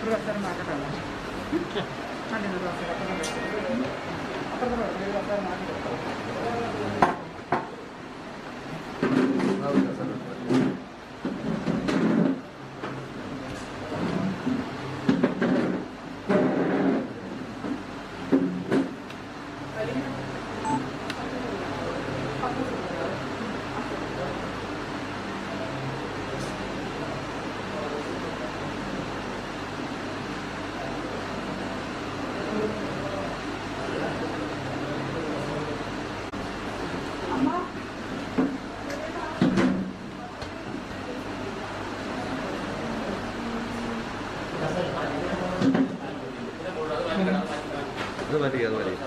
ഒരു അവസരം മാറ്റണ്ടല്ലോ അതെ ഒരു അവസരം അപ്പുറത്തെ ഒരു അവസരം മാറ്റി ഇത് മതി അത് മതി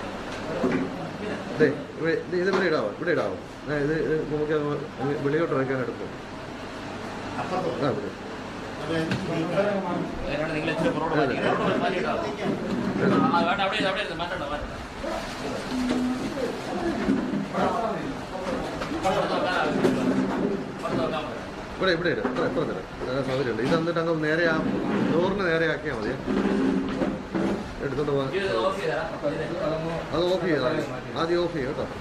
ദേ, ഇവിടെ- ഇത് ഇത് ഇവിടെ ഇടാവോ ഇവിടെ ഇടാവോ ആ, ഇത് ഇത് നമുക്ക് അങ്ങ് അങ്ങ് വെളിയിലോട്ട് ഇറക്കാൻ എടുക്കും ആ ഇവിടെ നിങ്ങൾ ഇച്ചിരി പുറകോട്ട് മാറ്റി. പുറകോട്ട് മാറ്റിയിട്ടോ. ആ, വേണ്ട, അവിടെ ഇരുന്ന്, അവിടെ ഇരുന്ന്, മാറ്റണ്ട, മാറ്റണ്ട. പുറത്ത് നോക്കാൻ ആവശ്യമില്ല. പുറത്ത് നോക്കാൻ പറ്റില്ല. ഇവിടെ ഇവിടെ ഇടും ഇവിടെ എത്ര തരാം അതാ സൗകര്യമുണ്ട് ഇത് എന്നിട്ട് അങ്ങ് നേരെ ആ ഡോറിന് നേരെ ആക്കിയാൽ മതി എടുത്തോണ്ട് പോകാൻ ഇത് ഓഫ് ചെയ്തേരാ. ഇത് അത് ഓഫ് ചെയ്താൽ മതി. ആദ്യം ഓഫ് ചെയ്യും കേട്ടോ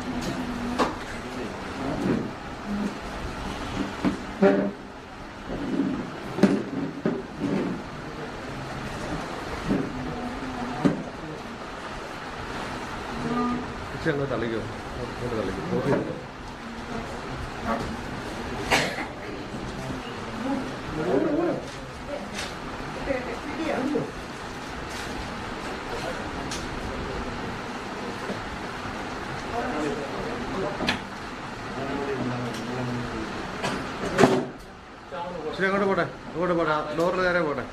പക്ഷെ അങ്ങ് തള്ളിക്കോ അങ്ങോട്ട് തള്ളിക്കോ ഓഫ് ചെയ്തോ ശരി അങ്ങോട്ട് പോട്ടെ അങ്ങോട്ട് പോട്ടെ ഡോറിന് നേരെ പോട്ടെ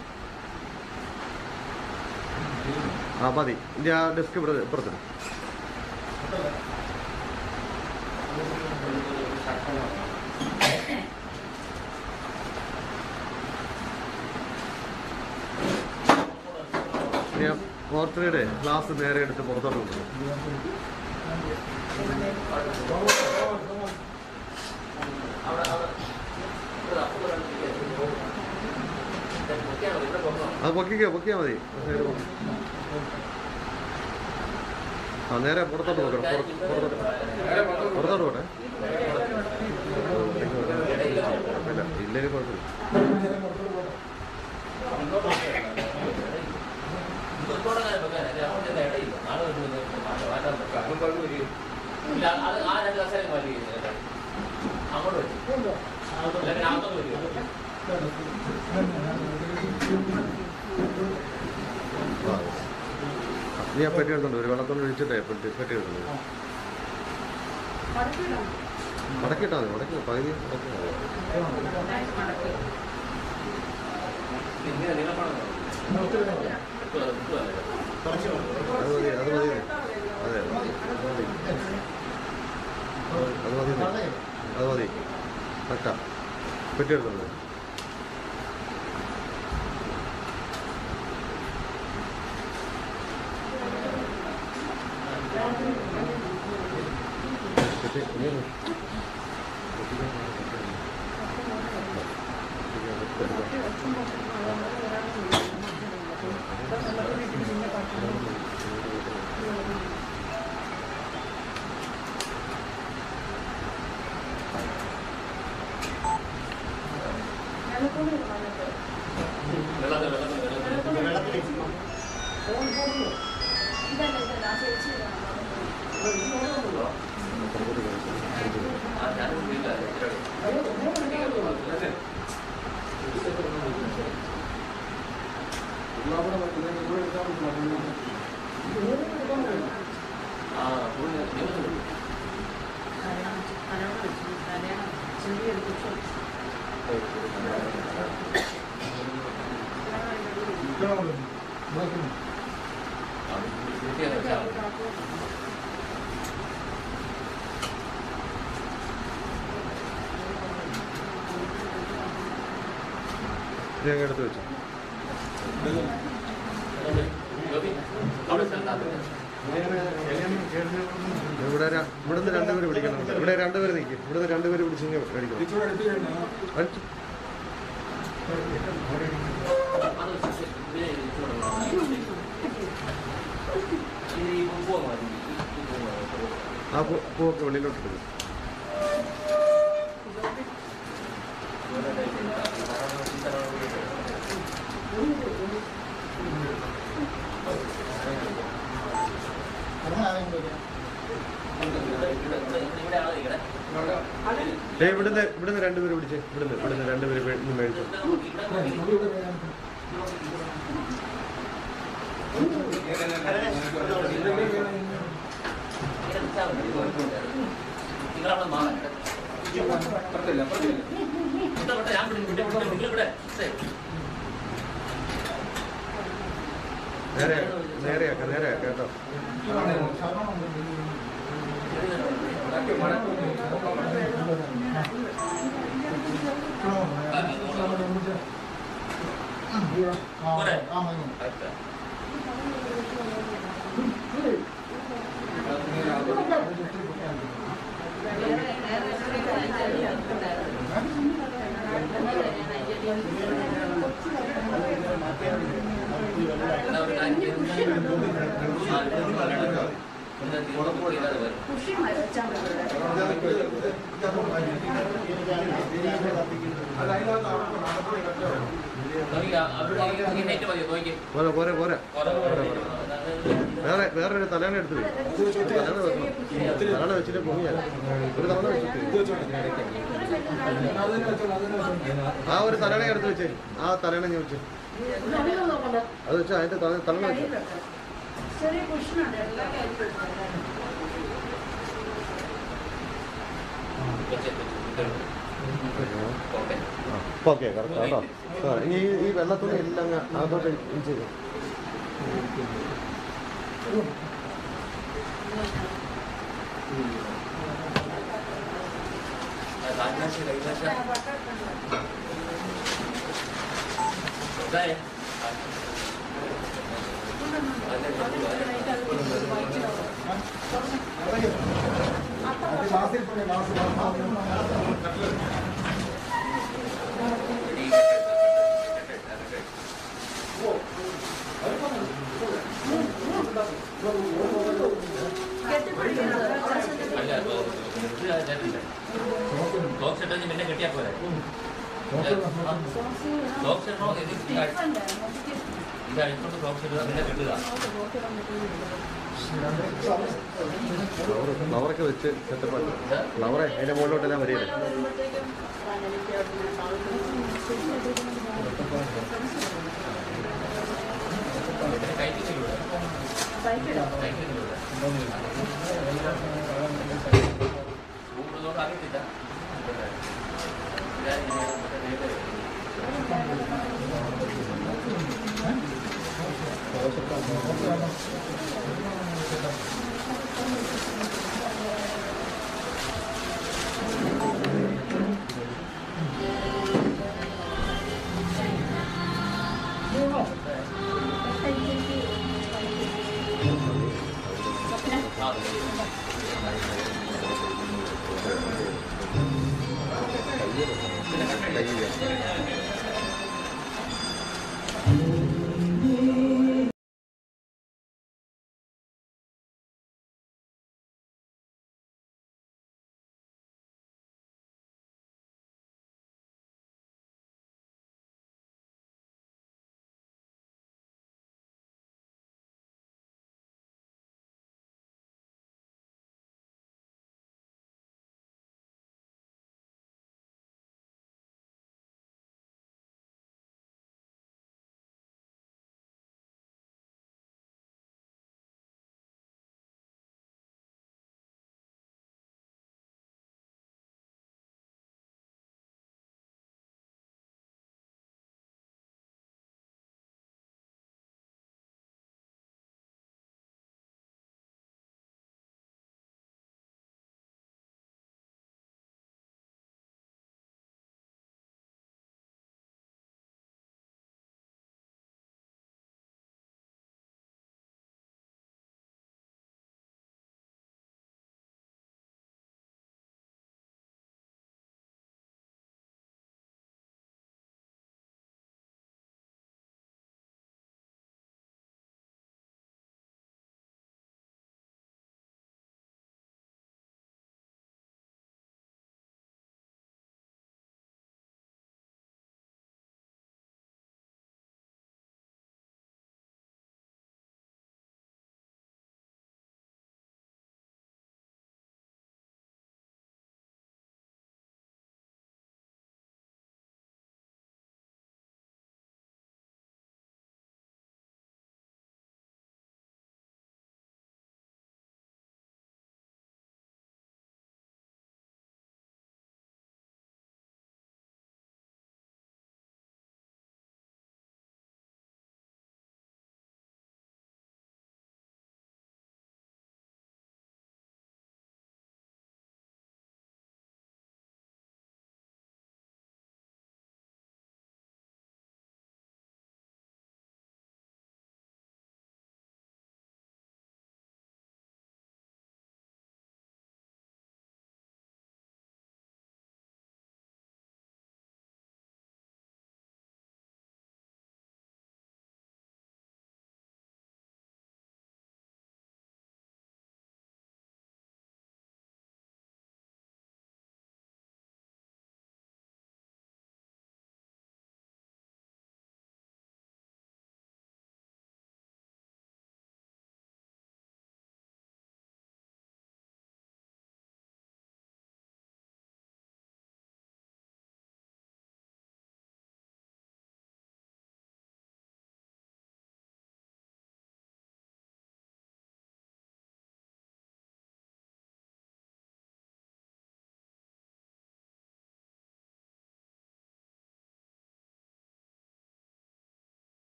ആ മതി ഇനി ആ ഡെസ്ക് ഇവിടെ ഇപ്പുറത്തിടും ഇനി ആ പോർട്ടറിയുടെ ഗ്ലാസ് നേരെ എടുത്ത് പുറത്തോട്ട് കൊണ്ടുപോകും അവിടെ, അവിടെ. ഇവിടെ, അപ്പുറത്ത് രണ്ട് ഇരിക്കുകയാണ്. ഇത് പൊക്കിയാൽ മതി, ഇവിടെ പൊക്കണം. അത് പൊക്കിക്കോ പൊക്കിയാൽ മതി നേരെ പൊക്കി. ആ നേരെ പുറത്തോട്ട് നോക്കണം പുറത്ത്- പുറത്തോട്ട് പുറത്തോട്ട് പോട്ടെ ഇല്ല ഇല്ലെങ്കിൽ കുഴപ്പമില്ല ഇങ്ങോട്ട് അങ്ങനെ വെക്കാൻ, ഇത് അങ്ങോട്ട് ചെന്ന് ഇടയില്ല. ആള് വരുന്നത് മാറ്റാൻ- മാറ്റാൻ പറ്റും. ഇല്ല, അത് ആ രണ്ട് കസേരയും മാറ്റി വെച്ചിട്ടുണ്ട്. അങ്ങോട്ട് വെച്ചു അല്ലെങ്കിൽ അകത്തോട്ട് വരിക ആ. നീ ആ പെട്ടി എടുത്തോണ്ട് ഒരു വെള്ളത്തോണ്ട് ഒഴിച്ചിട്ടേ പെട്ടി പെട്ടി എടുത്തോണ്ട് വരൂ. മടക്കിയിട്ടാ മതി മടക്കി പകുതി മടക്കി മതി. ഇങ്ങനെ നീളമാണ് അത് മതി അത് മതി അതെ അത് മതി അത് മതി അത് മതി കറക്റ്റാ പെട്ടി എടുത്തോണ്ട് വരൂ. പെട്ടി ഇനി ഒന്ന്. വെള്ളത്തിൽ വെള്ളത്തിൽ വെള്ളത്തിൽ ആ ഞാനും വീട്ടിലാ ആ ഫുൾ ദിവസം വൃത്തിയായി വെച്ചാൽ മതി ഇത് അങ്ങ് എടുത്ത് വെച്ചു ഗോപി അവിടെ സ്ഥലത്താ ഇവിടെ ര- ഇവിടുന്ന് രണ്ടുപേര് പിടിക്കണം ഇവിടെ രണ്ടുപേര് നിൽക്കും ഇവിടുന്ന് രണ്ടുപേര് പിടിച്ചിങ്ങനെ മേടിക്കണം അടിച്ചു അത് വെച്ച് ഇതിനെ ഇട്ട് കൊടുക്കണം. ഇത് ഈ ഉപ്പ് മതി ഈ ഉപ്പ് മതി. ആ പൂ പൂവൊക്കെ വെളിയിലോട്ട് എടുക്കും ഏ ഇവിടുന്ന് ഇവിടുന്ന് രണ്ടുപേര് പിടിച്ചേ ഇവിടുന്ന് ഇവിടുന്ന് രണ്ടുപേര് വേ- ഇന്ന് മേടിച്ചു നിങ്ങളവിടെ മാറാം ഇഷ്ടപ്പെട്ട ഞാൻ വിട്ടു നിങ്ങളിവിടെ നേരെ നേരെയാക്കാം നേരെയാക്കാം കേട്ടോ പോരാ പോരാ പോരാ വേറെ വേറൊരു തലേണ എടുത്ത് വെക്കും തലേണ വെക്കണം തലേണ വെച്ചിട്ട് പൊങ്ങിയാൽ ഒരു തവണ വെച്ചിട്ട് ആ ഒരു തലേണ എടുത്ത് വെച്ചേ ആ തലേണ ഞാൻ വെച്ചേ അത് വെച്ചാൽ അതിന്റെ തല തലേണ വെച്ചു ചെറിയ കുഷനുണ്ട് എല്ലാ കാര്യത്തിലും ഓക്കെ കറക്റ്റ് കേട്ടോ ആ, ഈ ഈ വെള്ളത്തുണി എല്ലാം അങ്ങ് അകത്തോട്ട് ഇൻ ചെയ്തു ലോക്ക് സെറ്റ് പിന്നെ കെട്ടിയാ പോരെ ലോക്ക് സെറ്റോ ഇത് ഇത് അഴിച്ചോണ്ട് ലോക്ക് സെറ്റ് പിന്നെ കെട്ടുക ഫ്ലവർ ഫ്ലവറൊക്കെ വെച്ച് സെറ്റപ്പാക്കി ഫ്ലവറെ അതിന്റെ മുകളിലോട്ടെല്ലാം വരികയില്ല പിന്നെ കയറ്റിക്കില്ല ചൂടുള്ളതുകൊണ്ട് അറിയത്തില്ല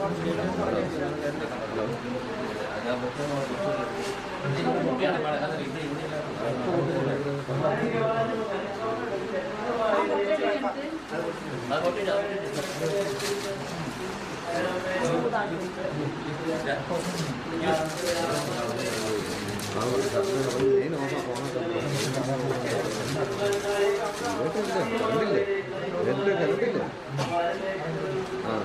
മെയിൻ ഓഫാ കണ്ടില്ലേ നെറ്റ് കണ്ടില്ലേ ആ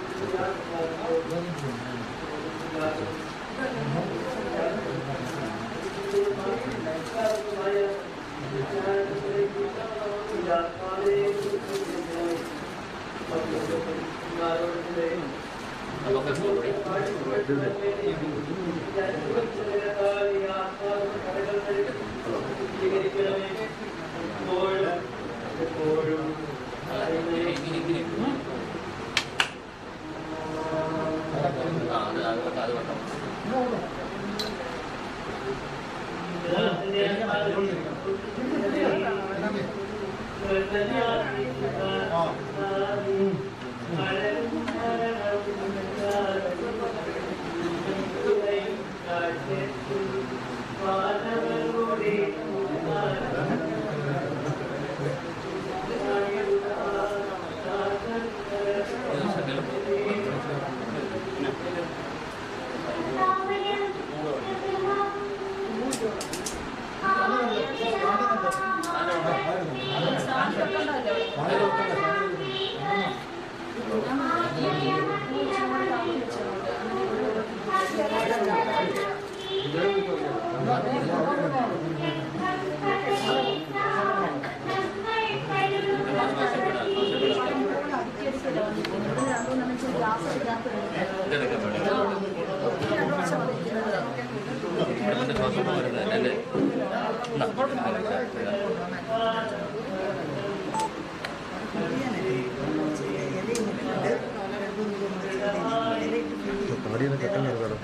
താടിയുടെ കെട്ടം കേൾക്കാലോ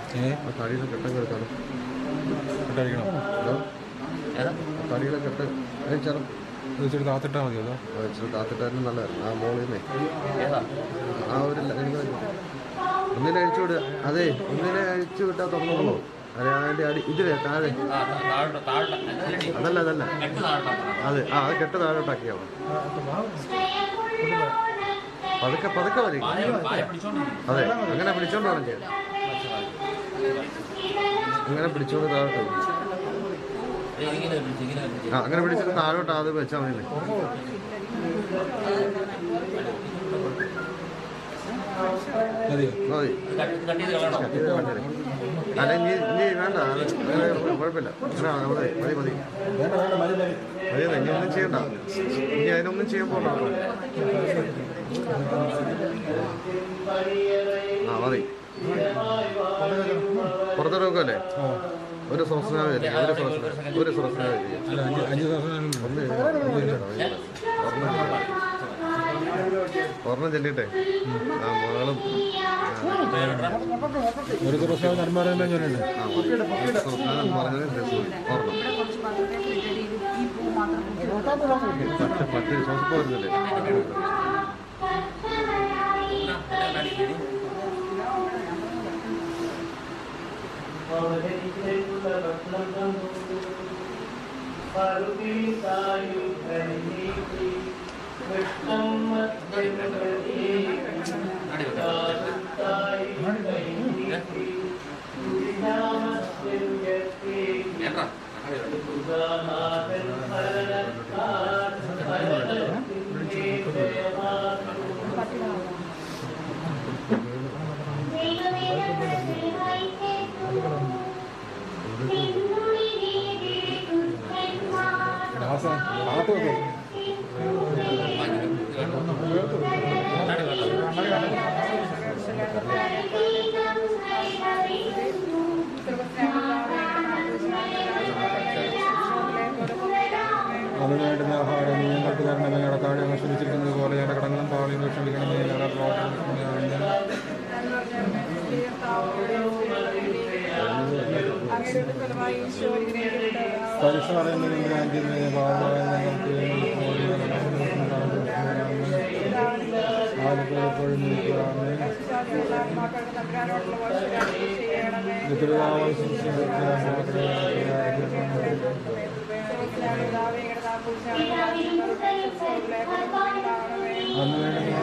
ആ താടിയുടെ കെട്ടം കേൾക്കാലോ കെട്ടടിക്കണം ഹലോ ഏതാ ആ താടിയുടെ കെട്ട് അയച്ചാലോ ഇച്ചിരി താത്തിട്ടാ മതി അതോ ആ ഇച്ചിരി താത്തിട്ടായിരുന്നു നല്ലതായിരുന്നു ആ മോളിൽ നിന്നേ ഏതാ ആ ഒരു ല- എനിക്ക് ഒന്നിനെ അഴിച്ചു വിടുക അതെ ഒന്നിനെ അഴിച്ചു വിട്ടാൽ തുറന്നോളൂ അതെ അതിൻ്റെ അടി ഇതിലേ താഴെ ആ താഴോട്ട് താഴോട്ട് അതല്ലടി. അതല്ല അതല്ല കെട്ട് താഴോട്ടാ അതെ ആ അത് കെട്ട് താഴോട്ടാക്കിയാൽ മതി പതുക്കെ പതുക്കെ മതി പായ പായ പിടിച്ചോണ്ടിരിക്കും അതെ അങ്ങനെ പിടിച്ചോണ്ട് വേണം ചെയ്യാൻ അങ്ങനെ പിടിച്ചോണ്ട് താഴോട്ട് വരും. ഇങ്ങനെ പിടിച്ച് ഇങ്ങനെ പിടിച്ച് ആ അങ്ങനെ പിടിച്ചിട്ട് താഴോട്ട് ആദ്യം വെച്ചാൽ മതി മതിയോ മതി കട്ട് കട്ട് ചെയ്ത് കളയണോ ഇത് വേണ്ടേ? അല്ല ഇനി ഇനി വേണ്ട അത് വേറെ കുഴപ്പമില്ല അങ്ങനെ മതി മതി മതി വേണ്ട വേണ്ട മതി മതി അതെ ഇനി ഒന്നും ചെയ്യണ്ട ഇനി അതിനൊന്നും ചെയ്യാൻ പോകണ്ട ആ മതി പുറത്തോട്ട് വെക്കല്ലേ ആ ഒരു സ്വപ്നാവില്ല ഒരു സ്വപ്ന ഒരു സ്വപ്നാവില്ല അല്ല അഞ്ച് അഞ്ച് ദിവസം ഒന്ന് ചെയ്യണം, ഒന്ന് ചെയ്യണം. ഒരെണ്ണം ചെല്ലിട്ടെ ആ മകളും ഒരു ദിവസം നന്മാരെല്ലാം ഞാനുണ്ട് ആ മതി. സ്വപ്നം പറഞ്ഞത് രസം. ഒരെണ്ണം ഈ പൂ മാത്രം പത്ത് പത്ത് ശ്വാസപ്പ് വരുന്നില്ലേ ദാസ കാത്തു വെക്കും അതിനായിട്ട് ആഹാരം നീ ഞങ്ങൾക്ക് തരണമേ കടക്കാട് ഞങ്ങൾ ക്ഷമിച്ചിരിക്കുന്നത് പോലെ ഞങ്ങളുടെ കടങ്ങളും പാളിയും ക്ഷമിക്കണമേ ഞങ്ങളുടെ പ്രവർത്തനം പരീക്ഷ പറയുന്നതിന് ആദ്യമേ ഭാവമായ ഞങ്ങൾക്ക് കാലപ്പോഴും നീക്കുവാമേ മക്കൾക്ക് തമ്പുരാനോടുള്ള വാശിരാക്കി ചെയ്യണമേ നിത്യപിതാവായ അന്ന് വേണ്ട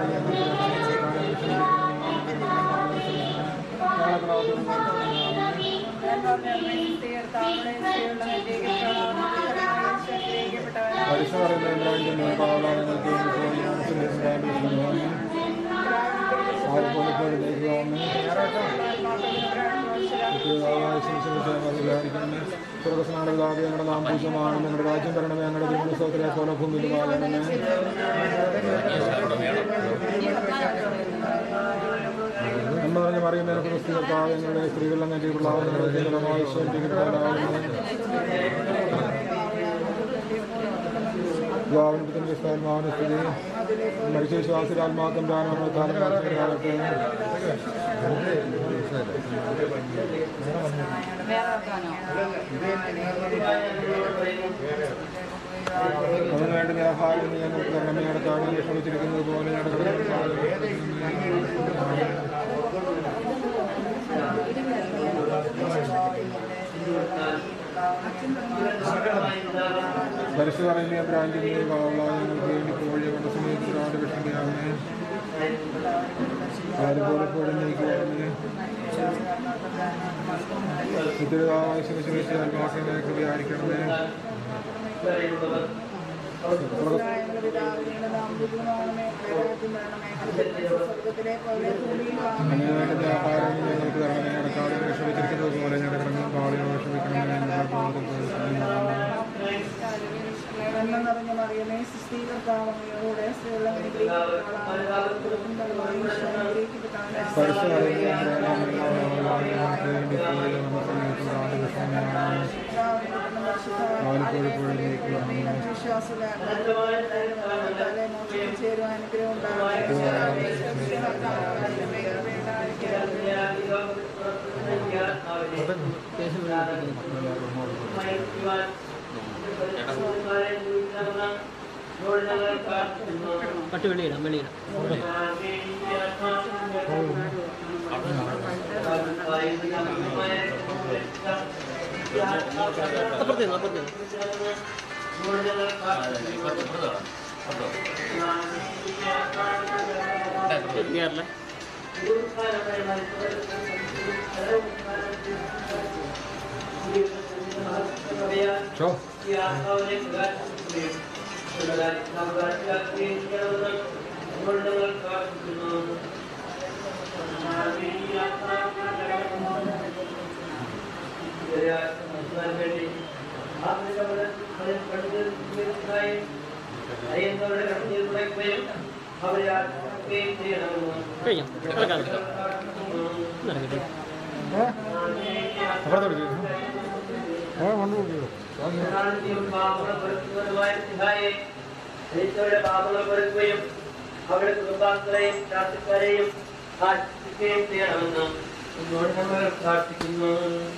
പരീക്ഷ പറയുന്ന പാവലാങ്ങൾക്ക് ആരെപ്പോലെപ്പോഴും നീക്കുവാമേ സ്വർഗസ്നാനപിതാവ് ഞങ്ങളുടെ നാം പൂജ്യമാണ് ഞങ്ങളുടെ രാജ്യം തരണമേ ഞങ്ങളുടെ ജന്മസ്വത്തിലെ പോലെ ഭൂമിയിലുമാകണമേ നന്മ നിറഞ്ഞ മറിയുന്ന നിനക്ക് ക്രിസ്തുകർത്താവ് ഞങ്ങളുടെ സ്ത്രീകൾ അങ്ങനെ പിള്ളാവുന്ന ജനമായി ഗാവിനത്തിന്റെ സ്ഥാനമാവിന് സ്ഥിതി മരിച്ച വിശ്വാസിരാത്മാക്കം ദാനമാണ് കാലമാകട്ടെ അതിനു വേണ്ടി വ്യാപാരം ഞങ്ങൾക്ക് തരണമേ അടക്കാതെ ശ്രമിച്ചിരിക്കുന്നത് പോലെ പരിശു പറയുന്ന ബ്രാൻഡിനെ ഞങ്ങൾക്ക് വേണ്ടി കോഴി കൊണ്ട് സമയത്തിനാട് വിഷമിയാകുന്നേ അതുപോലെ പോലെ നീക്കുവാകുന്നേ നിത്യപിതാവായ ശിവശിവശാത്മാക്കളെ കൃപയായിരിക്കണമേ അങ്ങനെ വേണ്ട വ്യാപാരം ഞങ്ങൾക്ക് തരണമേ അടക്കാതെ വിഷമിച്ചിരിക്കുന്നത് പോലെ ഞങ്ങളുടെ കടങ്ങളും പാളിയോ വിഷമിക്കണമേ ഞങ്ങളുടെ നന്മ നിറഞ്ഞ മറിയമേ സുസ്ഥീകർത്താവമ്മയോടെ പരിശു ചേരുവാൻ അനുഗ്രഹം ഉണ്ടാകട്ടെ പട്ട് വെളിയിടാം വെളിയിടാം അപ്പുറത്തേന്ന് അപ്പുറത്തേന്ന് കേരള ചോ കഴിഞ്ഞോ കിടക്കാം നടക്കട്ടെ അപ്പുറത്തോട്ട് ആ വന്നു നോക്കിയോ പാപങ്ങൾ പൊറുക്കുകയും അവിടെ കുടുംബാംഗങ്ങളെയും രാഷ്ട്രീയക്കാരെയും ആശിക്കുകയും ചെയ്യണമെന്ന് എന്നോട് ഞങ്ങൾ പ്രാർത്ഥിക്കുന്നു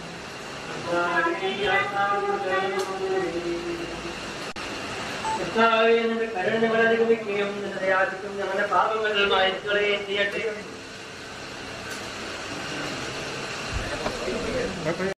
കർത്താവേ, നിന്റെ കരുണ ഞങ്ങൾ അനുഭവിക്കുകയും നിന്റെ ദയാധിക്യം ഞങ്ങളുടെ പാപങ്ങൾ മായിക്കുകയും ചെയ്യട്ടെ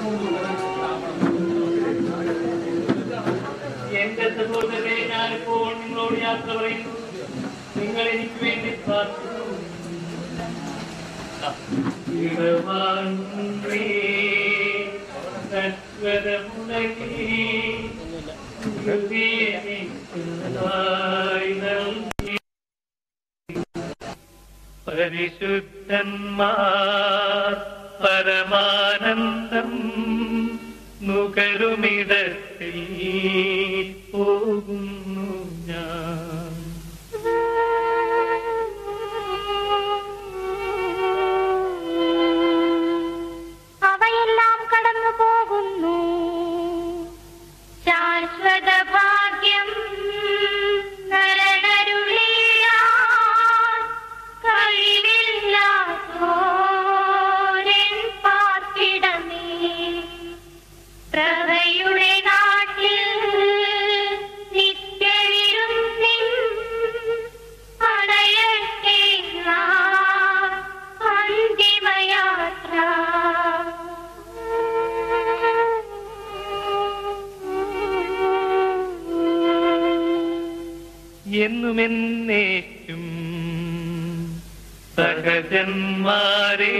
എന്റെ സഹോദരനെ ഞാനിപ്പോൾ നിങ്ങളോട് യാത്ര പറയുന്നു നിങ്ങൾ എനിക്ക് വേണ്ടി പ്രാർത്ഥിക്കുന്നു ഇടവാങ്ങി സത്വരമുടങ്ങി ഹൃദയമായി നൽകി പരിശുദ്ധന്മാർ പരമാനന്ദം നുകരുമിടത്തിൽ പോകുന്നു ഞാൻ അവയെല്ലാം കടന്നു പോകുന്നു ശാശ്വത ഭാഗ്യം നരനരുളിയാൻ കഴിവില്ലാത്തോരൻ പാർപ്പിടമേ പ്രഭയുടെ നാട്ടിൽ നിത്യവിരുന്നിൻ അടയട്ടെ നാം അന്തിമയാത്ര എന്നുമെന്നേക്കും സഹജന്മാരെ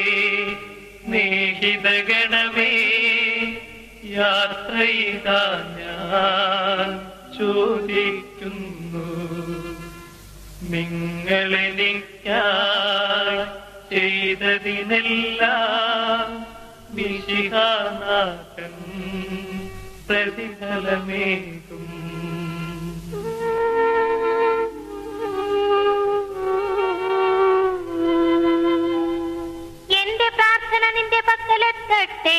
സ്നേഹിതഗണമേ യാത്രയിതാ ഞാൻ ചോദിക്കുന്നു നിങ്ങളെനിക്കായി ചെയ്തതിനെല്ലാം വിശിഹാനാഥൻ പ്രതിഫലമേകും എന്റെ പ്രാർത്ഥന നിന്റെ പക്കലെത്തട്ടെ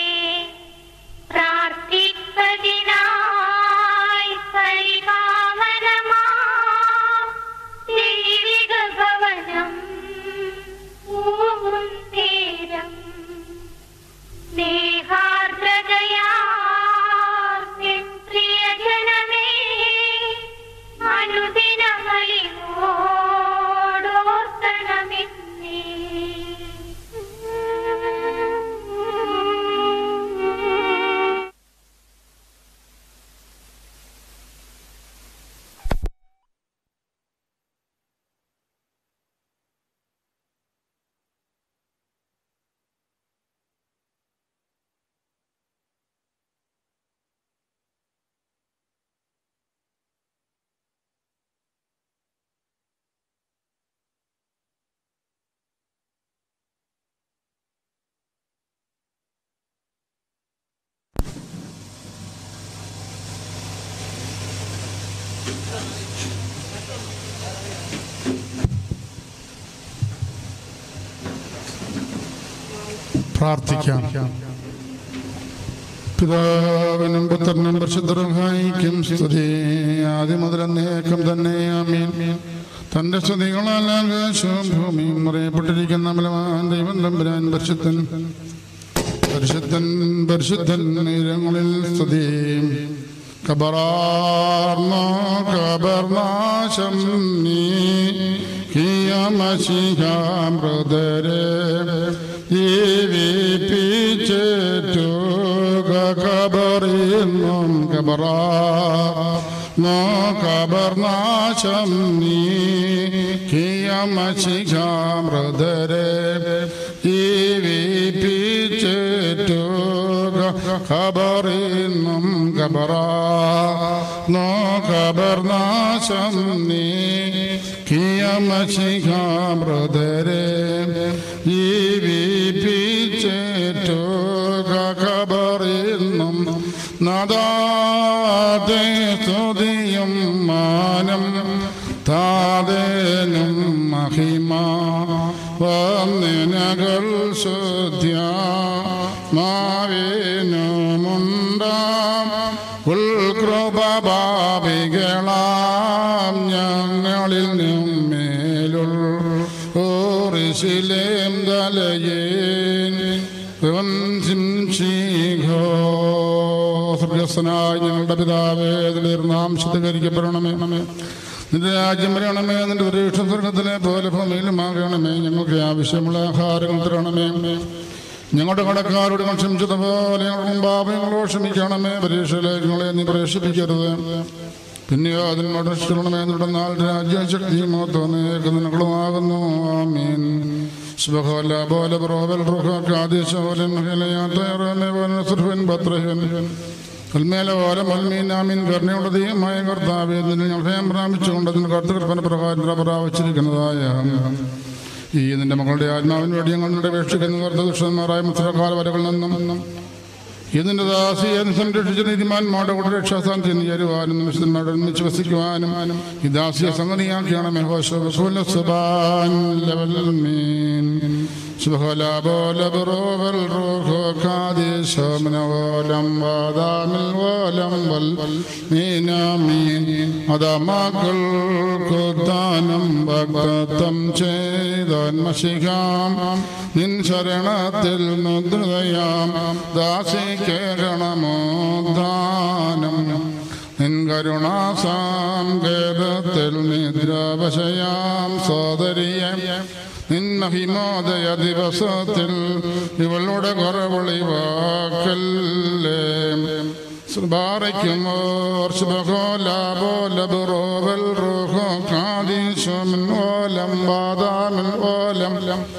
പ്രാർത്ഥിപ്പതിനായി പരിപാവനമാ ദൈവിക ഭവനം പൂവും നേരം സ്നേഹാർദ്രതയാ നിൻ പ്രിയജനമേ അനുദിനമലിവോടോർക്കണമെന്നേ പ്രാർത്ഥിക്കാം പിതാവിനും പുത്രനും പരിശുദ്ധർഹായിക്കും സ്തുതി ആദ്യം മുതൽ എന്നേക്കും തന്നെ ആമീൻ തന്റെ സ്തുതികളാൽ ആകാശവും ഭൂമിയും അറിയപ്പെട്ടിരിക്കുന്ന ബലവാൻ ദൈവം തമ്പുരാൻ പരിശുദ്ധൻ പരിശുദ്ധൻ പരിശുദ്ധൻ ഉയരങ്ങളിൽ സ്തുതി കബറാർന്നോ കബർനാശം നീ കിയമശിഹാമൃതരെ ജീവിപ്പിച്ചേറ്റുക കബറിന്നും കബറാ നോ കബർനാശം നീ കിയമശിഹാമൃതരെ ജീവിപ്പിച്ചേറ്റുക ഖബറിന്നും ഖബറാ നോ ഖബർനാശം നീ കിയമശിഖാമൃതരെ ജീവിപ്പിച്ചേറ്റുക ഖബറിന്നും നദാതെ സ്തുതിയും മാനം താതനും മഹിമ വന്നിനകൾ ശുദ്ധ്യ മാവേനുമുണ്ടാം ഉൾകൃപഭാവികളാം ഞങ്ങളിൽ മേലുൾ ഓറിശിലേം തലയേൻ സ്വർഗസ്വനായ ഞങ്ങളുടെ പിതാവേ നാം ശുദ്ധീകരിക്കപ്പെടണമേ നിന്റെ രാജ്യം വരണമേ നിന്റെ പരീക്ഷ സ്വർഗത്തിലെ പോലെ ഭൂമിയിലും ആകണമേ ഞങ്ങൾക്ക് ആവശ്യമുള്ള ആഹാരങ്ങൾ തരണമേ ഞങ്ങളുടെ കടക്കാരോട് ഞങ്ങൾ ക്ഷമിച്ചതുപോലെ ഞങ്ങളും പാപങ്ങളോട് ക്ഷമിക്കണമേ പരീക്ഷയിലേക്ക് ഞങ്ങളെ നീ പ്രവേശിപ്പിക്കരുത് പിന്നെയോ അതിനോട് രക്ഷിക്കണമേ എന്നിടന്നാൽ രാജ്യശക്തിയും നിങ്ങളുമാകുന്നു ആമീൻ സുബഹോല ബോല ബ്രോബൽ റുഹ കാദിശോലൻ ഹലയാത്തയറമേ വനസുർഹൻ ബത്രഹൻ അൽമേലോലം അൽമീനാമിൻ കരുണയുടെ ദൈവമായ കർത്താവേ നിന്നെ ഞങ്ങൾ ഭയം പ്രാപിച്ചുകൊണ്ട് അതിന് കർത്തകൽപ്പന പ്രകാരം പ്രാപിച്ചിരിക്കുന്നതായ ഈ നിന്റെ മകളുടെ ആത്മാവിന് വേണ്ടി ഞങ്ങളുടെ അപേക്ഷിക്കുന്ന കർത്തദുഷ്ടന്മാരായ മുത്തരക്കാല വരകളിൽ നിന്നും ഇതിന്റെ ദാസിയെ സംരക്ഷിച്ച നീതിമാന്മാരുടെ കൂടെ രക്ഷാസ്ഥാനം ചെന്ന് ചേരുവാനും നിമിഷന്മാരുടെ ഒന്നിച്ച് വസിക്കുവാനും ഈ ദാസിയെ സംഗതിയാക്കിയാണ് അതമകൾക്കുദാനം ഭക്തം ചെയ്തന്മശികാം നിൻ ശരണത്തിൽ മുദ്രതയാം ദാസിക്കേകണമോദാനം നിൻ കരുണാസാങ്കേതത്തിൽ നിദ്രാവശയാം സോദരിയെ നിൻ മഹിമോദയ ദിവസത്തിൽ ഇവളുടെ കുറവളിവാക്കല്ലേ സുബാറയ്ക്കുമോർ ശുഭകോലാബോലബുറോവൽ റൂഹോ കാദീശുമിൻ ഓലം ബാദാമിൻ ഓലം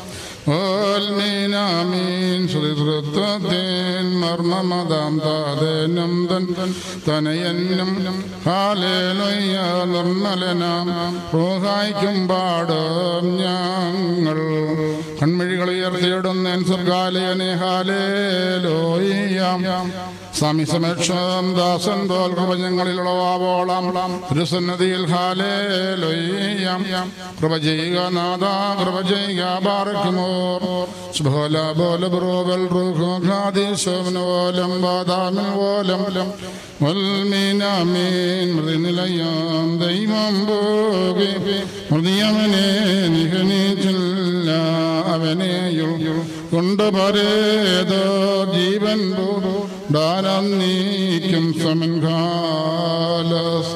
ഓൽമീനാമീൻ ശ്രീതൃത്വത്തേൻ മർമ്മമതാം താതേനം തൻ തനയന്നം ഹാലേലൊയ്യ നിർമ്മലനാം റോഹായിക്കും പാടും ഞങ്ങൾ കൺമിഴികൾ ഉയർത്തിയിടുന്നേൻ സർഗാലയനെ ഹാലേലോയ്യാം സ്വാമി സമക്ഷം ദാസൻ തോൽ പ്രപഞ്ചങ്ങളിലുളവാവോളാം തിരുസന്നതിയിൽ ഹാലേലോയ്യാം കൃപ ചെയ്യുക നാദ കൃപ ചെയ്യുക ബാറക്കുമോ ശുഭോല ബോല ബ്രോബൽ റൂഹോ ഖാദീശോലം ബാദാമിൻ ഓലം വൽമീനാമീൻ മൃതിനിലയാം ദൈവം പോകെ മൃതിയമനെ നിഹനിച്ചില്ല അവനെയുൾ കൊണ്ട് പരേതോ ജീവൻ ദാനം നീക്കും സമൻ കാലസ്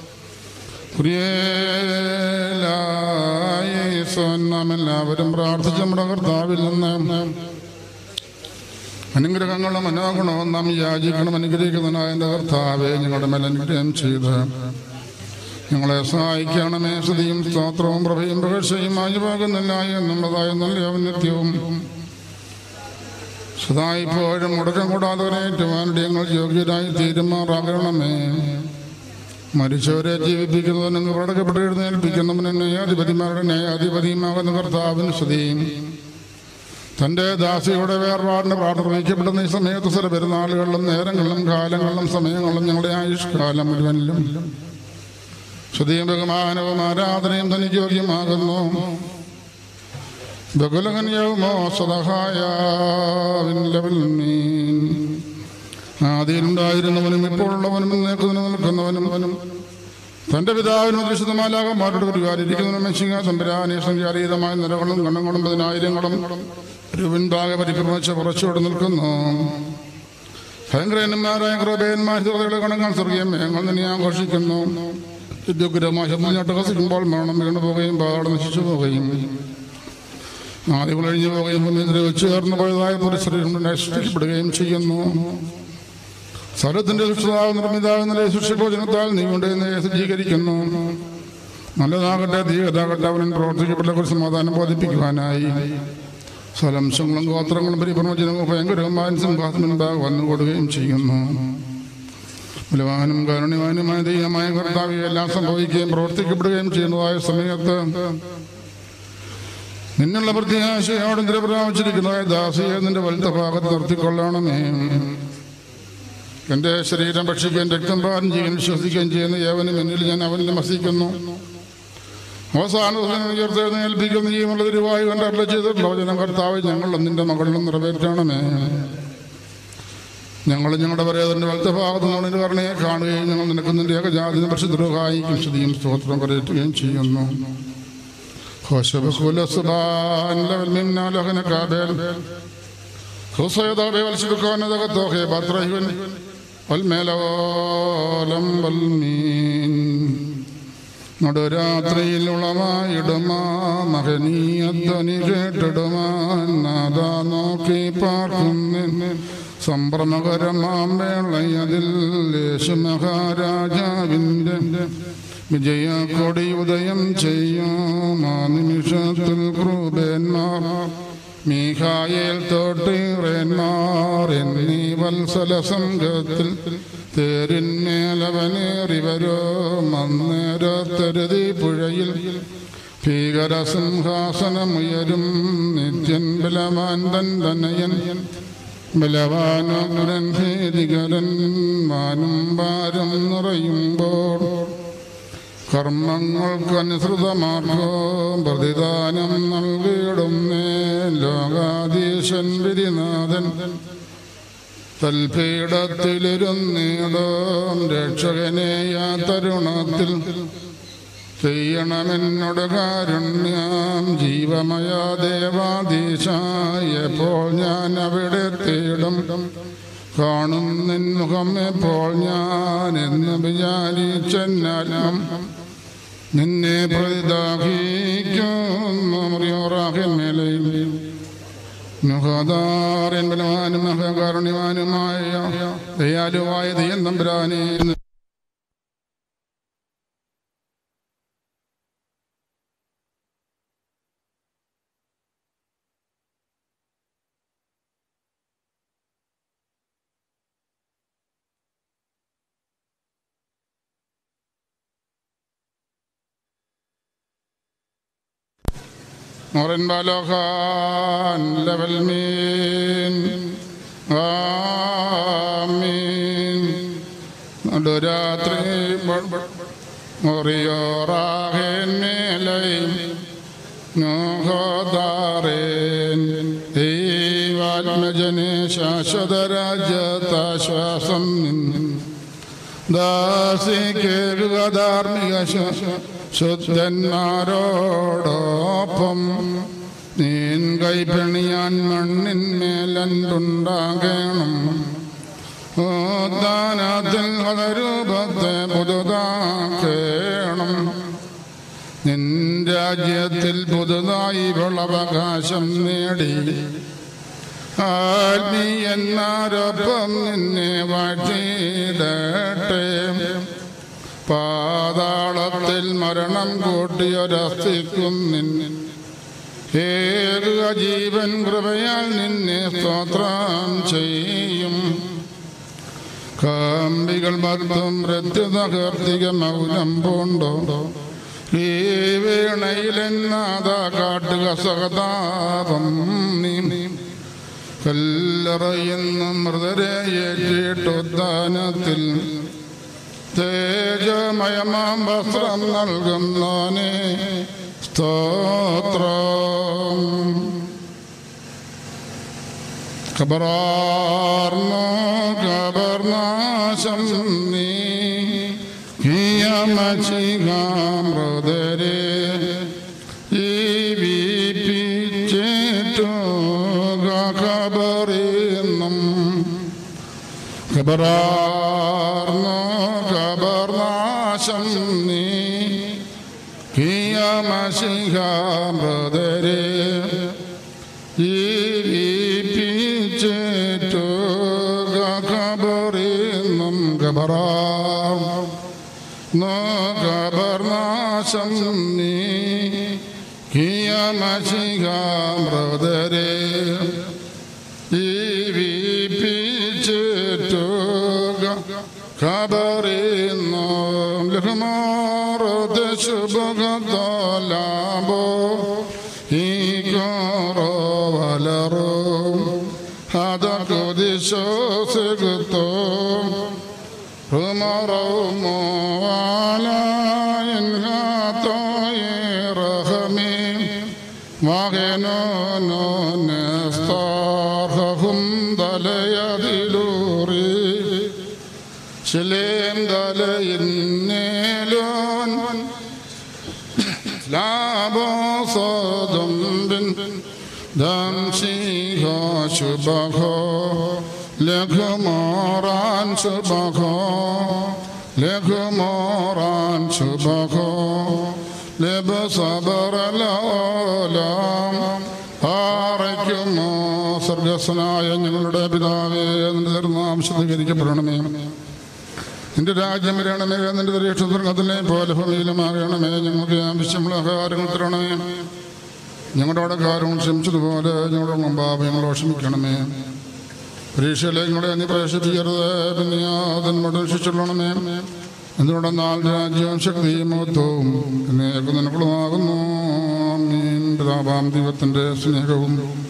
നാം എല്ലാവരും പ്രാർത്ഥിച്ച നമ്മുടെ കർത്താവിൽ നിന്ന് അനുഗ്രഹങ്ങളും മനോഗുണവും നാം യാചിക്കണം അനുഗ്രഹിക്കുന്നതിനായ എൻ്റെ കർത്താവെ ഞങ്ങളുടെ മേൽ അനുഗ്രഹം ചെയ്ത് ഞങ്ങളെ സഹായിക്കണമേ സ്തുതിയും സ്തോത്രവും പ്രഭയും പ്രകർഷയുമായി പോകുന്നില്ല എന്നുള്ളതായ നല്ല ഔന്നത്യവും സദായിപ്പോഴും മുടക്കം കൂടാതെ ഏറ്റുവാനുടെ ഞങ്ങൾ യോഗ്യരായി തീരുമാറാകണമേ മരിച്ചവരെ ജീവിപ്പിക്കുന്നവനും പടക്കപ്പെട്ട് എഴുന്നേൽപ്പിക്കുന്നവനും ന്യായാധിപതിമാരുടെ ന്യായാധിപതിയുമാകുന്ന കർത്താവിന് സ്തുതിയും തൻ്റെ ദാസിയുടെ വേർപാടിന് പ്രാർത്ഥിക്കപ്പെടുന്ന ഈ സമയത്ത് ചില പെരുന്നാളുകളിലും നേരങ്ങളിലും കാലങ്ങളിലും സമയങ്ങളിലും ഞങ്ങളുടെ ആയുഷ്കാലം മുഴുവനിലും സ്തുതിയും ബഹുമാനവും ആരാധനയും തനിക്ക് യോഗ്യമാകുന്നു ബഹുലകൻ യൗമോ സദഹായ ആദിയിലുണ്ടായിരുന്നവനും ഇപ്പോഴുള്ളവനും നേക്കുന്നതിന് നിൽക്കുന്നവനും തന്റെ പിതാവിനും ദൃശ്യമാലാകന്മാരുടെ ഒരു കാര്യിരിക്കുന്നവനും മെസ്സിങ്ങ സംഭരാനെ സംഖ്യാതീതമായ നിലകളും കണ്ണങ്ങളും പതിനായിരങ്ങളും രൂപിൻപാകെ പരിക്രമിച്ച് പുറച്ചോട് നിൽക്കുന്നു ഭയങ്കരന്മാരായ ക്രൂപേന്മാർ ഹൃദയങ്ങളെ കണക്കാൻ സ്വർഗീയം ഞങ്ങൾ തന്നെ ആഘോഷിക്കുന്നു ഉഗ്രമായ ശബ്ദം കസിക്കുമ്പോൾ മരണം വീണു പോവുകയും പാതാട് നശിച്ചു പോവുകയും ആദ്യം കഴിഞ്ഞു പോവുകയും മുന്നിൽ ചേർന്ന് പോയതായ പുരസ്ത്രീ നശിപ്പിക്കപ്പെടുകയും ചെയ്യുന്നു സ്ഥലത്തിന്റെ സൃഷ്ടാവ് നിർമ്മിതാവ് നില സൃഷ്ടിഭോജനത്താൽ നീ കൊണ്ട് സജ്ജീകരിക്കുന്നു നല്ലതാകട്ടെ തീയതാകട്ടെ അവൻ പ്രവർത്തിക്കപ്പെട്ട ഒരു സമാധാനം ബോധിപ്പിക്കുവാനായി സ്വലംശങ്ങളും ഗോത്രങ്ങളും പരിപ്രമോചനവും ഭയങ്കരമായ സിംഹാസനമുണ്ടാകെ വന്നുകൊടുകയും ചെയ്യുന്നു ബലവാനും കാരുണ്യവാനുമായ ദൈവമായ കർത്താവ് എല്ലാം സംഭവിക്കുകയും പ്രവർത്തിക്കപ്പെടുകയും ചെയ്യുന്നതായ സമയത്ത് നിന്നുള്ള പ്രത്യാശയോടെ നിരപ്രാപിച്ചിരിക്കുന്നതായ ദാസിയെ നിന്റെ വലുത്ത ഭാഗത്ത് നിർത്തിക്കൊള്ളണമേ എന്റെ ശരീരം ഭക്ഷിക്കുകയും രക്തം പാനം ചെയ്യുകയും വിശ്വസിക്കുകയും ചെയ്യുന്ന ഏവനും എന്നിൽ ഞാൻ അവനിൽ വസിക്കുന്നു അവസാന ദിവസം ഉയർത്തെഴുന്നേൽപ്പിക്കുന്ന ജീവനുള്ള തിരുവായു കണ്ട് അല്ല ചെയ്തിട്ടുള്ള വചനം കർത്താവ് ഞങ്ങളും നിന്റെ മകളിലും നിറവേറ്റണമേ ഞങ്ങൾ ഞങ്ങളുടെ പരേതന്റെ വലത്തെ ഭാഗത്ത് നിന്നിന് കരുണയെ കാണുകയും ഞങ്ങൾ നിനക്ക് നിന്റെ ഏകജാതി പരിശുദ്ധഹായിക്കും സ്തുതിയും സ്തോത്രം കരയറ്റുകയും ചെയ്യുന്നു والملولم والمين നടുരാത്രിയിൽ ഉളവായിടുമാ മഹനീയധ്വനി കേട്ടിടുമാൻ നാദാ നോക്കി പാർക്കുന്നു സംഭ്രമകരമാം വേളയതിൽ യേശു മഹാരാജാവിൻ്റെ വിജയ കൊടി ഉദയം ചെയ്യും ആ നിമിഷത്തിൽ ക്രൂപന്മാർ മീഖായേൽ തോട്ടീറന്മാർ എന്നീ വത്സല സംഘത്തിൽ തേരിന്മേലവനേറി വരോ മന്നേരത്തരുതി പുഴയിൽ ഭീകരസിംഹാസനമുയരും നിത്യൻ ബലവാൻ തൻ തനയൻ ബലവാനുഗ്രൻ ഭീതികരൻ മാനും പാരം നിറയുമ്പോൾ കർമ്മങ്ങൾക്കനുസൃതമാർഗം പ്രതിദാനം നൽകിയിടുന്നേ ലോകാധീശൻ വിധിനാഥൻ തൽപീഠത്തിലിരുന്നിടും രക്ഷകനെയ തരുണത്തിൽ ചെയ്യണമെന്നോട് കാരുണ്യം ജീവമയ ദേവാധീശായപ്പോൾ ഞാൻ അവിടെ തേടും കാണും നിൻമുഖം എപ്പോൾ ഞാൻ എന്ന് വിചാരിച്ചെന്നാലും നിന്നെ പ്രതിദാഹിക്കുറിയോറാഹിമേലയിൽ മുഖാദാരൻ ബലവാനും മഹകാരുണ്യവാനുമായ ദയാലുവായ ദയ്യം തമ്പുരാനെ Morin Balokan level min Amin Nodratri Moriyorahin milay Nuhodaren Ivalmajane ശാശ്വതരാജ്യത്താശ്വാസം ദാസിക്കേറുക ധാർമ്മിക ശുദ്ധന്മാരോടൊപ്പം നീൻ കൈപ്പണിയാൻ മണ്ണിന്മേലുണ്ടാകണം ദാനത്തിൽ രൂപത്തെ പുതുതാക്കേണം നിൻ രാജ്യത്തിൽ പുതുതായി വിളവകാശം നേടി ആത്മീയന്മാരൊപ്പം നിന്നെ വാഴ്ത്തിയിടട്ടെ പാതാളത്തിൽ മരണം കൂട്ടിയൊരസ്തിക്കും നിന്നെ ഏക ജീവൻ കൃപയാൽ നിന്നെ സ്തോത്രം ചെയ്യും കാമ്പികൾ മർദ്ദം പ്രത്യുതകർത്തിക മൗനം പൂണ്ടോ ഈ വീണയിലെന്നാത കാട്ടുക സഹതാപം നീ കല്ലറയുന്ന മൃതരെ ഏറ്റിട്ടുദ്ധാനത്തിൽ തേജമയമാം വസ്ത്രം നൽകുന്നോനെ സ്തോത്രം കബറാർന്നോ കബർനാശം നീ മൃതരെ ജീവിപ്പിച്ചേറ്റുക കബറിന്നും കബറാർന്നോ കബർനാശം നീ മൃതരെ ജീവിപ്പിച്ചേറ്റുക കബറിന്നും കബറാം നോ കബർനാശം നീ മൃതരെ ജീവിപ്പിച്ചേറ്റുക കബറിന്നും ലഹമാറത് ശുഭഗതലാബോ ഈ കോറോ വലറോ അതൊക്കെ ദിശോസികത്തോ റുമറോ മോവാലായൻ ഹാത്തോയെ റഹമേ മകനോ നോ നെസ്താർഹും ദലയതിലൂറി ശിലേം ദലയിന്നേലോൻ ലാഭോ സോദം ബിൻ ദംശിഹോ ശുഭഹോ ലഘുമോറാൻ ശുഭഹോ ലഘുമോറാൻ ശുഭഹോ ലബസബറലോലാം ആറയ്ക്കുമോ സർഗസ്വനായ ഞങ്ങളുടെ പിതാവേ നിന്റെ തിരുനാം ശുദ്ധീകരിക്കപ്പെടണമേ നിന്റെ രാജ്യം വരണമേ നിന്റെ ദരീക്ഷത്തിലെ പോലെ ഭൂമിയിലുമാകണമേ ഞങ്ങൾക്ക് ആവശ്യമുള്ള ആഹാരങ്ങൾ തരണമേ ഞങ്ങളുടെ കാര്യങ്ങൾ ക്ഷമിച്ചതുപോലെ ഞങ്ങളുടെ മുമ്പാവ് ഞങ്ങളോ ക്ഷമിക്കണമേ പരീക്ഷയിലേക്ക് ഞങ്ങളെ നീ പ്രവേശിപ്പിക്കരുത് പിന്നെ അതിനോട് ശിക്ഷണമേ എന്തുകൊണ്ട് നാൾ രാജ്യവും ശക്തിയും മഹത്വവും എന്നേക്കും നിനക്കുള്ളതാകുന്നു പിതാവാം ദൈവത്തിൻ്റെ സ്നേഹവും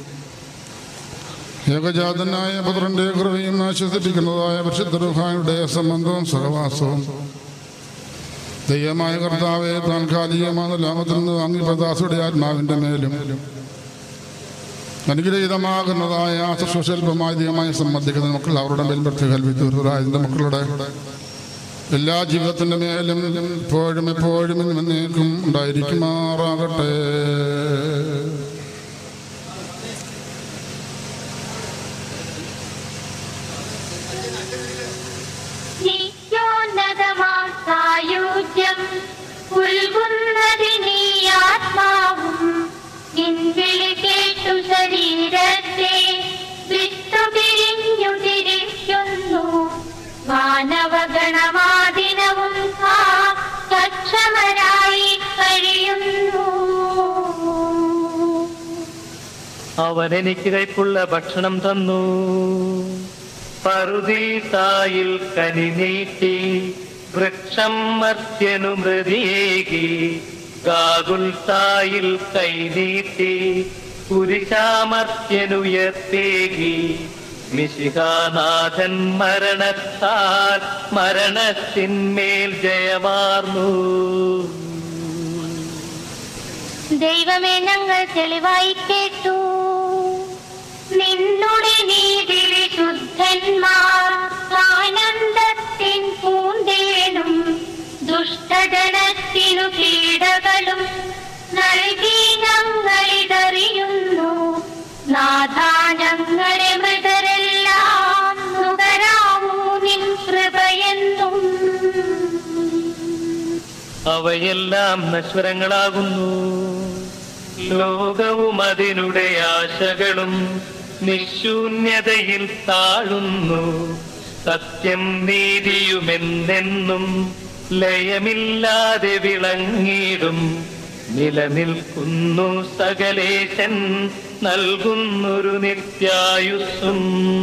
ഏകജാതനായ പുത്രന്റെ കൃപയും ആശ്വസിപ്പിക്കുന്നതായ പരിശുദ്ധരുടെ സംബന്ധവും സഹവാസവും ദൈവമായ കർത്താവെ താൽക്കാലികമായ ലാഭത്തിൽ നിന്ന് വാങ്ങി പ്രദാസയുടെ ആത്മാവിന്റെ മേലും അനുഗ്രഹീതമാകുന്നതായ ശുശ്വൽപമായ ദൈവമായി സംബന്ധിക്കുന്ന മക്കൾ അവരുടെ മേൽ കൽവിത്തൂരായ മക്കളുടെ എല്ലാ ജീവിതത്തിന്റെ മേലും എപ്പോഴും എപ്പോഴും എന്നേക്കും ഉണ്ടായിരിക്കുമാറാകട്ടെ നിത്യോന്നതമാം സായുജ്യം ഉൾകുന്നതിനീ ആത്മാവും നിൻവിളി കേട്ടു ശരീരത്തെ വിട്ടു പിരിഞ്ഞു തിരിക്കുന്നു മാനവഗണമാദിനവും ആ സക്ഷമരായി കഴിയുന്നു അവൻ എനിക്ക് കൈപ്പുള്ള ഭക്ഷണം തന്നു പറുദീസായിൽ കനി നീട്ടി വൃക്ഷം മർത്യനു മൃതിയേകി ഗാകുൽത്തായിൽ കൈ നീട്ടി കുരിശാമർത്യനുയർത്തേകി മിശിഹാനാഥൻ മരണത്താൽ മരണത്തിന്മേൽ ജയമാർന്നു ദൈവമേ ഞങ്ങൾ തെളിവായി കേട്ടു നിന്നുടെ നീതി വിശുദ്ധന്മാർ ആനന്ദത്തിൻ പൂന്തേനും ദുഷ്ടജനത്തിനു പീഡകളും നൽകി ഞങ്ങളിതറിയുന്നു നാഥ ഞങ്ങളെ മൃതരെല്ലാം നുകരാവൂ നിൻ കൃപയെന്നും അവയെല്ലാം നശ്വരങ്ങളാകുന്നു ലോകവും അതിനുടെ ആശകളും നിശൂന്യതയിൽ താഴുന്നു സത്യം നീതിയുമെന്നെന്നും ലയമില്ലാതെ വിളങ്ങിടും നിലനിൽക്കുന്നു സകലേശൻ നൽകുന്നൊരു നിത്യായുസ്സും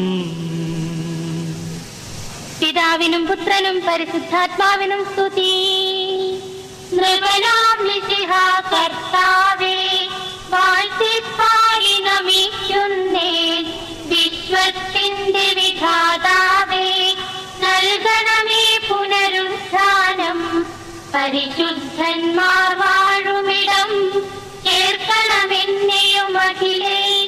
പിതാവിനും പുത്രനും പരിശുദ്ധാത്മാവിനും സ്തുതി നൃപനാം മിശിഹാ കർത്താവേ വാഴ്ത്തിപ്പാടി നമിക്കുന്നേ വിശ്വത്തിന്റെ വിധാതാവേ നൽകണമേ പുനരുത്ഥാനം പരിശുദ്ധന്മാർ വാഴുമിടം ചേർക്കണമെന്നെയും അഖിലേയ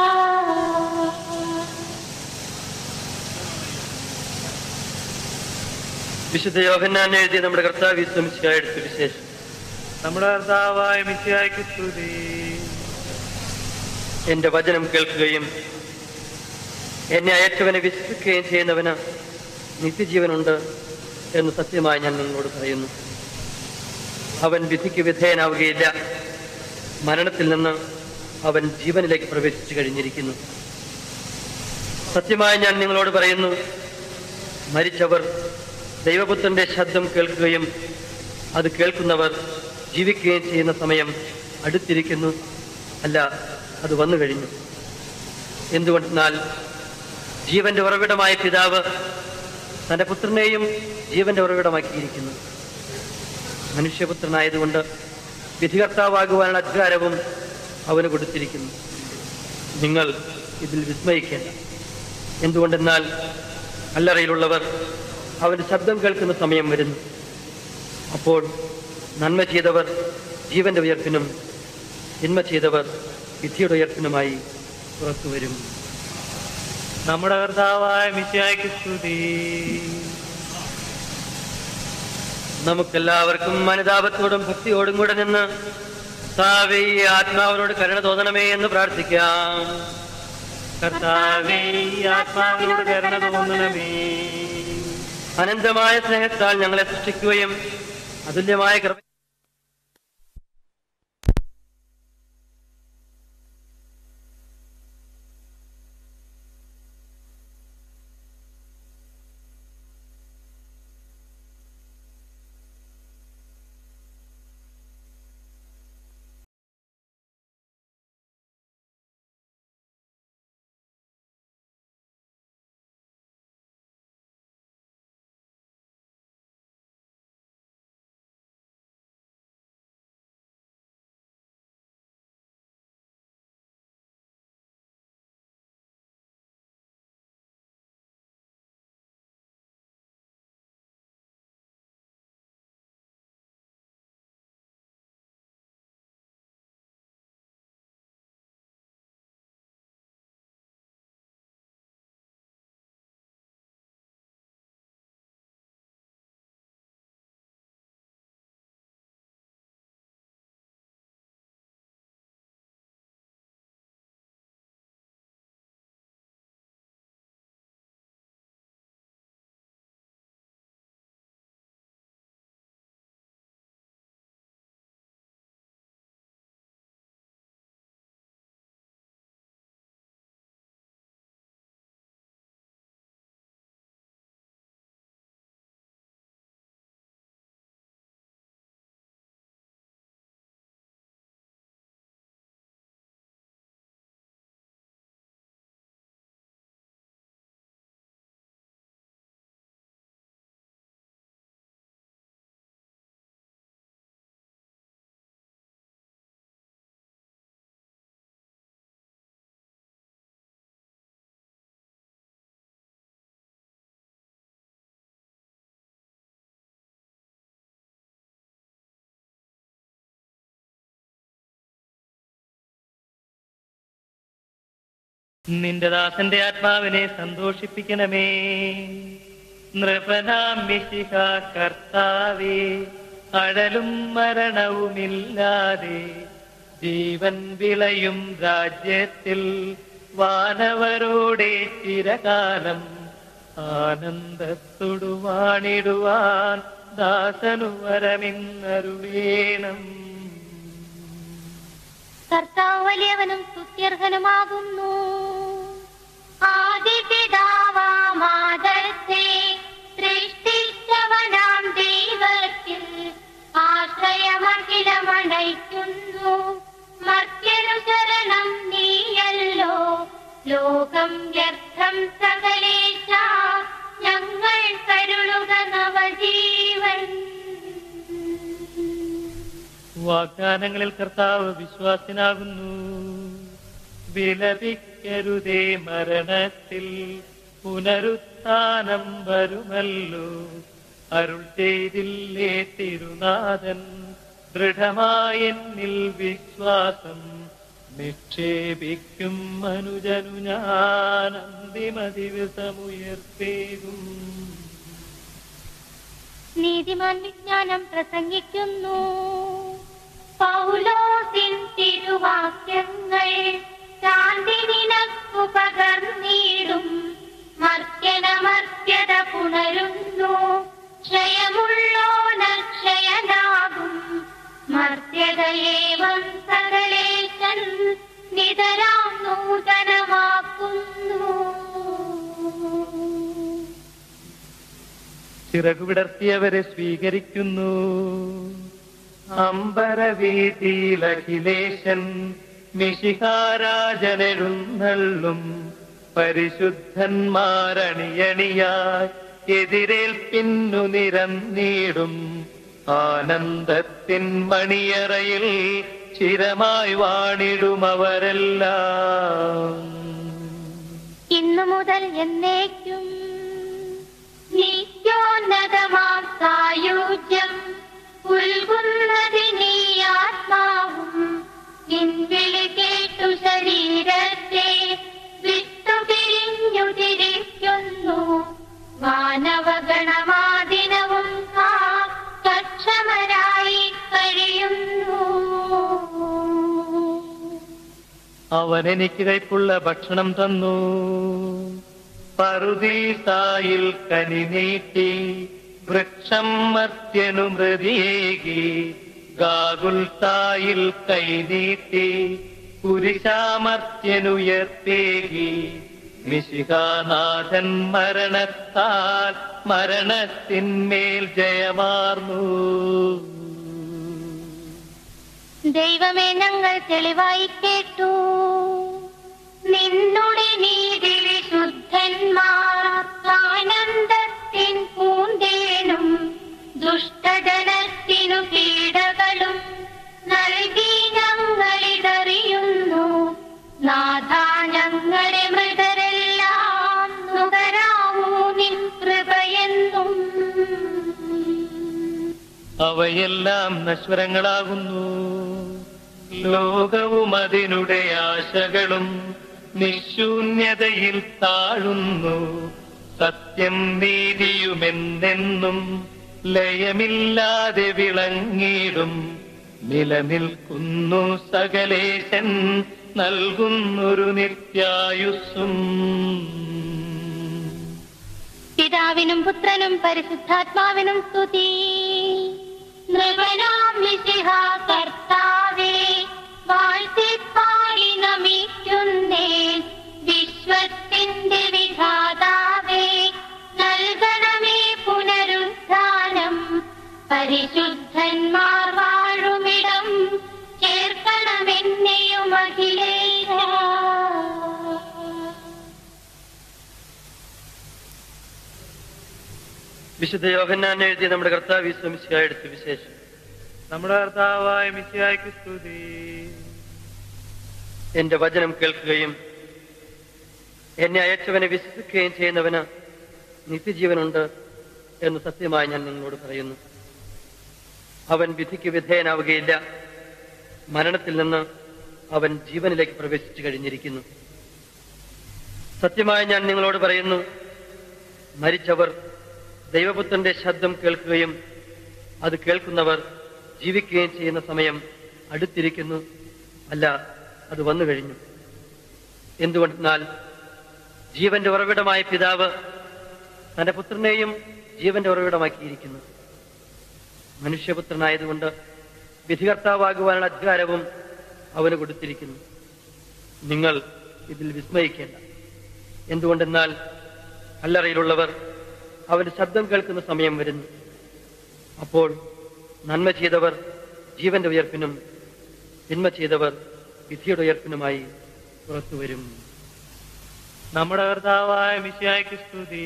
വിശുദ്ധ യോഹന്നാൻ എഴുതിയ നമ്മുടെ കർത്താവ് ശ്രമിച്ചായ വിശേഷം നമ്മുടെ കർത്താവായ മിശിഹായ്ക്ക് സ്തുതി എന്റെ വചനം കേൾക്കുകയും എന്നെ അയച്ചവനെ വിശ്വസിക്കുകയും ചെയ്യുന്നവന് നിത്യജീവനുണ്ട് എന്ന് സത്യമായി ഞാൻ നിങ്ങളോട് പറയുന്നു അവൻ വിധിക്ക് വിധേയനാവുകയില്ല മരണത്തിൽ നിന്ന് അവൻ ജീവനിലേക്ക് പ്രവേശിച്ചു കഴിഞ്ഞിരിക്കുന്നു സത്യമായി ഞാൻ നിങ്ങളോട് പറയുന്നു മരിച്ചവർ ദൈവപുത്രന്റെ ശബ്ദം കേൾക്കുകയും അത് കേൾക്കുന്നവർ ജീവിക്കുകയും ചെയ്യുന്ന സമയം അടുത്തിരിക്കുന്നു അല്ല അത് വന്നു കഴിഞ്ഞു എന്തുകൊണ്ടെന്നാൽ ജീവന്റെ ഉറവിടമായ പിതാവ് തന്റെ പുത്രനെയും ജീവന്റെ ഉറവിടമാക്കിയിരിക്കുന്നു മനുഷ്യപുത്രനായതുകൊണ്ട് വിധികർത്താവാകുവാനുള്ള അധികാരവും അവന് കൊടുത്തിരിക്കുന്നു നിങ്ങൾ ഇതിൽ വിസ്മയിക്കേണ്ട എന്തുകൊണ്ടെന്നാൽ കല്ലറയിലുള്ളവർ അവന്റെ ശബ്ദം കേൾക്കുന്ന സമയം വരുന്നു അപ്പോൾ നന്മ ചെയ്തവർ ജീവന്റെ ഉയർപ്പിനും തിന്മ ചെയ്തവർ വിധിയുടെ ഉയർപ്പിനുമായി പുറത്തു വരും നമ്മുടെ കർത്താവായ മിശിഹായ്ക്ക് സ്തുതി നമുക്കെല്ലാവർക്കും അനുതാപത്തോടും ഭക്തിയോടും കൂടെ നിന്ന് താവേ ഈ ആത്മാവിനോട് കരുണ തോന്നണമേ എന്ന് പ്രാർത്ഥിക്കാം കർത്താവേ ഈ ആത്മാവിനോട് കരുണ തോന്നണമേ അനന്തമായ സ്നേഹത്താൽ ഞങ്ങളെ സൃഷ്ടിക്കുകയും അതുല്യമായ കൃപ നിന്റെ ദാസന്റെ ആത്മാവിനെ സന്തോഷിപ്പിക്കണമേ നൃപനാം മിശിഹ കർത്താവേ അഴലും മരണവുമില്ലാതെ ജീവൻ വിളയും രാജ്യത്തിൽ വാനവരോടെ ചിരകാലം ആനന്ദത്തൊടുവാണിടുവാൻ ദാസനു വരമിന്നരുളേണം കർത്താവ് വലിയവനും സ്തുത്യർഹനുമാകുന്നു ആദിപിതാവാമാദത്തെ സൃഷ്ടിച്ചവനാം ദൈവത്തിൽ ആശ്രയമഖിലമണയ്ക്കുന്നു മർത്യനു ശരണം നീയല്ലോ ലോകം വ്യർത്ഥം സകലേശ ഞങ്ങൾ കരുളുക നവജീവൻ വാഗ്ദാനങ്ങളിൽ കർത്താവ് വിശ്വാസനാകുന്നു വിലപിക്കരുതേ മരണത്തിൽ പുനരുത്ഥാനം വരുമല്ലോ അരുൾ ചെയ്തില്ലേ തിരുനാഥൻ ദൃഢമായെന്നിൽ വിശ്വാസം നിക്ഷേപിക്കും മനുജനു ഞാൻ അന്തിമ ദിവസമുയർത്തേകും നീതിമാൻ വിജ്ഞാനം പ്രസംഗിക്കുന്നു പൗലോസിൻ തിരുവാക്യങ്ങൾ ശാന്തി നിനക്കു പകർന്നിടും മർത്യനമർത്യത പുണരുന്നു ക്ഷയമുള്ളോനക്ഷയനാകും മർത്യതയേവം സകലേശൻ നിതരാം നൂതനമാക്കുന്നു ചിറകുവിടർത്തിയവരെ സ്വീകരിക്കുന്നു അമ്പരവീതിയിൽ അഖിലേശൻ മിശിഹാരാജനെഴുന്നള്ളും പരിശുദ്ധന്മാരണിയണിയായി എതിരേൽപ്പിന്നു നിരന്നീടും ആനന്ദത്തിൻ മണിയറയിൽ ചിരമായി വാണിടുമവരെല്ലാം ഇന്നു മുതൽ എന്നേക്കും നിത്യോന്നതമാം സായുജ്യം ഉൽകുന്നതിനീ ആത്മാവും നിൻവിളി കേട്ടു ശരീരത്തെ വിട്ടുപിരിഞ്ഞു തിരിക്കുന്നു മാനവഗണമാദിനവും കക്ഷമരായി കഴിയുന്നു അവൻ എനിക്ക് കൈപ്പുള്ള ഭക്ഷണം തന്നു പറുദീസായിൽ കനി നീട്ടി വൃക്ഷം മർത്യനു മൃതിയേകി ഗാകുൽത്തായിൽ കൈനീട്ടി കുരിശാമർത്യനുയർത്തേകി മിശികാനാഥൻ മരണത്താൽ മരണത്തിന്മേൽ ജയമാർന്നു ദൈവമേ ഞങ്ങൾ തെളിവായി കേട്ടു നിന്നുടെ നീതി വിശുദ്ധന്മാർ ആനന്ദത്തിൻ പൂന്തേനും ദുഷ്ടജനത്തിനു പീഡകളും നൽകി ഞങ്ങളിതറിയുന്നു നാഥ ഞങ്ങളെ മൃതരെല്ലാം നുകരാവൂ നിൻ കൃപയെന്നും അവയെല്ലാം നശ്വരങ്ങളാകുന്നു ലോകവും അതിനുടെ ആശകളും നിശൂന്യതയിൽ താഴുന്നു സത്യം നീതിയുമെന്നെന്നും ലയമില്ലാതെ വിളങ്ങിടും നിലനിൽക്കുന്നു സകലേശൻ നൽകുന്നൊരു നിത്യായുസ്സും പിതാവിനും പുത്രനും പരിശുദ്ധാത്മാവിനും സ്തുതി നൃപനാം മിശിഹ കർത്താവേ വാഴ്ത്തിപ്പാടി നമിക്കുന്നേ വിശ്വത്തിന്റെ വിധാതാവേ നൽകണമേ പുനരുത്ഥാനം പരിശുദ്ധന്മാർ വാഴുമിടം ചേർക്കണമെന്നെയും അഖിലേശ വിശുദ്ധ യോഹന്നാൻ എഴുതിയ നമ്മുടെ കർത്താവ് ഈശ്വമിശിയായ എടുത്ത വിശേഷം നമ്മുടെ കർത്താവായ മിശിയായ്ക്ക് സ്തുതി എന്റെ വചനം കേൾക്കുകയും എന്നെ അയച്ചവനെ വിശ്വസിക്കുകയും ചെയ്യുന്നവന് നിത്യജീവനുണ്ട് എന്ന് സത്യമായി ഞാൻ നിങ്ങളോട് പറയുന്നു അവൻ വിധിക്ക് വിധേയനാവുകയില്ല മരണത്തിൽ നിന്ന് അവൻ ജീവനിലേക്ക് പ്രവേശിച്ചു കഴിഞ്ഞിരിക്കുന്നു സത്യമായി ഞാൻ നിങ്ങളോട് പറയുന്നു മരിച്ചവർ ദൈവപുത്രന്റെ ശബ്ദം കേൾക്കുകയും അത് കേൾക്കുന്നവർ ജീവിക്കുകയും ചെയ്യുന്ന സമയം അടുത്തിരിക്കുന്നു അല്ല അത് വന്നു കഴിഞ്ഞു എന്തുകൊണ്ടെന്നാൽ ജീവന്റെ ഉറവിടമായ പിതാവ് തന്റെ പുത്രനെയും ജീവന്റെ ഉറവിടമാക്കിയിരിക്കുന്നു മനുഷ്യപുത്രനായതുകൊണ്ട് വിധികർത്താവാകുവാനുള്ള അധികാരവും അവന് കൊടുത്തിരിക്കുന്നു നിങ്ങൾ ഇതിൽ വിസ്മയിക്കേണ്ട എന്തുകൊണ്ടെന്നാൽ കല്ലറയിലുള്ളവർ അവന്റെ ശബ്ദം കേൾക്കുന്ന സമയം വരുന്നു അപ്പോൾ നന്മ ചെയ്തവർ ജീവന്റെ ഉയർപ്പിനും തിന്മ ചെയ്തവർ വിധിയുടെ ഉയർപ്പിനുമായി പുറത്തു വരും നമ്മുടെ കർത്താവായ മിശിയായ്ക്ക് സ്തുതി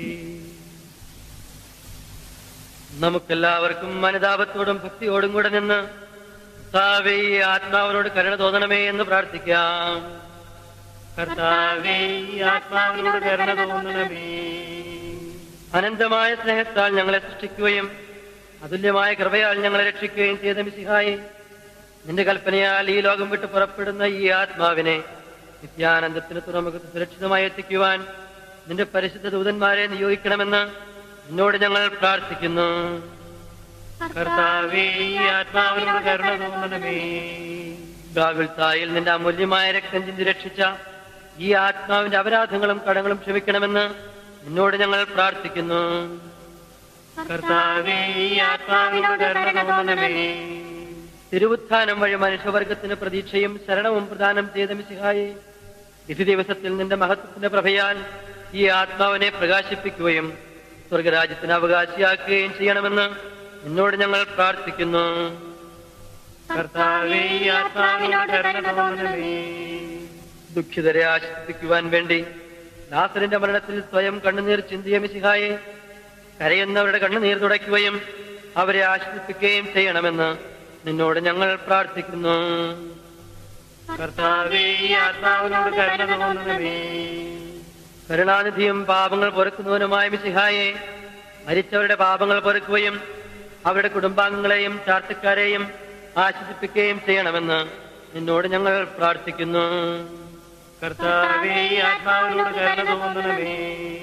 നമുക്കെല്ലാവർക്കും അനുതാപത്തോടും ഭക്തിയോടും കൂടെ നിന്ന് കർത്താവേ, ഈ ആത്മാവിനോട് കരുണ തോന്നണമേ എന്ന് പ്രാർത്ഥിക്കാം കർത്താവേ ഈ ആത്മാവിനോട് കരുണ തോന്നണമേ അനന്തമായ സ്നേഹത്താൽ ഞങ്ങളെ സൃഷ്ടിക്കുകയും അതുല്യമായ കൃപയാൽ ഞങ്ങളെ രക്ഷിക്കുകയും ചെയ്ത മിസിഹായി നിന്റെ കൽപ്പനയാൽ ഈ ലോകം വിട്ട് പുറപ്പെടുന്ന ഈ ആത്മാവിനെ നിത്യാനന്ദത്തിന് തുറമുഖത്ത് സുരക്ഷിതമായി എത്തിക്കുവാൻ നിന്റെ പരിശുദ്ധ ദൂതന്മാരെ നിയോഗിക്കണമെന്ന് നിന്നോട് ഞങ്ങൾ പ്രാർത്ഥിക്കുന്നു കർത്താവേ ഈ ആത്മാവിനോട് കരുണ തോന്നണമേ ഗാഗുൽത്തായിൽ നിന്റെ അമൂല്യമായ രക്തം ചിന്തി രക്ഷിച്ച ഈ ആത്മാവിന്റെ അപരാധങ്ങളും കടങ്ങളും ക്ഷമിക്കണമെന്ന് നിന്നോട് ഞങ്ങൾ പ്രാർത്ഥിക്കുന്നു കർത്താവേ ഈ ആത്മാവിനോട് കരുണ തോന്നണമേ തിരുവുത്ഥാനം വഴി മനുഷ്യവർഗത്തിന് പ്രതീക്ഷയും ശരണവും പ്രദാനം ചെയ്ത മിസിഹായി വിധി ദിവസത്തിൽ നിന്റെ മഹത്വത്തിന്റെ പ്രഭയാൽ ഈ ആത്മാവിനെ പ്രകാശിപ്പിക്കുകയും സ്വർഗരാജ്യത്തിന് അവകാശിയാക്കുകയും ചെയ്യണമെന്ന് നിന്നോട് ഞങ്ങൾ പ്രാർത്ഥിക്കുന്നു കർത്താവേ ഈ ആത്മാവിനോട് കരുണ തോന്നണമേ ദുഃഖിതരെ ആശ്വസിപ്പിക്കുവാൻ വേണ്ടി ലാസറിന്റെ മരണത്തിൽ സ്വയം കണ്ണുനീർ ചിന്തിയ മിസിഹായെ കരയുന്നവരുടെ കണ്ണുനീർ തുടയ്ക്കുകയും അവരെ ആശ്വസിപ്പിക്കുകയും ചെയ്യണമെന്ന് നിന്നോട് ഞങ്ങൾ പ്രാർത്ഥിക്കുന്നു കർത്താവേ ഈ ആത്മാവിനോട് കരുണ തോന്നണമേ കരുണാനിധിയും പാപങ്ങൾ പൊറുക്കുന്നവനുമായ മിസിഹായെ മരിച്ചവരുടെ പാപങ്ങൾ പൊറുക്കുകയും അവരുടെ കുടുംബാംഗങ്ങളെയും ചാർച്ചക്കാരെയും ആശ്വസിപ്പിക്കുകയും ചെയ്യണമെന്ന് നിന്നോട് ഞങ്ങൾ പ്രാർത്ഥിക്കുന്നു കർത്താവേ ഈ ആത്മാവിനോട് കരുണ തോന്നണമേ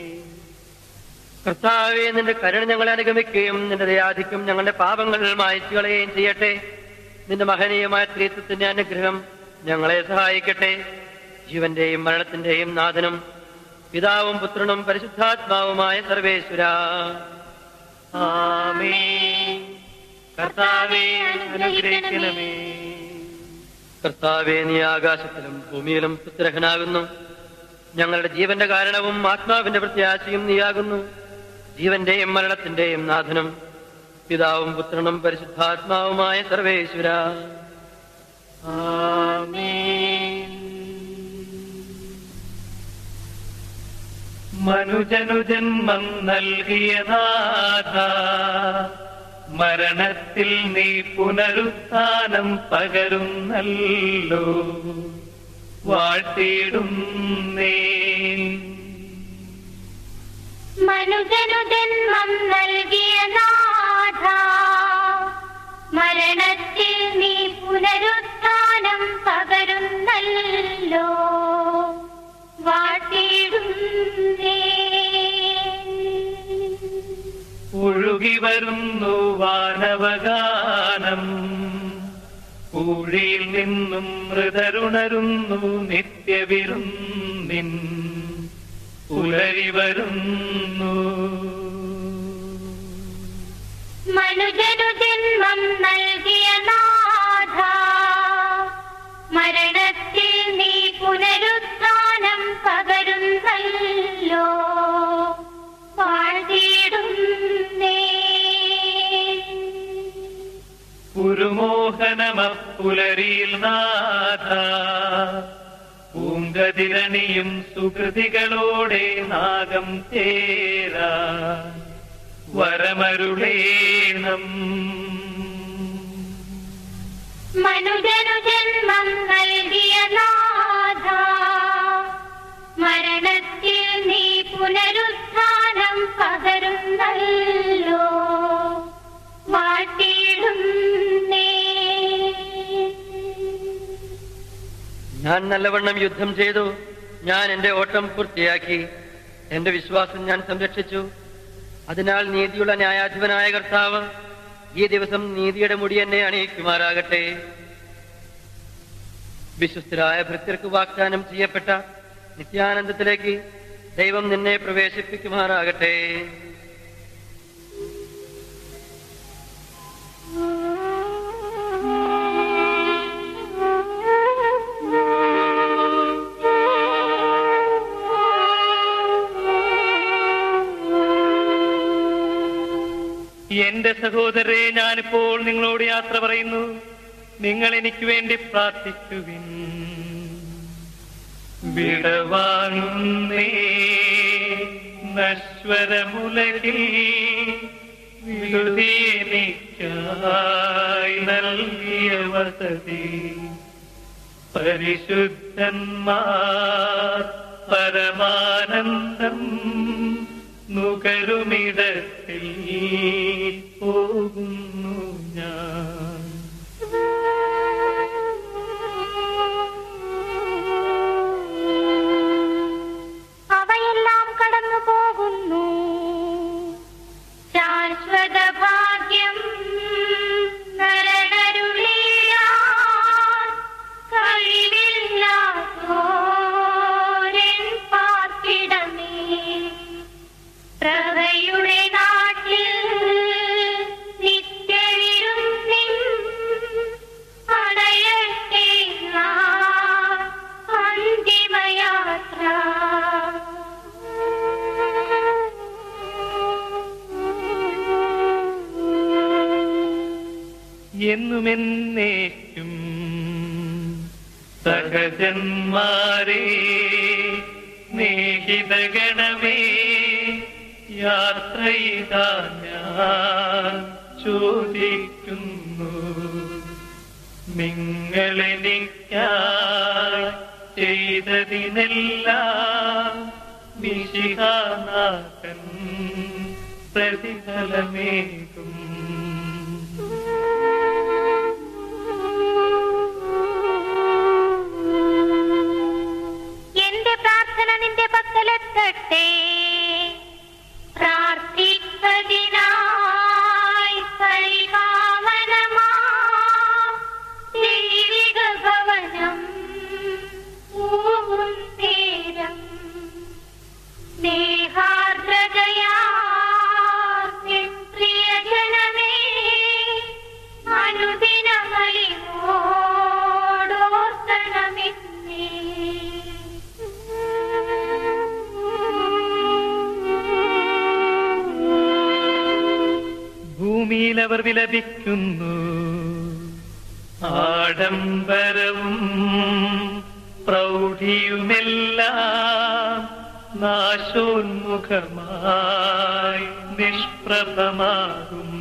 കർത്താവെ നിന്റെ കരുണ ഞങ്ങളെ അനുഗമിക്കുകയും നിന്റെ ദയാധിക്യം ഞങ്ങളുടെ പാപങ്ങൾ മായച്ചു കളയുകയും ചെയ്യട്ടെ നിന്റെ മഹനീയമായ സ്ത്രീത്വത്തിന്റെ അനുഗ്രഹം ഞങ്ങളെ സഹായിക്കട്ടെ ജീവന്റെയും മരണത്തിന്റെയും നാഥനും പിതാവും പുത്രനും പരിശുദ്ധാത്മാവുമായ സർവേശ്വര ആമേ കർത്താവേ അനുഗ്രഹിക്കണമേ കർത്താവേ നീ ആകാശത്തിലും ഭൂമിയിലും പുത്രഹനാകുന്നു ഞങ്ങളുടെ ജീവന്റെ കാരണവും ആത്മാവിന്റെ പ്രത്യാശയും നീയാകുന്നു ജീവന്റെയും മരണത്തിന്റെയും നാഥനും പിതാവും പുത്രനും പരിശുദ്ധാത്മാവുമായ സർവേശ്വര ആമേൻ മനുജനു ജന്മം നൽകിയ നാഥ മരണത്തിൽ നീ പുനരുത്ഥാനം പകരുന്നല്ലോ വാഴ്ത്തിയിടുന്നേ മനുജനു ജന്മം നൽകിയ നാഥ മരണത്തിൽ നീ പുനരുത്ഥാനം പകരുന്നല്ലോ വാട്ടിടുന്നേ ഒഴുകി വരുന്നു വാനവഗാനം ഊഴിയിൽ നിന്നും മൃതരുണരുന്നു നിത്യവിരുന്നിൻ ഉലരി വരുന്നു മനുജനു ജന്മം നൽകിയ നാഥ മരണത്തിൽ നീ പുനരുത്ഥാനം പകരുന്നല്ലോ വാഴ്ത്തിയിടുന്നേ പുരുമോഹനമപ്പുലരിയിൽ നാഥ പൂങ്കതിരണിയും സുകൃതികളോടെ നാഗം ചേരാ വരമരുളേണം മനുജനു ജന്മം നൽകിയ നാഥ മരണത്തിൽ നീ പുനരുത്ഥാനം പകരുന്നല്ലോ വാട്ടിയിടുന്നേ ഞാൻ നല്ലവണ്ണം യുദ്ധം ചെയ്തു ഞാൻ എന്റെ ഓട്ടം പൂർത്തിയാക്കി എന്റെ വിശ്വാസം ഞാൻ സംരക്ഷിച്ചു അതിനാൽ നീതിയുള്ള ന്യായാധിപനായ കർത്താവ് ഈ ദിവസം നീതിയുടെ മുടി എന്നെ അണിയിക്കുമാറാകട്ടെ വിശ്വസ്തരായ ഭൃത്യർക്ക് വാഗ്ദാനം ചെയ്യപ്പെട്ട നിത്യാനന്ദത്തിലേക്ക് ദൈവം നിന്നെ പ്രവേശിപ്പിക്കുമാറാകട്ടെ എന്റെ സഹോദരരെ ഞാനിപ്പോൾ നിങ്ങളോട് യാത്ര പറയുന്നു നിങ്ങൾ എനിക്ക് വേണ്ടി പ്രാർത്ഥിക്കുവിൻ വിടവാങ്ങുന്നേ നശ്വരമുലകിൽ വിടുതി എനിക്കായി നൽകിയ വസതി പരിശുദ്ധന്മാർ പരമാനന്ദം നുകരുമിടത്തിൽ പോകുന്നു ഞാൻ അവയെല്ലാം കടന്നു പോകുന്നു ശാശ്വത ഭാഗ്യം നരനരുളിയാൻ കഴിവില്ലാത്തോരൻ പാർപ്പിടമേ പ്രഭയുടെ നാട്ടിൽ നിത്യവിരുന്നിൻ അടയട്ടെ നാം അന്തിമയാത്ര എന്നുമെന്നേക്കും സഹജന്മാരെ സ്നേഹിതഗണമേ യാത്രയിതാ ഞാൻ ചോദിക്കുന്നു നിങ്ങളെനിക്കായി ചെയ്തതിനെല്ലാം വിശിഹാനാഥൻ പ്രതിഫലമേകും എന്റെ പ്രാർത്ഥന നിന്റെ പക്കലെത്തട്ടെ പ്രാർത്ഥിപ്പതിനായി പരിപാവനമാ ദൈവിക ഭവനം പൂവും നേരം സ്തുതി ലഭിക്കുന്നു ആഡംബരവും പ്രൗഢിയുമെല്ലാം നാശോന്മുഖമായി നിഷ്പ്രഭമാകും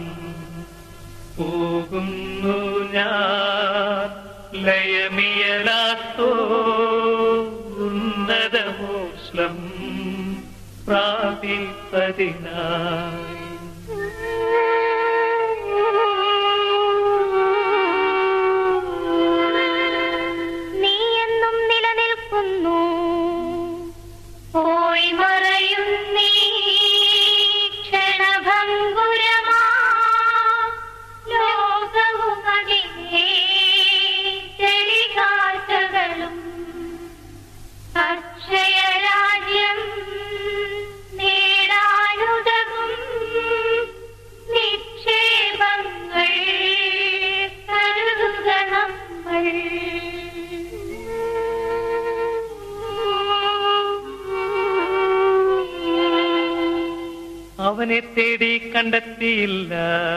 പോകുന്നു ഞാൻ ലയമിയലാത്തോ ഉന്നതമോസ്ലം പ്രാപിപ്പതിനായി നീ എന്നും നിലനിൽക്കുന്നു പോയി മറയും നീ ക്ഷണഭംഗുരമാ ലോകവും അതിനെ ചെളികാറ്റകളും അക്ഷയരാജ്യം നേടാനുതകും നിക്ഷേപങ്ങൾ കരുതുക നമ്മൾ അവനെ തേടി കണ്ടെത്തിയില്ല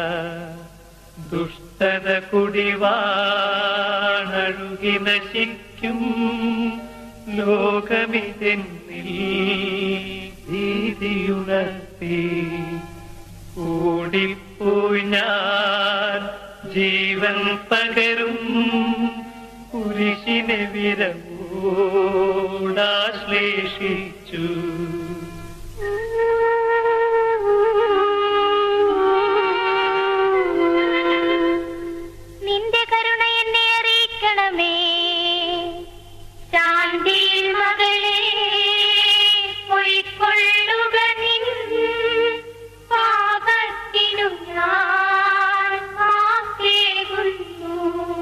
ദുഷ്ടത കുടിവാണഴുകി നശിക്കും ലോകമിതെന്നിൽ ഭീതിയുണർത്തി ഓടിപ്പോയി ഞാൻ ജീവൻ പകരും കുരിശിനെ വിരവോടാശ്ലേഷിച്ചു നിന്റെ കരുണ എന്നെ അറിയിക്കണമേ ശാന്തിയിൽ മകളെ പൊയ്ക്കൊള്ളുക നിൻ പാപത്തിനു ഞാൻ മാപ്പേകുന്നു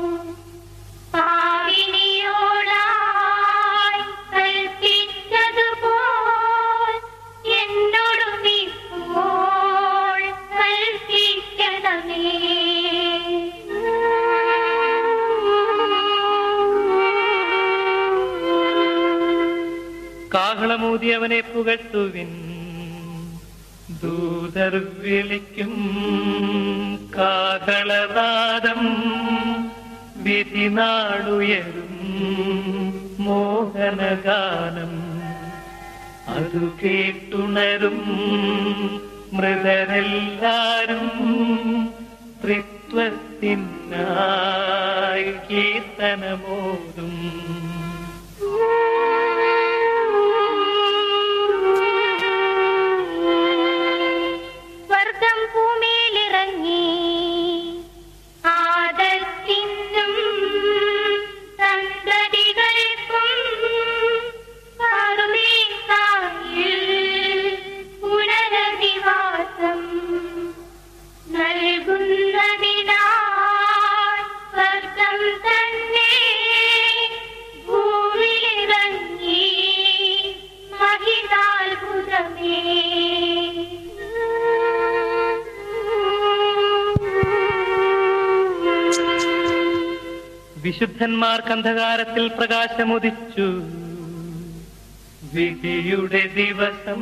പാവിനിയോടായി കൽപ്പിച്ചതുപോൽ എന്നോടും ഇപ്പോൾ കൽപ്പിക്കണമേ കാഹളമൂതി അവനെ പുകഴ്ത്തുവിൻ ദൂതർ വിളിക്കും കാഹളനാദം വിധി നാടുയരും മോഹനഗാനം അതു കേട്ടുണരും മൃതരെല്ലാരും ത്രിത്വത്തിനായി കീർത്തനമോതും സ്വർഗം ഭൂമിയിലിറങ്ങി ആദത്തിനും സന്തതികൾക്കും പറുദീസായിൽ പുനരധിവാസം നൽകുന്നതിനാൽ സ്വർഗം തന്നെ ഭൂമിയിലിറങ്ങി മഹിതാത്ഭുതമേ വിശുദ്ധന്മാർക്ക് അന്ധകാരത്തിൽ പ്രകാശമുദിച്ചു വിധിയുടെ ദിവസം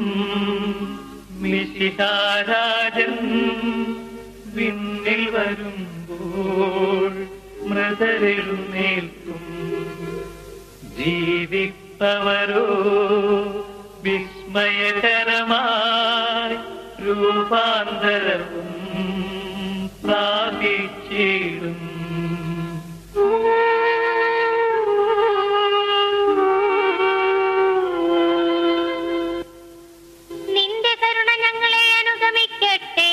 മിശിഹാരാജൻ വിണ്ണിൽ വരുമ്പോൾ മൃതരെഴുന്നേൽക്കും ജീവിപ്പവരോ വിസ്മയകരമായി രൂപാന്തരവും പ്രാപിച്ചിടും നിന്റെ കരുണ ഞങ്ങളെ അനുഗമിക്കട്ടെ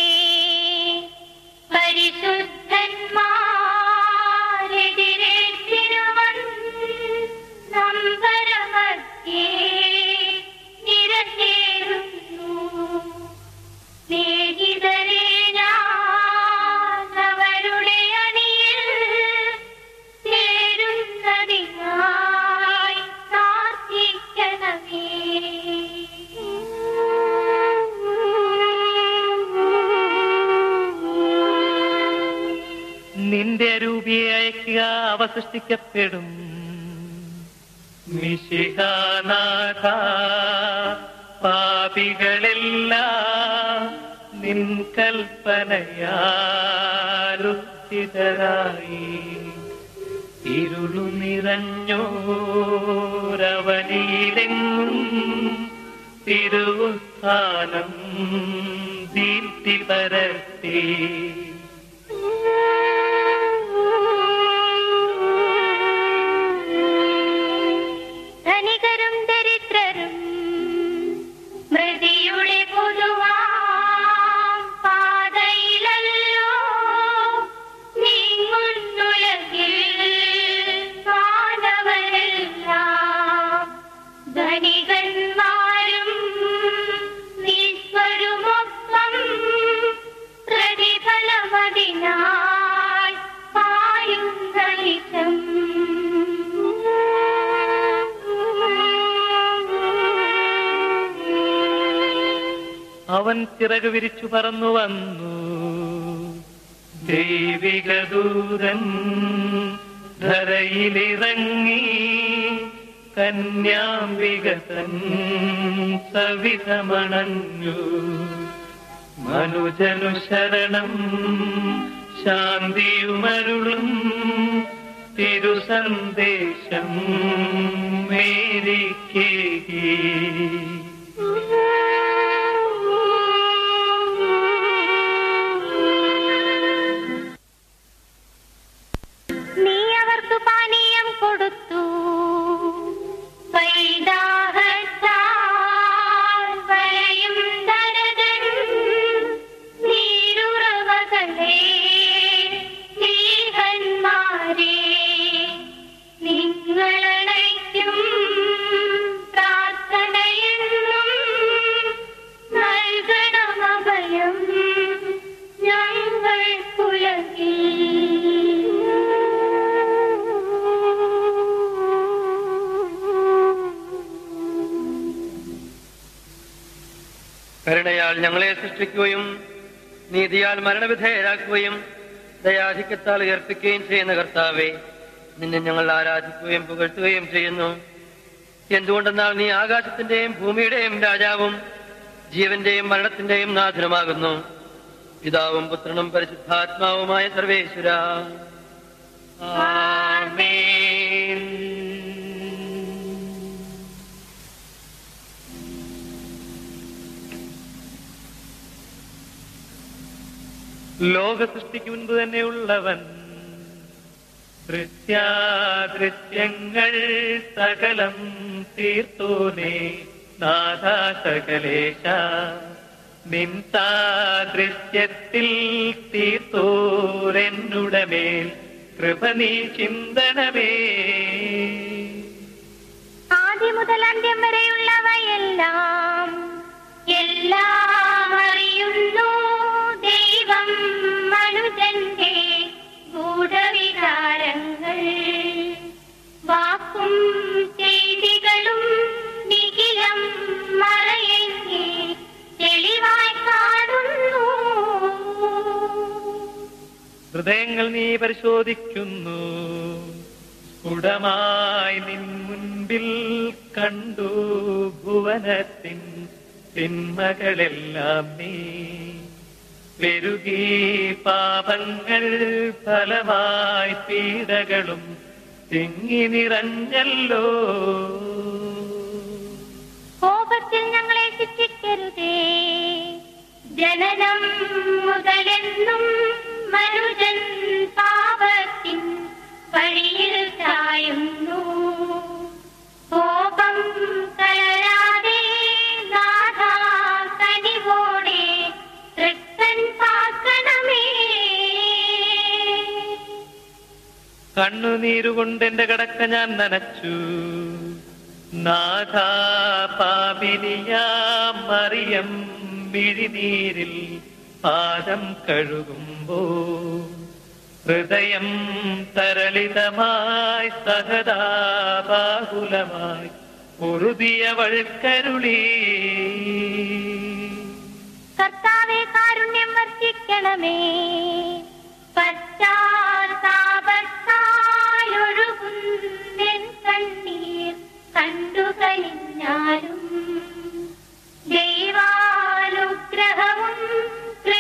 പരിശുദ്ധന്മാരെതിരേറ്റിരുവൻ നമ്പരമധ്യേ നിരത്തേറുന്നു സ്നേഹിതരെ ഞാൻ അവരുടെ അണിയിൽ ചേരുന്നതിനായി പ്രാർത്ഥിക്കണമേ നിന്റെ രൂപിയെ അയക്കുക അവ സൃഷ്ടിക്കപ്പെടും മിശിഹാനാഥ പാപികളെല്ലാം നിൻ കൽപ്പനയാലുത്തിതരായി ഇരുളു നിറഞ്ഞോരവനിയിലെങ്ങും തിരുവുസ്ഥാനം ദീപ്തി പരത്തി ധനികരും ദരിദ്രരും മൃതിയുടെ പൊതുവാം പാതയിലല്ലോ നീങ്ങുന്നുലകിൽ മാനവരെല്ലാം ധനികന്മാരും നിസ്വരുമൊപ്പം പ്രതിഫലമതിനായി പായും ധനികം അവൻ ചിറക് വിരിച്ചു പറന്നു വന്നു ദൈവിക ദൂതൻ ധരയിലിറങ്ങി കന്യാംബിക തൻ സവിധമണഞ്ഞു മനുജനു ശരണം ശാന്തിയുമരുളും തിരുസന്ദേശം മേരിക്കേകി നീ അവർക്ക് പാനീയം കൊടുത്തു വൈദാഹത്താൽ വലയും ധരതൻ നീരുറവകളെ സ്നേഹന്മാരെ നിങ്ങളണയ്ക്കും പ്രാർത്ഥനയെന്നും നൽകണമഭയം ഞങ്ങൾ കരുണയാൽ ഞങ്ങളെ സൃഷ്ടിക്കുകയും നീതിയാൽ മരണവിധേയരാക്കുകയും ദയാധിക്യത്താൽ ഉയർപ്പിക്കുകയും ചെയ്യുന്ന കർത്താവെ നിന്നെ ഞങ്ങൾ ആരാധിക്കുകയും പുകഴ്ത്തുകയും ചെയ്യുന്നു എന്തുകൊണ്ടെന്നാൽ നീ ആകാശത്തിന്റെയും ഭൂമിയുടെയും രാജാവും ജീവന്റെയും മരണത്തിന്റെയും നാഥനുമാകുന്നു പിതാവും പുത്രനും പരിശുദ്ധാത്മാവുമായ സർവേശ്വര ലോക സൃഷ്ടിക്ക് മുൻപ് തന്നെ ഉള്ളവൻ ദൃശ്യാദൃശ്യങ്ങൾ സകലം തീർത്തോനെ നാഥാ സകലേശ നിൻ സാദൃശ്യത്തിൽ തീർത്തോരെന്നുടമേൽ കൃപ നീ ചിന്തനമേ ആദ്യ മുതൽ അന്ത്യം വരെയുള്ളവയെല്ലാം എല്ലാം അറിയുന്നു ദൈവം മനുജന്റെ ഗൂഢവികാരങ്ങൾ വാക്കും ചെയ്തികളും നിഖിലം മറയെങ്കിൽ തെളിവായി കാണുന്നു ഹൃദയങ്ങൾ നീ പരിശോധിക്കുന്നു സ്ഫുടമായി നിൻ മുൻപിൽ കണ്ടു ഭുവനത്തിൻ തിന്മകളെല്ലാം നീ പെരുകി പാപങ്ങൾ ഫലമായി പീഡകളും തിങ്ങി നിറഞ്ഞല്ലോ കോപത്തിൽ ഞങ്ങളെ ശിക്ഷിക്കരുതേ ജനനം മുതലെന്നും മനുജൻ പാപത്തിൻ വഴിയിൽ ചായുന്നു കോപം കലരാതെ നാഥാ കനിവോടെ തൃക്കൻ പാക്കണമേ കണ്ണുനീരുകൊണ്ട് എന്റെ കടക്ക ഞാൻ നനച്ചു നാഥാ പാപിനിയാ മറിയം മിഴിനീരിൽ പാദം കഴുകുമ്പോ ഹൃദയം തരളിതമായി സഹതാബാകുലമായി പൊറുതിയവൾ കരുളി കർത്താവെ കാരുണ്യം വർഷിക്കണമേ പശ്ചാത്താപത്താലൊഴുകുന്നെൻ കണ്ണീർ കണ്ടു കഴിഞ്ഞാലും ദൈവാനുഗ്രഹവും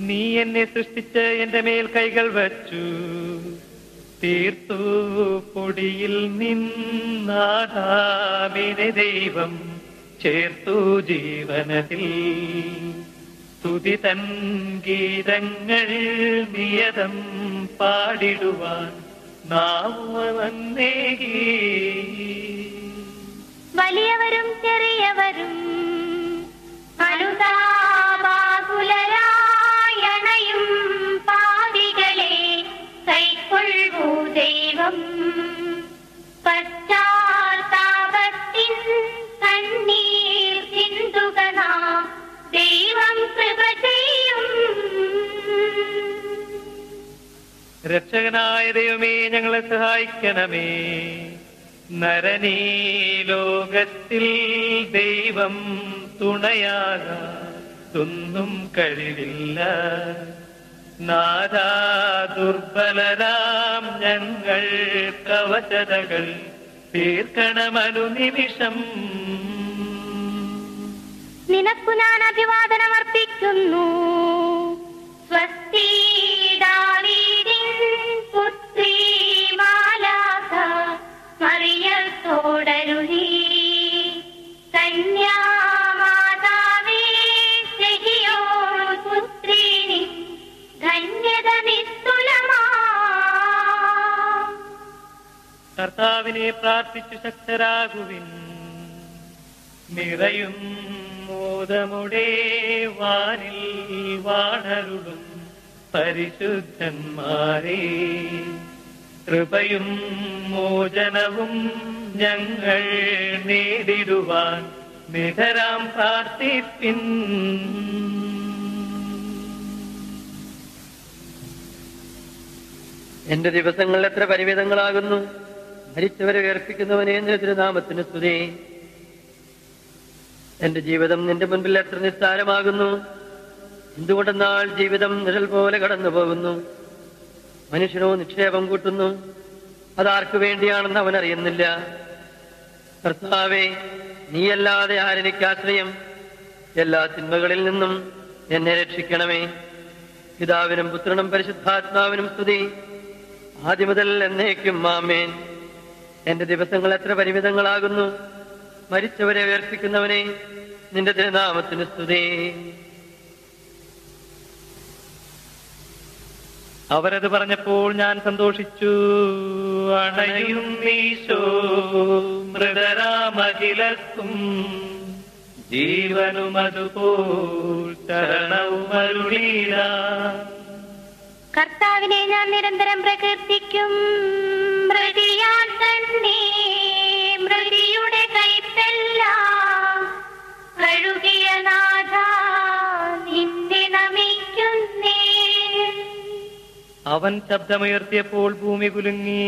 നീ എന്നെ സൃഷ്ടിച്ച് എന്റെ മേൽ കൈകൾ വച്ചു തീർത്തു പൊടിയിൽ നിന്നാദാമിനെ ദൈവം ചേർത്തു ജീവനത്തിൽ സ്തുതി തൻ ഗീതങ്ങൾ നിയതം പാടിടുവാൻ നാവുവന്നേകി വലിയവരും ചെറിയവരും അനുതാപാകുലരായണയും പാവികളെ കൈക്കൊള്ളൂ ദൈവം പശ്ചാത്താപത്തിൻ കണ്ണീർ ചിന്തുക നാം ദൈവം കൃപ ചെയ്യും രക്ഷകനായ ദൈവമേ ഞങ്ങളെ സഹായിക്കണമേ നരനീ ലോകത്തിൽ ദൈവം തുണയാകാതൊന്നും കഴിവില്ല നാദാ ദുർബലരാം ഞങ്ങൾ കവചതകൾ തീർക്കണമനു നിമിഷം നിനക്കു ഞാൻ അഭിവാദനം അർപ്പിക്കുന്നു സ്വസ്തി ദാവീദിൻ പുത്രി മാലാഖ മറിയത്തോടരുളി കന്യാമാതാവേ സഹിയോൻ പുത്രിനി ധന്യത നിസ്തുലമാ കർത്താവിനെ പ്രാർത്ഥിച്ചു ശക്തരാകുവിൻ നിറയും മോദമുടെ വാനിൽ വാണരുളും പരിശുദ്ധന്മാരെ കൃപയും മോചനവും ഞങ്ങൾ നേടിടുവാൻ നിധരാം പ്രാർത്ഥിപ്പിൻ എന്റെ ദിവസങ്ങൾ എത്ര പരിമിതങ്ങളാകുന്നു മരിച്ചവരെ ഉയർപ്പിക്കുന്നവനെ നിന്റെ തിരുനാമത്തിന് സ്തുതി എന്റെ ജീവിതം നിന്റെ മുൻപിൽ എത്ര നിസ്സാരമാകുന്നു എന്തുകൊണ്ടെന്നാൽ ജീവിതം നിഴൽ പോലെ കടന്നു പോകുന്നു മനുഷ്യനോ നിക്ഷേപം കൂട്ടുന്നു അതാർക്കു വേണ്ടിയാണെന്ന് അവൻ അറിയുന്നില്ല കർത്താവേ നീയല്ലാതെ ആരെനിക്ക് ആശ്രയം എല്ലാ തിന്മകളിൽ നിന്നും എന്നെ രക്ഷിക്കണമേ പിതാവിനും പുത്രനും പരിശുദ്ധാത്മാവിനും സ്തുതി ആദ്യം മുതൽ എന്നേക്കും മാമേൻ എന്റെ ദിവസങ്ങൾ എത്ര പരിമിതങ്ങളാകുന്നു മരിച്ചവരെ ഉയർപ്പിക്കുന്നവനെ നിന്റെ തിരുനാമത്തിന് സ്തുതി അവരത് പറഞ്ഞപ്പോൾ ഞാൻ സന്തോഷിച്ചു അണയും നീശോ മൃതരാമഖിലർക്കും ജീവനും അതുപോൽ ശരണവും അരുളീല കർത്താവിനെ ഞാൻ നിരന്തരം പ്രകീർത്തിക്കും മൃതിയാൻ തന്നെ മൃതിയുടെ കൈപ്പെല്ലാം കഴുകിയ നാഥ നിന്നെ നമിക്കുന്നേ അവൻ ശബ്ദമുയർത്തിയപ്പോൾ ഭൂമി കുലുങ്ങി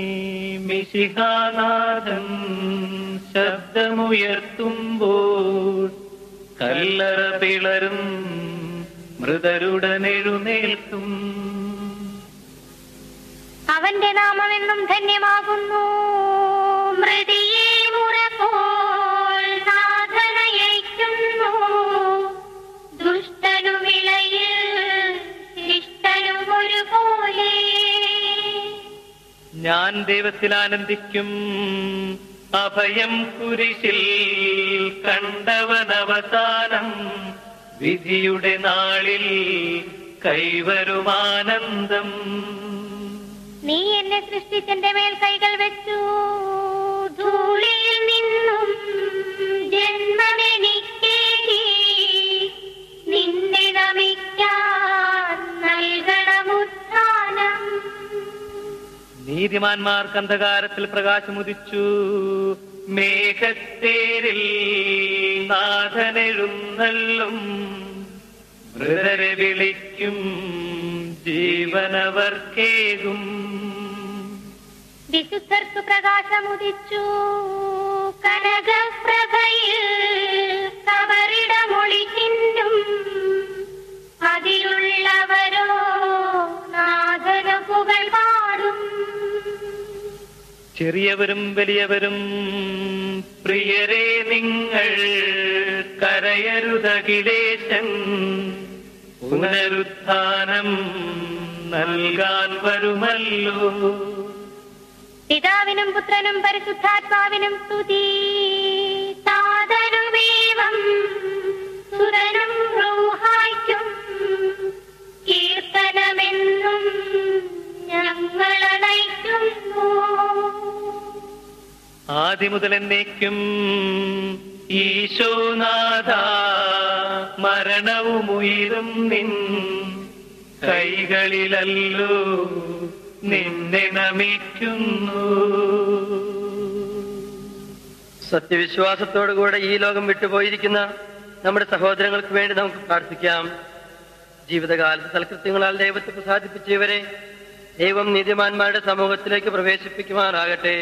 മിശിഹാനാഥൻ ശബ്ദമുയർത്തുമ്പോൾ കല്ലറ പിളരും മൃതരുടനെഴുന്നേൽക്കും അവന്റെ നാമമെന്നും ധന്യമാകുന്നു മൃതിയെ മുറപോൽ നാഥനയയ്ക്കുന്നു ദുഷ്ടനുമിളയിൽ ശിഷ്ടനും ഒരുപോലെ ഞാൻ ദൈവത്തിൽ ആനന്ദിക്കും അഭയം കുരിശിൽ കണ്ടവനവസാനം വിധിയുടെ നാളിൽ കൈവരുമാനന്ദം നീ എന്നെ സൃഷ്ടിച്ചെന്റെ മേൽ കൈകൾ വെച്ചു ധൂളിയിൽ നിന്നും ജന്മമെനിക്കേകി നിന്നെ നമിക്കാൻ നൽകണമുത്ഥാനം നീതിമാന്മാർക്ക് അന്ധകാരത്തിൽ പ്രകാശമുദിച്ചു മേഘത്തേരിൽ നാഥനെഴുന്നള്ളും മൃതരെ വിളിക്കും ജീവനവർക്കേകും വിശുദ്ധർക്ക് പ്രകാശമുദിച്ചു കനകപ്രഭയിൽ കവറിടമൊളി ചിന്നും അതിലുള്ളവരോ നാഥന പുകൾ പാടും ചെറിയവരും വലിയവരും പ്രിയരെ നിങ്ങൾ കരയരുതകിലേശൻ പുനരുത്ഥാനം നൽകാൻ വരുമല്ലോ പിതാവിനും പുത്രനും പരിശുദ്ധാത്മാവിനും സ്തുതി താതനുമേവം സുതനും റൂഹായ്ക്കും കീർത്തനമെന്നും ഞങ്ങളണയ്ക്കുന്നു ആദ്യം മുതൽ എന്നേക്കും ഈശോനാഥ മരണവും ഉയരും നിൻ കൈകളിലല്ലോ നിന്നെ നമിക്കുന്നു സത്യവിശ്വാസത്തോടുകൂടെ ഈ ലോകം വിട്ടുപോയിരിക്കുന്ന നമ്മുടെ സഹോദരങ്ങൾക്ക് വേണ്ടി നമുക്ക് പ്രാർത്ഥിക്കാം ജീവിതകാലത്ത് സൽകൃത്യങ്ങളാൽ ദൈവത്തെ പ്രസാദിപ്പിച്ചവരെ ദൈവം നീതിമാന്മാരുടെ സമൂഹത്തിലേക്ക് പ്രവേശിപ്പിക്കുമാറാകട്ടെ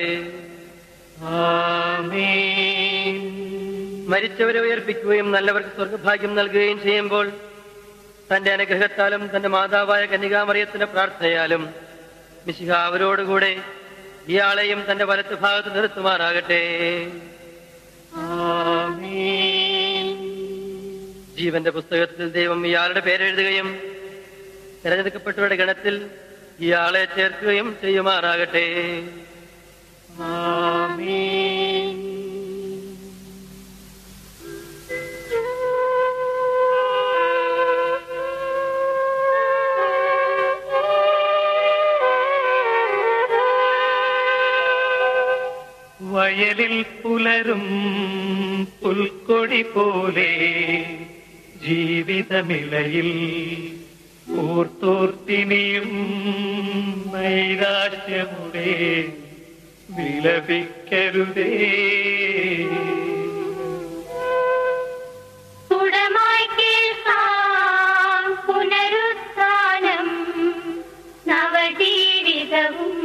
മരിച്ചവരെ ഉയർപ്പിക്കുകയും നല്ലവർക്ക് സ്വർഗഭാഗ്യം നൽകുകയും ചെയ്യുമ്പോൾ തന്റെ അനുഗ്രഹത്താലും തന്റെ മാതാവായ കന്യകാമറിയത്തിന്റെ പ്രാർത്ഥനയാലും മിശിഹ അവരോടുകൂടെ ഇയാളെയും തന്റെ വലത്ത് ഭാഗത്ത് നിർത്തുമാറാകട്ടെ ജീവന്റെ പുസ്തകത്തിൽ ദൈവം ഇയാളുടെ പേരെഴുതുകയും തിരഞ്ഞെടുക്കപ്പെട്ടവരുടെ ഗണത്തിൽ ഇയാളെ ചേർക്കുകയും ചെയ്യുമാറാകട്ടെ വയലിൽ പുലരും പുൽക്കൊടി പോലെ ജീവിതമിളയിൽ ഓർത്തോർത്തിനിയും നൈരാശ്യമുടെ വിലപിക്കരുതേ സുടമായി കേൾക്കാം പുനരുത്ഥാനം നവജീവിതവും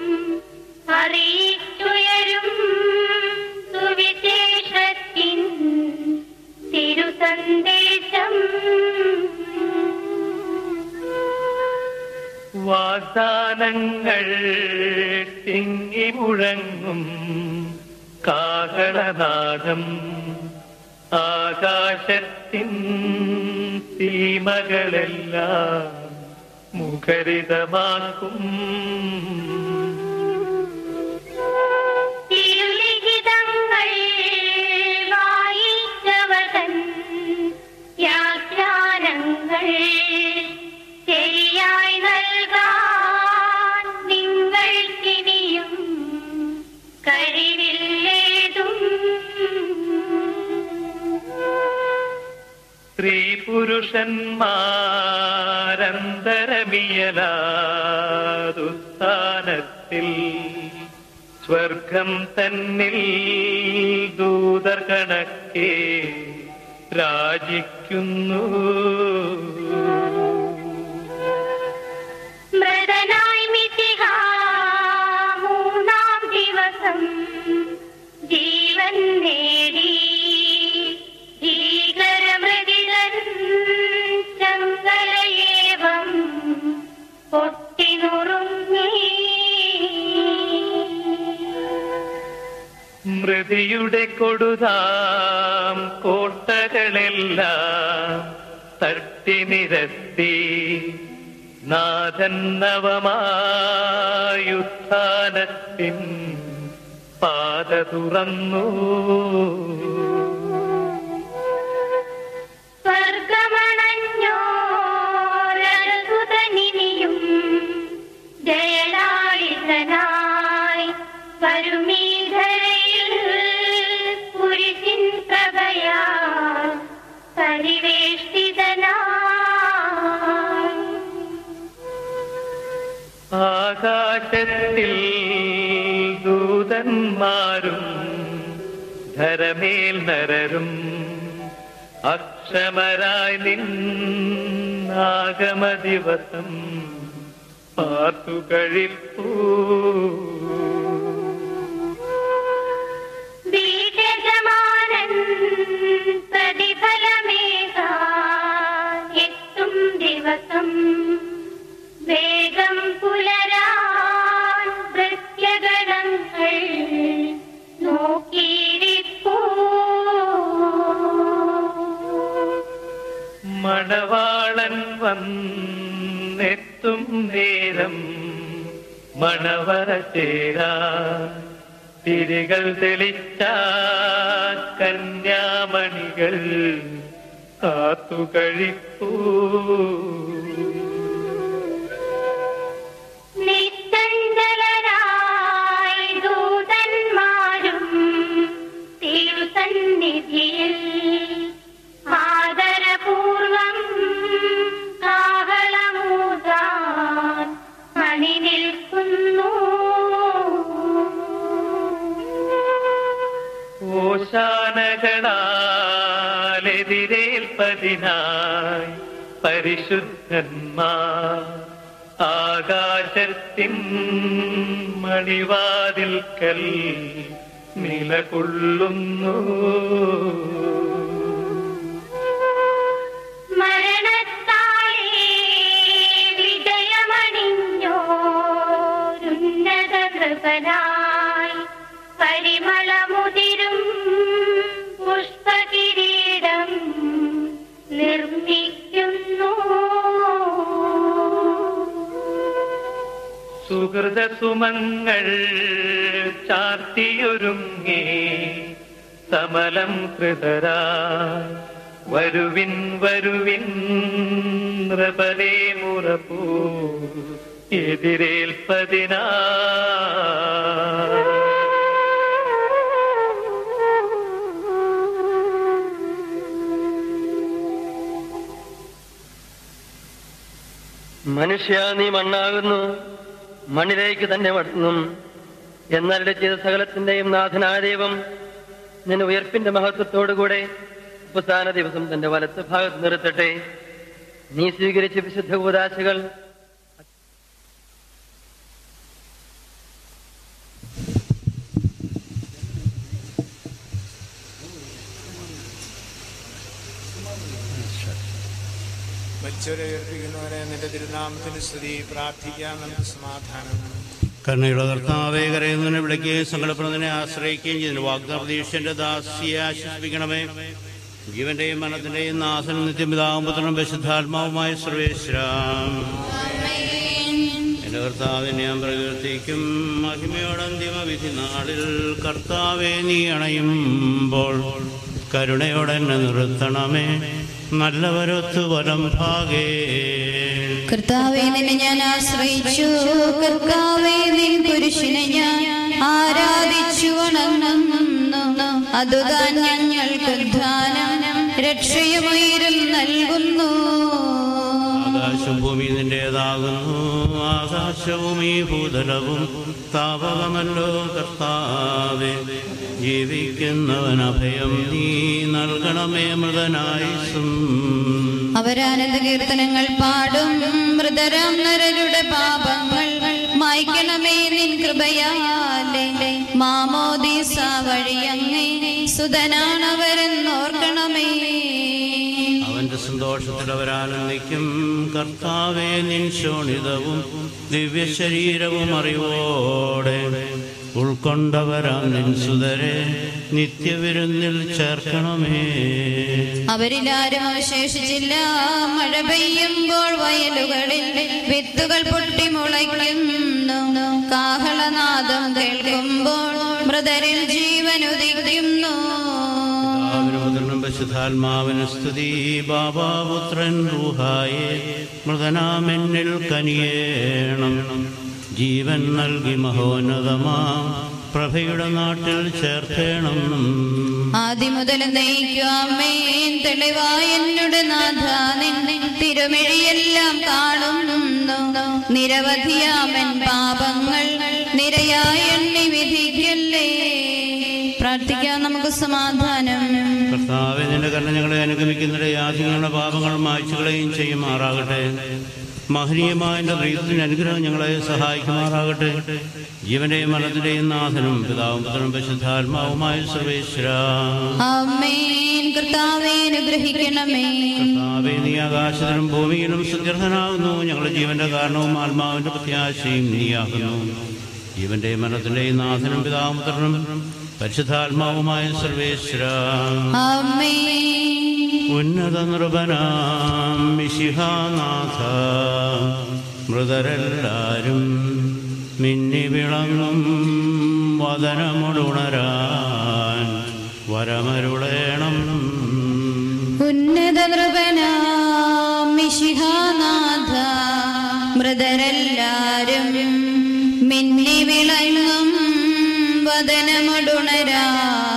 അറിയിച്ചുയരും സുവിശേഷത്തിൻ തിരുസന്ദേശം വാഗ്ദാനങ്ങൾ തിങ്ങി മുഴങ്ങും കാഹളനാദം ആകാശത്തിൻ സീമകളെല്ലാം മുഖരിതമാക്കും തിരുലിഖിതങ്ങൾ വായിച്ചവതൻ വ്യാഖ്യാനങ്ങൾ ശരിയായി നൽകാൻ നിങ്ങൾക്കിനിയും കഴിവില്ലേതും സ്ത്രീ പുരുഷന്മാരന്തരമിയലാതുസ്ഥാനത്തിൽ സ്വർഗം തന്നിൽ ദൂതർ കണക്കെ രാജിക്കുന്നു മൃതനായി മിശിഹ മൂന്നാം ദിവസം ജീവൻ നേടി ഭീകരമൃതിതൻ ചങ്കലയേവം പൊട്ടിനുറുങ്ങി മൃതിയുടെ കൊടുതാം കോട്ടകളെല്ലാം തട്ടി നിരത്തി നാഥൻ നവമായുത്ഥാനത്തിൻ പാത തുറന്നു സ്വർഗമണഞ്ഞോരത്ഭുതനിനിയും ജയലാളിതനായി വരുമീധരയിൽ കുരിശിൻ പ്രഭയാൽ പരിവേഷ്ടിതനായി ആകാശത്തിൽ ദൂതന്മാരും ധരമേൽ നരരും അക്ഷമരായി നിന്നാഗമ ദിവസം പാർത്തു കഴിപ്പൂ ബീജമാനൻ പ്രതിഫലമേകാൻ എത്തും ദിവസം വേഗം പുലരാൻ ഭൃത്യഗണങ്ങൾ നോക്കിയിരിപ്പൂ മണവ മണവാളൻ വന്നെത്തും നേരം മണവറ ചേരാ തിരികൾ തെളിച്ച കന്യാമണികൾ കാത്തു കഴിപ്പൂ നിസ്സഞ്ചലരായി ദൂതന്മാരും തിരുസന്നിധിയിൽ ആദരപൂർവം കാഹളമൂതാൻ മണി നിൽക്കുന്നു ഓശാനകളാലെതിരേൽപ്പതിനായി പരിശുദ്ധന്മാർ ആകാശത്തിൻ മണിവാതിൽക്കൽ നിലകൊള്ളുന്നു മരണത്താലേ വിജയമണിഞ്ഞോരുന്നത കൃപനായി പരിമളമുതിരും പുഷ്പകിരീടം നിർമ്മിക്കുന്നു സുഹൃതസുമങ്ങൾ ചാർത്തിയൊരുങ്ങി സമലം കൃതരാ വരുവിൻ വരുവിൻ നൃപലേ മുറപ്പൂ എതിരേൽപ്പതിനാ മനുഷ്യ നീ മണ്ണാകുന്നു മണ്ണിലേക്ക് തന്നെ മടങ്ങും എന്നാൽ ചെയ്ത സകലത്തിന്റെയും നാഥനായ ദൈവം നിന്നെ ഉയർപ്പിന്റെ മഹത്വത്തോടുകൂടെ അവസാന ദിവസം തന്റെ വലത്ത് ഭാഗത്ത് നിർത്തട്ടെ നീ സ്വീകരിച്ച വിശുദ്ധ കൂതാശകൾ മരിച്ചവരെ ഉയർപ്പിക്കുന്നവരെ നിന്റെ തിരുനാമത്തിന് സ്തുതി പ്രാർത്ഥിക്കാം നമുക്ക് സമാധാനം കരുണയുള്ള കർത്താവേ കരയുന്നതിനെ വിളിക്കുകയും സങ്കടപ്പെടുന്നതിനെ ആശ്രയിക്കുകയും ചെയ്യുന്നു വാഗ്ദാന പ്രതീക്ഷന്റെ ദാസിയെ ആശ്വസിപ്പിക്കണമേ ജീവന്റെയും മനത്തിന്റെയും നാഥനും നിത്യപിതാവും പുത്രനും പരിശുദ്ധാത്മാവുമായ സർവേശ്വരാം എന്റെ കർത്താവിനെ ഞാൻ പ്രകീർത്തിക്കും മഹിമയോടന്തിമ വിധി നാളിൽ കർത്താവെ നീ അണയുമ്പോൾ കരുണയോടെ എന്നെ നിർത്തണമേ നല്ലവരൊത്തു വലം ഭാഗേ കർത്താവെ നിന്നെ ഞാൻ ആശ്രയിച്ചു കർത്താവെ നിൻ പുരുഷനെ ഞാൻ ആരാധിച്ചു വണങ്ങുന്നു അതുതാൻ ഞങ്ങൾക്ക് ധ്യാനം രക്ഷയുമയിരും നൽകുന്നു ആകാശം ഭൂമി നിന്റേതാകുന്നു ആകാശവും ഈ ഭൂതലവും താപകമല്ലോ കർത്താവെ ജീവിക്കുന്നവൻ അഭയം നീ നൽകണമേ മൃതനായുസും അവരാനന്ദ കീർത്തനങ്ങൾ പാടും മൃതരാം നരരുടെ പാപങ്ങൾ മായ്ക്കണമേ നിൻ കൃപയാലേ മാമോദീസ വഴിയങ്ങേ സുതനാണവരെന്നോർക്കണമേ അവന്റെ സന്തോഷത്തിൽ അവരാനന്ദിക്കും കർത്താവെ നിൻ ശോണിതവും ദിവ്യശരീരവും അറിവോടെ ഉൾക്കൊണ്ടവരാം നിൻ സുതരെ നിത്യവിരുന്നിൽ ചേർക്കണമേ അവരിലാരും അവശേഷിച്ചില്ല മഴ പെയ്യുമ്പോൾ വയലുകളിൽ വിത്തുകൾ പൊട്ടി മുളയ്ക്കുന്നു കാഹളനാദം കേൾക്കുമ്പോൾ മൃതരിൽ ജീവൻ ഉദിക്കുന്നു പിതാവിനും പരിശുദ്ധാത്മാവിന് സ്തുതി ബാബാപുത്രൻ റൂഹായെ മൃതനാമെന്നിൽ കനിയേണം ജീവൻ നൽകി മഹോന്നതമാ പ്രഭയുടെ നാട്ടിൽ ചേർത്തേണം ആദ്യം മുതൽ നയിക്കാമേൻ തെളിവായ എന്നുടെ നാഥ നിന്നെ തിരുമിഴിയെല്ലാം കാണുന്നു നിരവധിയാമൻ പാപങ്ങൾ നിരയായ എണ്ണി വിധിക്കല്ലേ പ്രാർത്ഥിക്കാം നമുക്ക് സമാധാനം കർത്താവെ നിന്റെ കരുണ ഞങ്ങളെ അനുഗമിക്കുന്നതിന്റെ യാചങ്ങളുടെ പാപങ്ങൾ മായ്ച്ചുകളെയും ചെയ്യുമാറാകട്ടെ മഹനീയമായ എന്റെ പ്രീതത്തിന് അനുഗ്രഹം ഞങ്ങളെ സഹായിക്കുമാറാകട്ടെ ജീവന്റെയും മരണത്തിന്റെയും നാഥനും പിതാവും പുത്രനും പരിശുദ്ധാത്മാവുമായ സർവേശ്വര അമ്മേൻ കർത്താവേ അനുഗ്രഹിക്കണമേ കർത്താവേ നീ ആകാശത്തിലും ഭൂമിയിലും സുദീർഘനാകുന്നു ഞങ്ങളുടെ ജീവന്റെ കാരണവും ആത്മാവിന്റെ പ്രത്യാശയും നീയാകുന്നു ജീവന്റെയും മരണത്തിന്റെയും നാഥനും പിതാവും പുത്രനും പരിശുദ്ധാത്മാവുമായ സർവേശ്വര അമ്മേൻ ഉന്നത നൃപനാം മിശിഹാനാഥ മൃതരെല്ലാരും മിന്നി വിളങ്ങും വദനമുടുണരാൻ വരമരുളേണം ഉന്നത നൃപനാം മിശിഹാനാഥ മൃതരെല്ലാരും മിന്നി വിളങ്ങും വദനമടുണരാ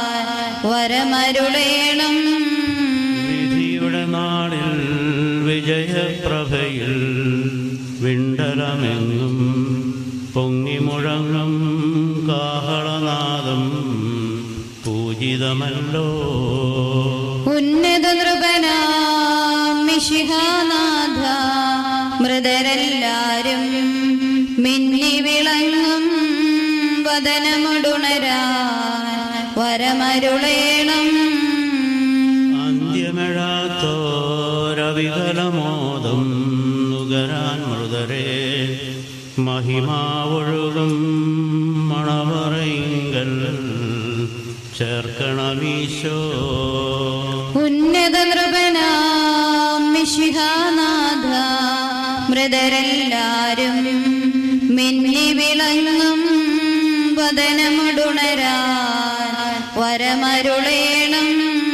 വരമരുളേണം വിധിയുടെ നാളിൽ വിജയപ്രഭയിൽ വിണ്ടലമെങ്ങും പൊങ്ങിമുഴങ്ങും കാഹളനാദം പൂജിതമല്ലോ ഉന്നത നൃപനാം മിശിഹാനാഥ മൃതരെല്ലാരും മിന്നി വിളങ്ങും വദനമുടുണരാ വരമരുളേണം അന്ത്യമെഴാത്തോരവികലമോദം നുകരാൻ മൃതരെ മഹിമാവൊഴുകും മണവറയിങ്കൽ ചേർക്കണമീശോ ഉന്നത നൃപനാം മിശിഹാനാഥ മൃതരെല്ലാരും മിന്നി വിളങ്ങും വദനമുടുണരാ വരമരുളേണം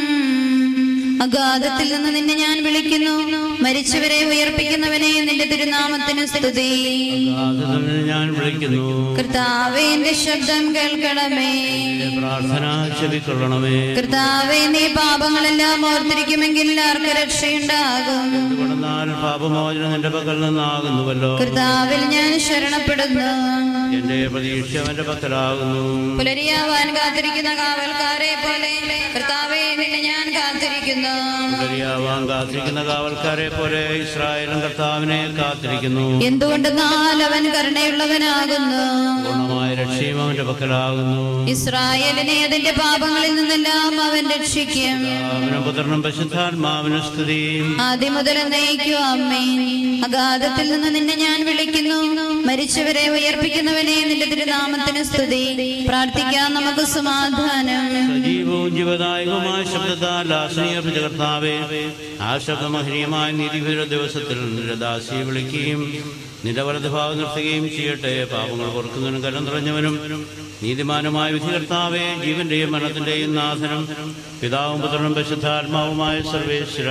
അഗാധത്തിൽ നിന്ന് നിന്നെ ഞാൻ വിളിക്കുന്നു മരിച്ചവരെ ഉയർപ്പിക്കുന്നവനെ നിന്റെ തിരുനാമത്തിന് സ്തുതി അതിൽ ഞാൻ വിളിക്കുന്നു കർത്താവേ എന്റെ ശബ്ദം കേൾക്കണമേ എന്റെ പ്രാർത്ഥന ചെവിക്കൊള്ളണമേ കർത്താവേ നീ പാപങ്ങളെല്ലാം ഓർത്തിരിക്കുമെങ്കിൽ ആർക്ക് രക്ഷയുണ്ടാകും എന്നാൽ പാപമോചനം നിന്റെ പക്കൽ നിന്നാകുന്നുവല്ലോ കർത്താവിൽ ഞാൻ ശരണപ്പെടുന്നു എന്റെ പ്രതീക്ഷ അവന്റെ പക്കലാകുന്നു പുലരിയാവാൻ കാത്തിരിക്കുന്ന കാവൽക്കാരെ പോലെ കർത്താവെ നിന്നെ ഞാൻ കാത്തിരിക്കുന്നു പുലരിയാവാൻ കാത്തിരിക്കുന്ന കാവൽക്കാരെ പോലെ ഇസ്രായേലും കർത്താവിനെ കാത്തിരിക്കുന്നു എന്തുകൊണ്ടെന്നാൽ അവൻ കരുണയുള്ളവനാകുന്നു പൂർണ്ണമായ രക്ഷയും അവന്റെ പക്കലാകുന്നു ഇസ്രായേലിനെ അതിന്റെ പാപങ്ങളിൽ നിന്നെല്ലാം അവൻ രക്ഷിക്കും അവനും പുത്രനും പരിശുദ്ധാത്മാവിനും സ്തുതി ആദ്യം മുതൽ എന്നേക്കും അമ്മേ അഗാധത്തിൽ നിന്ന് നിന്നെ ഞാൻ വിളിക്കുന്നു മരിച്ചവരെ ഉയർപ്പിക്കുന്നവനെ നിന്റെ തിരുനാമത്തിന് സ്തുതി പ്രാർത്ഥിക്കാം നമുക്ക് സമാധാനം സജീവവും ജീവദായകവുമായ ശബ്ദത്താൽ ആശ്രയിച്ച കർത്താവേ ആ ശബ്ദമഹനീയമായ നീതിവിധ ദിവസത്തിൽ നിന്റെ ദാസിയെ വിളിക്കുകയും നിന്റെ വലതുഭാഗം നിർത്തുകയും ചെയ്യട്ടെ പാപങ്ങൾ പൊറുക്കുന്നതിനും കരം നിറഞ്ഞവനും നീതിമാനുമായ വിധികർത്താവേ ജീവന്റെയും മരണത്തിന്റെയും നാഥനും പിതാവും പുത്രനും പരിശുദ്ധാത്മാവുമായ സർവേശ്വര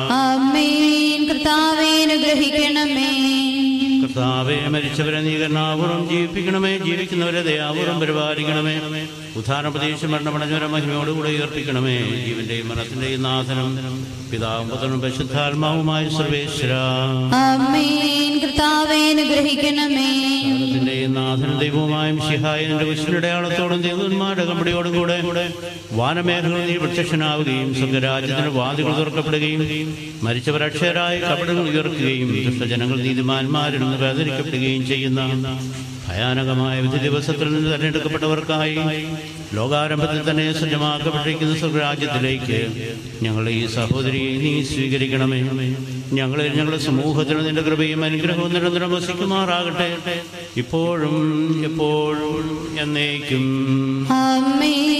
അമ്മേൻ കർത്താവേ അനുഗ്രഹിക്കണമേ കർത്താവെ മരിച്ചവരെ നീകരണാപൂർവം ജീവിപ്പിക്കണമേ ജീവിക്കുന്നവരെ ദയാപൂർവം പരിപാലിക്കണമേ ഉദ്ധാന പ്രതീക്ഷ മരണമടഞ്ഞവരെ മഹിമയോടുകൂടെ ഉയർപ്പിക്കണമേ ജീവന്റെയും മരണത്തിന്റെയും നാഥനും പിതാവും പുത്രനും പരിശുദ്ധാത്മാവുമായ സർവേശ്വര അമ്മേൻ കർത്താവേ അനുഗ്രഹിക്കണമേ ത്തിന്റെയും നാഥനും ദൈവവുമായ ശിഹായ നിന്റെ വിഷ്ണുയുടെ ആളത്തോടും ദൈവന്മാരുടെ കമ്പടിയോടും കൂടെ വാനമേഖലകളിൽ നീ പ്രത്യക്ഷനാവുകയും സ്വർഗരാജ്യത്തിന് വാതികൾ തുറക്കപ്പെടുകയും മരിച്ചവർ അക്ഷയരായ കപടങ്ങൾ ഉയർക്കുകയും ദുഷ്ടജനങ്ങൾ നീതിമാന്മാരിൽ നിന്ന് വേദനിക്കപ്പെടുകയും ചെയ്യുന്ന ഭയാനകമായ വിധി ദിവസത്തിൽ നിന്ന് തെരഞ്ഞെടുക്കപ്പെട്ടവർക്കായി ലോകാരംഭത്തിൽ തന്നെ സജ്ജമാക്കപ്പെട്ടിരിക്കുന്ന സ്വർഗരാജ്യത്തിലേക്ക് ഞങ്ങളെ ഈ സഹോദരിയെ നീ സ്വീകരിക്കണമേ ഞങ്ങളെ ഞങ്ങളുടെ സമൂഹത്തിന് നിന്റെ കൃപയും അനുഗ്രഹവും നിരന്തരം വസിക്കുമാറാകട്ടെ ഇപ്പോഴും എപ്പോഴും എന്നേക്കും അമ്മേൻ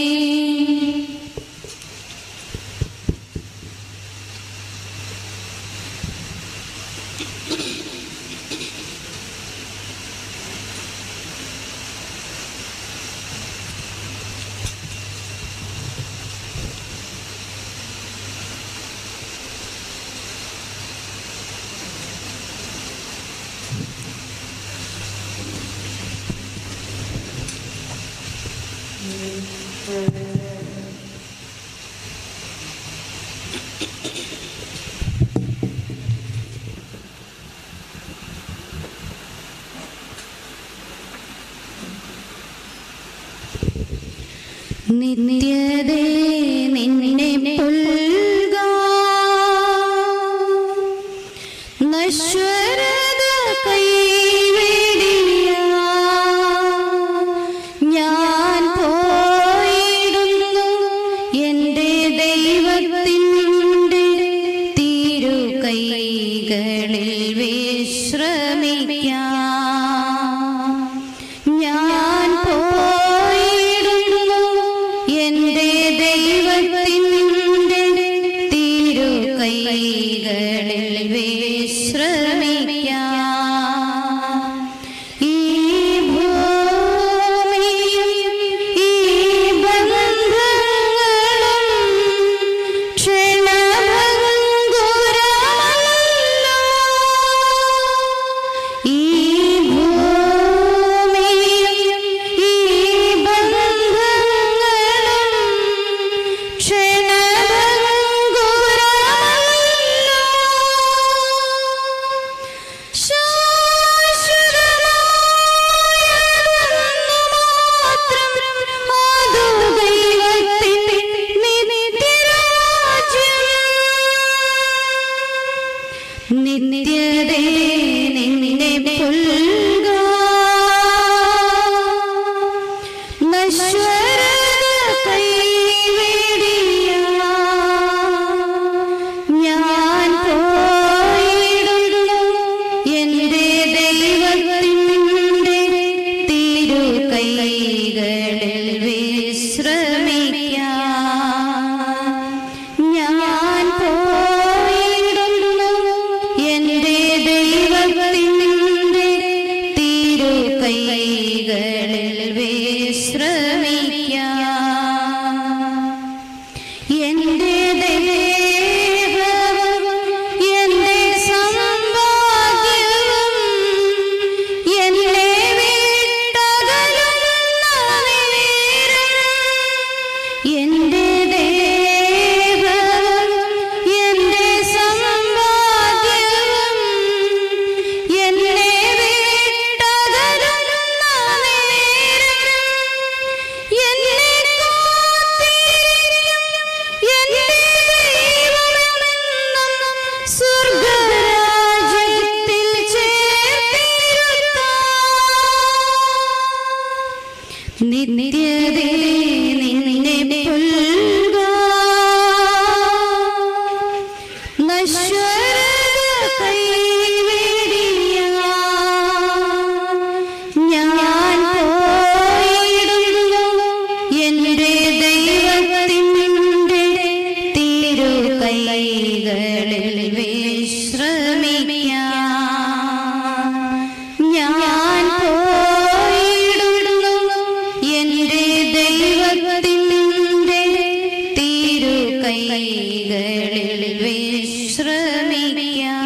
നിത്യതേ നിന്നെ പുൽകാം. നശ്വരത കൈവെടിയ ഞാൻ പോയിടുന്നു എൻ്റെ ദൈവത്തിൻ്റെ തിരു കൈകളിൽ വിശ്രമിക്കാം ഞാൻ പോയിടുന്നു എൻ്റെ ദൈവത്തിൻ്റെ തിരു ഈ ഭൂമിയും ഈ ബന്ധങ്ങളും ക്ഷണഭംഗുരമല്ലോ ഈ ഭൂമിയും ഈ ബന്ധങ്ങളും ക്ഷണഭംഗുരമല്ലോ നിത്യതേ നിന്നെ പുൽക നശ്വരത കൈവിടിയ ഞാൻ പോയിടുന്നു എന്റെ ദൈവത്തിൻ്റെ തിരു കൈകളിൽ വിശ്രമിക്കാം ഞാൻ പോയിടുന്നു എന്റെ ദൈവത്തിൻ്റെ തിരു കൈകളിൽ വിശ്രമിക്കാം എന്റെ ദേഹവും എന്റെ സമ്പാദ്യവും എന്നെ വിട്ടകലുന്ന നേരം എന്റെ ദേഹവും എന്റെ സമ്പാദ്യവും എന്നെ വിട്ടകലുന്ന നേരം എന്നെ കാത്തിരിക്കും എന്റെ ദൈവമെന്നും സ്വർഗരാജ്യത്തിൽ ചേർത്തിരുത്താം നിത്യതേ നിന്നെ പുൽക നശ്വരത കൈവിടിയ ഞാൻ പോയിടുന്നു എന്റെ ദൈവത്തിൻ്റെ തിരു കൈകളിൽ വിശ്രമിക്കാം ഞാൻ പോയിടുന്നു എന്റെ ദൈവത്തിൻ്റെ തിരു കൈകളിൽ വിശ്രമിക്കാം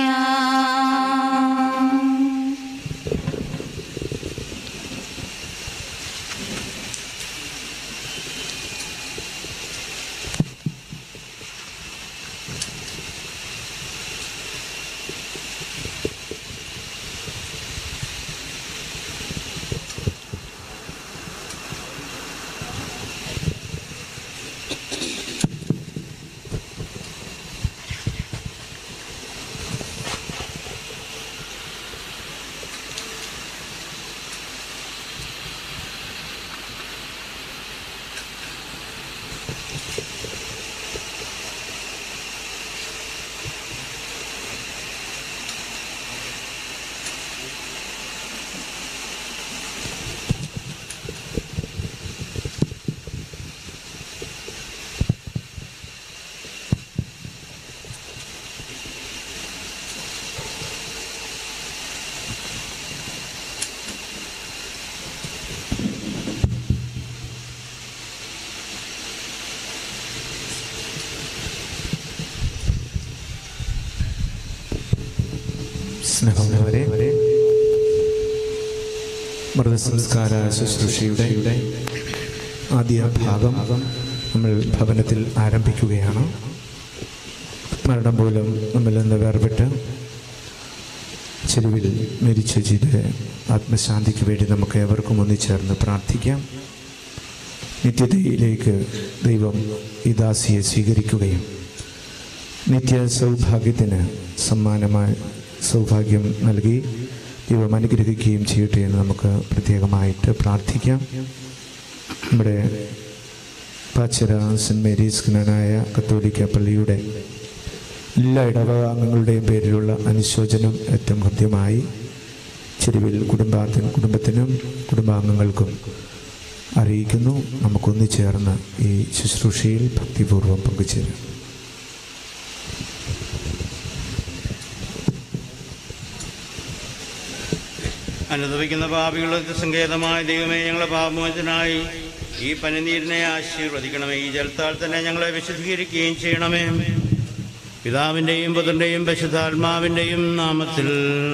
സ്നേഹമുള്ളവരെ മൃതസംസ്കാര ശുശ്രൂഷയുടെ ആദ്യ ഭാഗം നമ്മൾ ഭവനത്തിൽ ആരംഭിക്കുകയാണ് മരണം മൂലം നമ്മിൽ നിന്ന് വേർപെട്ട് ചെരുവിൽ മരിച്ച ചെയ്ത് ആത്മശാന്തിക്ക് വേണ്ടി നമുക്ക് ഏവർക്കും ഒന്നിച്ചേർന്ന് പ്രാർത്ഥിക്കാം നിത്യതയിലേക്ക് ദൈവം ഈ ദാസിയെ സ്വീകരിക്കുകയും നിത്യ സൗഭാഗ്യത്തിന് സമ്മാനമായി സൗഭാഗ്യം നൽകി ദൈവം അനുഗ്രഹിക്കുകയും ചെയ്യട്ടെ എന്ന് നമുക്ക് പ്രത്യേകമായിട്ട് പ്രാർത്ഥിക്കാം നമ്മുടെ പാച്ചര സെൻറ്റ് മേരീസ് ജ്ഞാനായ കത്തോലിക്ക പള്ളിയുടെ എല്ലാ ഇടവകാംഗങ്ങളുടെയും പേരിലുള്ള അനുശോചനം ഏറ്റവും ഹൃദ്യമായി ചെരുവിൽ കുടുംബാത്തിന് കുടുംബത്തിനും കുടുംബാംഗങ്ങൾക്കും അറിയിക്കുന്നു നമുക്കൊന്നു ചേർന്ന് ഈ ശുശ്രൂഷയിൽ ഭക്തിപൂർവ്വം പങ്കുചേരാം അനുഭവിക്കുന്ന പാപികളുടെ സങ്കേതമായ ദൈവമേ ഞങ്ങളെ പാപമോചനായി ഈ പനിനീരിനെ ആശീർവദിക്കണമേ ഈ ജലത്താൽ തന്നെ ഞങ്ങളെ വിശദീകരിക്കുകയും ചെയ്യണമേ പിതാവിൻ്റെയും പുത്രൻ്റെയും പരിശുദ്ധാത്മാവിൻ്റെയും നാമത്തിൽ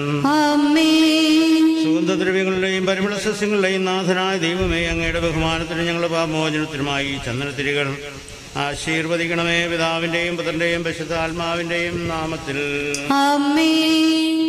ആമേൻ സുഗന്ധദ്രവ്യങ്ങളുടെയും പരിമള സസ്യങ്ങളുടെയും നാഥനായ ദൈവമേ അങ്ങയുടെ ബഹുമാനത്തിനും ഞങ്ങളുടെ പാപമോചനത്തിനുമായി ഈ ചന്ദനത്തിരികൾ ആശീർവദിക്കണമേ പിതാവിൻ്റെയും പുത്രൻ്റെയും പരിശുദ്ധാത്മാവിൻ്റെയും നാമത്തിൽ ആമേൻ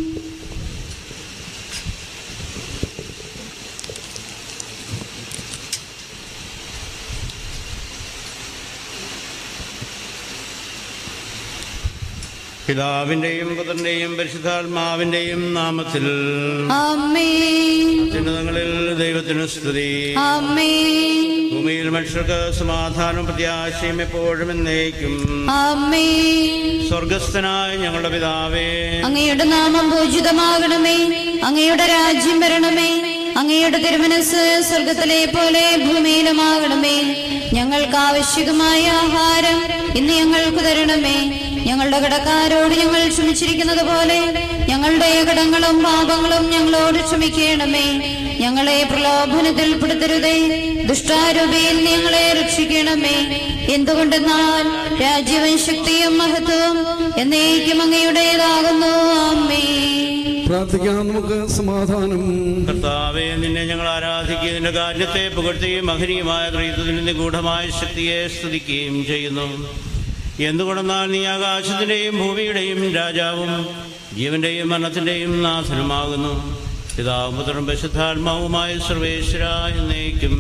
പിതാവിൻ്റെയും പുത്രൻ്റെയും പരിശുദ്ധാത്മാവിൻ്റെയും നാമത്തിൽ ആമേൻ ഉന്നതങ്ങളിൽ ദൈവത്തിന് സ്തുതി ആമേൻ ഭൂമിയിൽ മനുഷ്യർക്ക് സമാധാനം പ്രത്യാശയും എപ്പോഴും എന്നേക്കും ആമേൻ സ്വർഗസ്ഥനായ ഞങ്ങളുടെ പിതാവേ അങ്ങയുടെ നാമം പൂജിതമാകണമേ അങ്ങയുടെ രാജ്യം വരണമേ അങ്ങയുടെ തിരുമനസ് സ്വർഗത്തിലെ പോലെ ഭൂമിയിലുമാകണമേ ഞങ്ങൾക്ക് ആവശ്യകമായ ആഹാരം ഇന്ന് ഞങ്ങൾക്ക് തരണമേ ഞങ്ങളുടെ കടക്കാരോട് ഞങ്ങൾ ക്ഷമിച്ചിരിക്കുന്നത് പോലെ ഞങ്ങളുടെ കടങ്ങളും പാപങ്ങളും ഞങ്ങളോട് ക്ഷമിക്കണമേ ഞങ്ങളെ പ്രലോഭനത്തിൽ പെടുത്തരുതേ ദുഷ്ടാരൂപിയിൽ നീ ഞങ്ങളെ രക്ഷിക്കണമേ എന്തുകൊണ്ടെന്നാൽ രാജ്യവും ശക്തിയും മഹത്വവും എന്നേക്കും അങ്ങയുടേതാകുന്നു അമ്മേ പ്രാർത്ഥിക്കാം നമുക്ക് സമാധാനം കർത്താവെ നിന്നെ ഞങ്ങൾ ആരാധിക്കുകയും നിന്റെ കാര്യത്തെ പുകഴ്ത്തുകയും മഹനീയമായ ത്രീത്വത്തിൽ നിഗൂഢമായ ശക്തിയെ സ്തുതിക്കുകയും ചെയ്യുന്നു എന്തുകൊണ്ടെന്നാൽ നീ ആകാശത്തിൻ്റെയും ഭൂമിയുടെയും രാജാവും ജീവന്റെയും മരണത്തിൻ്റെയും നാഥനുമാകുന്നു പിതാവും പുത്രനും പരിശുദ്ധാത്മാവുമായ സർവേശ്വര എന്നേക്കും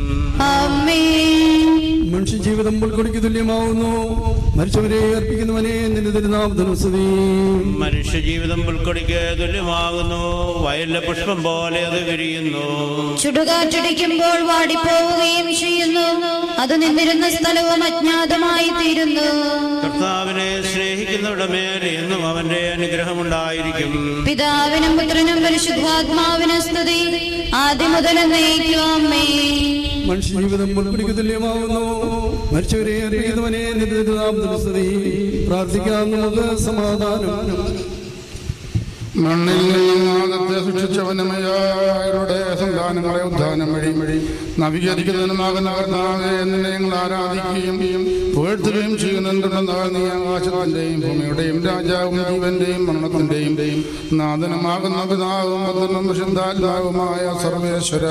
മനുഷ്യജീവിതം പുൽക്കൊടിക്ക് തുല്യമാവുന്നു മരിച്ചവരെ അർപ്പിക്കുന്നവനെ നിന്റെ തിരുനാമത്തിനും സ്തുതി മനുഷ്യജീവിതം പുൽക്കൊടിക്ക് തുല്യമാകുന്നു വയലിലെ പുഷ്പം പോലെ അത് വിരിയുന്നു ചുടുകാറ്റടിക്കുമ്പോൾ വാടിപ്പോവുകയും ചെയ്യുന്നു അത് നിന്നിരുന്ന സ്ഥലവും അജ്ഞാതമായി തീരുന്നു കർത്താവിനെ സ്നേഹിക്കുന്നവരുടെ മേൽ എന്നും അവന്റെ അനുഗ്രഹമുണ്ടായിരിക്കും പിതാവിനും പുത്രനും പരിശുദ്ധാത്മാവിനും സ്തുതി ആദ്യം മുതൽ എന്നേക്കും അമ്മേ മനുഷ്യജീവിതം പുൽക്കൊടിക്ക് തുല്യമാവുന്നു മരിച്ചവരെ അർപ്പിക്കുന്നവനെ നിന്റെ തിരുനാമത്തിനും സ്തുതി പ്രാർത്ഥിക്കാം നമുക്ക് സമാധാനം മണ്ണിൽ നിന്നും ആദത്തെ സൂക്ഷിച്ചവനമയാരുടെ സന്താനങ്ങളെ ഉദ്ധാനം വഴി വഴി നവീകരിക്കുന്നതിനുമാകുന്ന കർത്താവെ നിന്നെ ഞങ്ങൾ ആരാധിക്കുകയും പുകഴ്ത്തുകയും ചെയ്യുന്നുണ്ടെന്നാൽ നീ ആകാശത്തിന്റെയും ഭൂമിയുടെയും രാജാവും ജീവന്റെയും മരണത്തിന്റെയും നാഥനമാകുന്ന പിതാവും പന്ത്രണ്ടും വിശുദ്ധാത്മാവുമായ സർവേശ്വര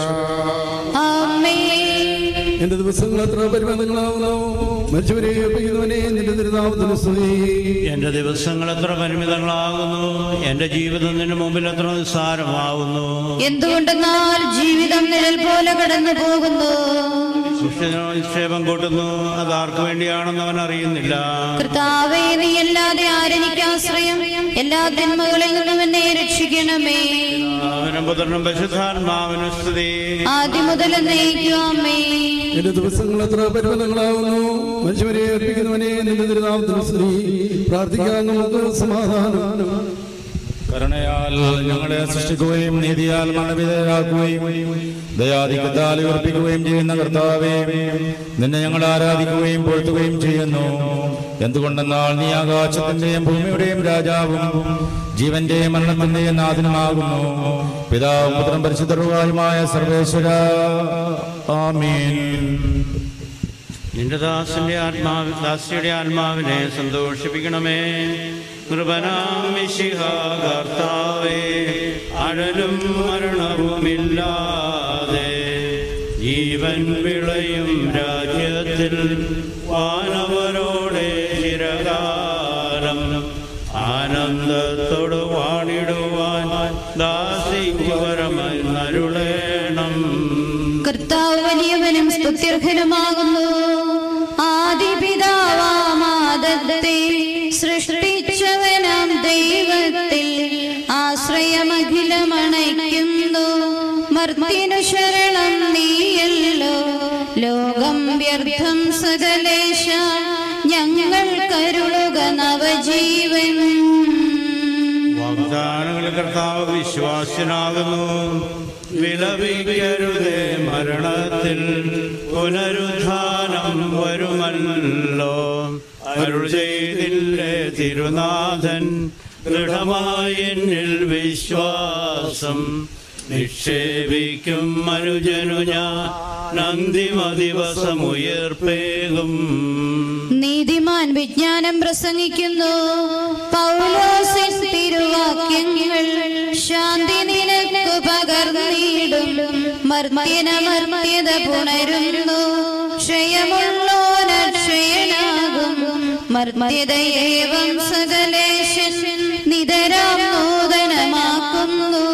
എന്റെ ദിവസങ്ങൾ എത്ര പരിമിതങ്ങളാവുന്നു മരിച്ചവരെ അർപ്പിക്കുന്നവനെ നിന്റെ തിരുനാമത്തിനും സ്തുതി എന്റെ ദിവസങ്ങൾ എത്ര പരിമിതങ്ങളാകുന്നു എന്റെ ജീവിതം നിന്റെ മുമ്പിൽ എത്ര നിസ്സാരമാകുന്നു എന്തുകൊണ്ടെന്നാൽ ജീവിതം നിഴൽ പോലെ കടന്നു പോകുന്നു ശിഷ്യനോ നിക്ഷേപം കൂട്ടുന്നു അത് ആർക്കു വേണ്ടിയാണെന്ന് അവൻ അറിയുന്നില്ല കർത്താവേ നീ അല്ലാതെ ആരെനിക്ക് ആശ്രയം എല്ലാ തിന്മകളിൽ നിന്നും എന്നെ രക്ഷിക്കണമേ അവനും പുത്രനും പരിശുദ്ധാത്മാവിനും സ്തുതി ആദ്യം മുതൽ എന്നേക്കും അമ്മേ എന്റെ ദിവസങ്ങൾ എത്ര പരിമിതങ്ങളാവുന്നു മനുഷ്യവരെ അർപ്പിക്കുന്നവനെ നിന്റെ തിരുനാമത്തിനും സ്തുതി പ്രാർത്ഥിക്കാം നമുക്ക് സമാധാനം കരുണയാൽ ഞങ്ങളെ സൃഷ്ടിക്കുകയും നീതിയാൽ മരണവിധേയരാക്കുകയും ദയാധിക്യത്താൽ ഉയർപ്പിക്കുകയും ചെയ്യുന്ന കർത്താവെ നിന്നെ ഞങ്ങൾ ആരാധിക്കുകയും പൊഴുത്തുകയും ചെയ്യുന്നു എന്തുകൊണ്ടെന്നാൽ നീ ആകാശത്തിന്റെയും ഭൂമിയുടെയും രാജാവും ജീവന്റെയും മരണത്തിന്റെയും നാഥനുമാകുന്നു പിതാവും പുത്രൻ പരിശുദ്ധരുവായുമായ സർവേശ്വര ആമീൻ നിന്റെ ദാസന്റെ ആത്മാവ് ദാസിയുടെ ആത്മാവിനെ സന്തോഷിപ്പിക്കണമേ കർത്താവേ അഴലും മരണവുമില്ലാതെ ജീവൻ വിളയും രാജ്യത്തിൽ വാനവരോടെ ചിരകാലം ആനന്ദത്തോട് വാണിടുവാൻ ദാസിക്കുവരമായി നരുളേണം കർത്താവ് വലിയവനും സ്തുത്യർഹനുമാകുന്നു ആദിപിതാവാമാദത്തെ സൃഷ്ടിച്ചവനാം ദൈവത്തിൽ ആശ്രയമഖിലമണയ്ക്കുന്നു മർത്തിനു ശരണം നീയല്ലോ ലോകം വ്യർത്ഥം സകലേശ ഞങ്ങൾ കരുളുക നവജീവൻ വാഗ്ദാനങ്ങളിൽ കർത്താവ് വിശ്വാസനാകുന്നു വിലപിക്കരുതേ മരണത്തിൽ പുനരുദ്ധാനം വരുമല്ലോ അരുൾ ചെയ്തില്ലേ തിരുനാഥൻ ദൃഢമായ എന്നിൽ വിശ്വാസം നിക്ഷേപിക്കും മനുജനു ഞാൻ അന്തിമ ദിവസമുയർപ്പേകും നീതിമാൻ വിജ്ഞാനം പ്രസംഗിക്കുന്നു പൗലോസിൻ തിരുവാക്യങ്ങൾ ശാന്തി നിനക്കു പകർന്നിടും മർത്യന മർത്യത പുണരുന്നു ക്ഷയമുള്ളോനക്ഷയനാകും മർത്യതയേവം സകലേശൻ നിതരാം നൂതനമാക്കുന്നു